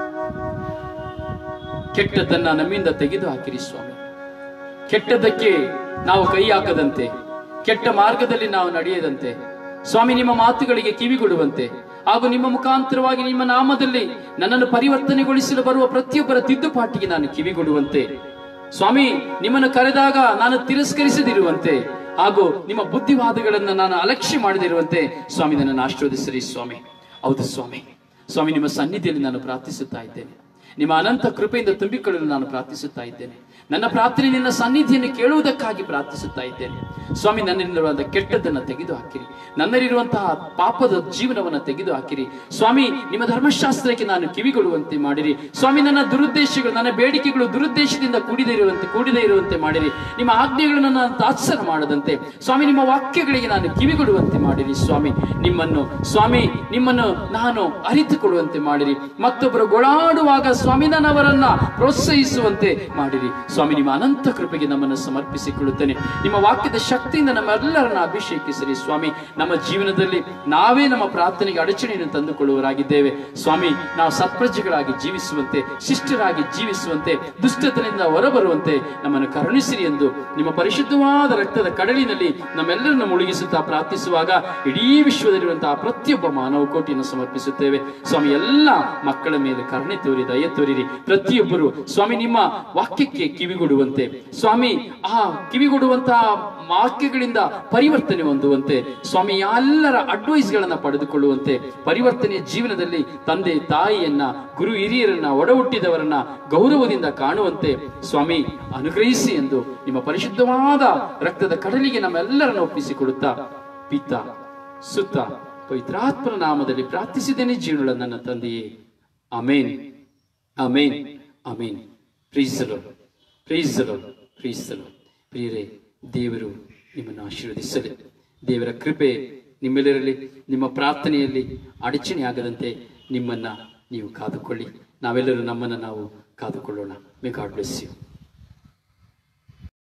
ಕೆಟ್ಟದ್ದನ್ನ ನಮ್ಮಿಂದ ತೆಗೆದು ಹಾಕಿರಿ ಸ್ವಾಮಿ ಕೆಟ್ಟದ್ದಕ್ಕೆ ನಾವು ಕೈ ಹಾಕದಂತೆ ಕೆಟ್ಟ ಮಾರ್ಗದಲ್ಲಿ ನಾವು ನಡೆಯದಂತೆ ಸ್ವಾಮಿ ನಿಮ್ಮ ಮಾತುಗಳಿಗೆ ಕಿವಿಗೊಡುವಂತೆ ಹಾಗೂ ನಿಮ್ಮ ಮುಖಾಂತರವಾಗಿ ನಿಮ್ಮ ನಾಮದಲ್ಲಿ ನನ್ನನ್ನು ಪರಿವರ್ತನೆಗೊಳಿಸಲು ಬರುವ ಪ್ರತಿಯೊಬ್ಬರ ತಿದ್ದುಪಾಟಿಗೆ ನಾನು ಕಿವಿಗೊಡುವಂತೆ ಸ್ವಾಮಿ ನಿಮ್ಮನ್ನು ಕರೆದಾಗ ನಾನು ತಿರಸ್ಕರಿಸದಿರುವಂತೆ ಹಾಗೂ ನಿಮ್ಮ ಬುದ್ಧಿವಾದಗಳನ್ನು ನಾನು ಅಲಕ್ಷ್ಯ ಮಾಡದಿರುವಂತೆ ಸ್ವಾಮಿ ನನ್ನನ್ನು ಆಶೀರ್ವದಿಸಿರಿ ಸ್ವಾಮಿ ಹೌದು ಸ್ವಾಮಿ ಸ್ವಾಮಿ ನಿಮ್ಮ ಸನ್ನಿಧಿಯಲ್ಲಿ ನಾನು ಪ್ರಾರ್ಥಿಸುತ್ತಾ ಇದ್ದೇನೆ ನಿಮ್ಮ ಅನಂತ ಕೃಪೆಯಿಂದ ತುಂಬಿಕೊಳ್ಳಲು ನಾನು ಪ್ರಾರ್ಥಿಸುತ್ತಾ ಇದ್ದೇನೆ ನನ್ನ ಪ್ರಾರ್ಥನೆ ನಿನ್ನ ಸನ್ನಿಧಿಯನ್ನು ಕೇಳುವುದಕ್ಕಾಗಿ ಪ್ರಾರ್ಥಿಸುತ್ತಾ ಇದ್ದೇನೆ ಸ್ವಾಮಿ ನನ್ನಲ್ಲಿರುವಂತಹ ಕೆಟ್ಟದ್ದನ್ನು ತೆಗೆದು ಹಾಕಿರಿ ನನ್ನಲ್ಲಿರುವಂತಹ ಪಾಪದ ಜೀವನವನ್ನು ತೆಗೆದು ಹಾಕಿರಿ ಸ್ವಾಮಿ ನಿಮ್ಮ ಧರ್ಮಶಾಸ್ತ್ರಕ್ಕೆ ನಾನು ಕಿವಿಗೊಡುವಂತೆ ಮಾಡಿರಿ ಸ್ವಾಮಿ ನನ್ನ ದುರುದ್ದೇಶಗಳು ನನ್ನ ಬೇಡಿಕೆಗಳು ದುರುದ್ದೇಶದಿಂದ ಕೂಡಿದೆ ಇರುವಂತೆ ಕೂಡಿದೆ ಇರುವಂತೆ ಮಾಡಿರಿ ನಿಮ್ಮ ಆಜ್ಞೆಗಳನ್ನು ನಾನು ತಾತ್ಸರ ಮಾಡದಂತೆ ಸ್ವಾಮಿ ನಿಮ್ಮ ವಾಕ್ಯಗಳಿಗೆ ನಾನು ಕಿವಿಗೊಡುವಂತೆ ಮಾಡಿರಿ ಸ್ವಾಮಿ ನಿಮ್ಮನ್ನು ಸ್ವಾಮಿ ನಿಮ್ಮನ್ನು ನಾನು ಅರಿತುಕೊಡುವಂತೆ ಮಾಡಿರಿ ಮತ್ತೊಬ್ಬರು ಗೊಳಾಡುವಾಗ ಸ್ವಾಮಿ ನನ್ನವರನ್ನ ಪ್ರೋತ್ಸಾಹಿಸುವಂತೆ ಮಾಡಿರಿ ಸ್ವಾಮಿ ನಿಮ್ಮ ಅನಂತ ಕೃಪೆಗೆ ನಮ್ಮನ್ನು ಸಮರ್ಪಿಸಿಕೊಳ್ಳುತ್ತೇನೆ ನಿಮ್ಮ ವಾಕ್ಯದ ಶಕ್ತಿಯಿಂದ ನಮ್ಮೆಲ್ಲರನ್ನ ಅಭಿಷೇಕಿಸಿರಿ ಸ್ವಾಮಿ ನಮ್ಮ ಜೀವನದಲ್ಲಿ ನಾವೇ ನಮ್ಮ ಪ್ರಾರ್ಥನೆಗೆ ಅಡಚಣೆಯನ್ನು ತಂದುಕೊಳ್ಳುವರಾಗಿದ್ದೇವೆ ಸ್ವಾಮಿ ನಾವು ಸತ್ಪ್ರಜೆಗಳಾಗಿ ಜೀವಿಸುವಂತೆ ಶಿಷ್ಟರಾಗಿ ಜೀವಿಸುವಂತೆ ದುಷ್ಟತನದಿಂದ ಹೊರಬರುವಂತೆ ನಮ್ಮನ್ನು ಕರುಣಿಸಿರಿ ಎಂದು ನಿಮ್ಮ ಪರಿಶುದ್ಧವಾದ ರಕ್ತದ ಕಡಲಿನಲ್ಲಿ ನಮ್ಮೆಲ್ಲರನ್ನು ಮುಳುಗಿಸುತ್ತಾ ಪ್ರಾರ್ಥಿಸುವಾಗ ಇಡೀ ವಿಶ್ವದಲ್ಲಿರುವಂತಹ ಪ್ರತಿಯೊಬ್ಬ ಮಾನವ ಕೋಟಿಯನ್ನು ಸಮರ್ಪಿಸುತ್ತೇವೆ ಸ್ವಾಮಿ ಎಲ್ಲ ಮಕ್ಕಳ ಮೇಲೆ ಕರುಣೆ ತೋರಿ ದಯ ತೋರಿರಿ ಪ್ರತಿಯೊಬ್ಬರು ಸ್ವಾಮಿ ನಿಮ್ಮ ವಾಕ್ಯಕ್ಕೆ ಕಿವಿಗೊಡುವಂತೆ ಸ್ವಾಮಿ ಆ ಕಿವಿಗೊಡುವಂತಹ ವಾಕ್ಯಗಳಿಂದ ಪರಿವರ್ತನೆ ಹೊಂದುವಂತೆ ಸ್ವಾಮಿ ಎಲ್ಲರ ಅಡ್ವೈಸ್ ಗಳನ್ನ ಪಡೆದುಕೊಳ್ಳುವಂತೆ ಪರಿವರ್ತನೆಯ ಜೀವನದಲ್ಲಿ ತಂದೆ ತಾಯಿಯನ್ನ ಗುರು ಹಿರಿಯರನ್ನ ಒಡ ಹುಟ್ಟಿದವರನ್ನ ಗೌರವದಿಂದ ಕಾಣುವಂತೆ ಸ್ವಾಮಿ ಅನುಗ್ರಹಿಸಿ ಎಂದು ನಿಮ್ಮ ಪರಿಶುದ್ಧವಾದ ರಕ್ತದ ಕಡಲಿಗೆ ನಮ್ಮೆಲ್ಲರನ್ನು ಒಪ್ಪಿಸಿಕೊಡುತ್ತಾ ಪಿತ್ತ ಸುತ್ತ ಪವಿತ್ರಾತ್ಮನ ನಾಮದಲ್ಲಿ ಪ್ರಾರ್ಥಿಸಿದ್ದೇನೆ ಜೀವನಗಳ ನನ್ನ ತಂದೆಯೇ ಅಮೇನ್ ಅಮೇನ್ ಅಮೇನ್ ಪ್ರೀಸಲು ಪ್ರೀಸಲು ಪ್ರೀಸಲು ಪ್ರಿಯರೇ ದೇವರು ನಿಮ್ಮನ್ನು ಆಶೀರ್ವದಿಸಲಿ ದೇವರ ಕೃಪೆ ನಿಮ್ಮೆಲ್ಲರಲ್ಲಿ ನಿಮ್ಮ ಪ್ರಾರ್ಥನೆಯಲ್ಲಿ ಅಡಚಣೆ ಆಗದಂತೆ ನಿಮ್ಮನ್ನ ನೀವು ಕಾದುಕೊಳ್ಳಿ ನಾವೆಲ್ಲರೂ ನಮ್ಮನ್ನು ನಾವು ಕಾದುಕೊಳ್ಳೋಣ ಮೇ ಗಾಡ್ ಬ್ಲೆಸ್ ಯು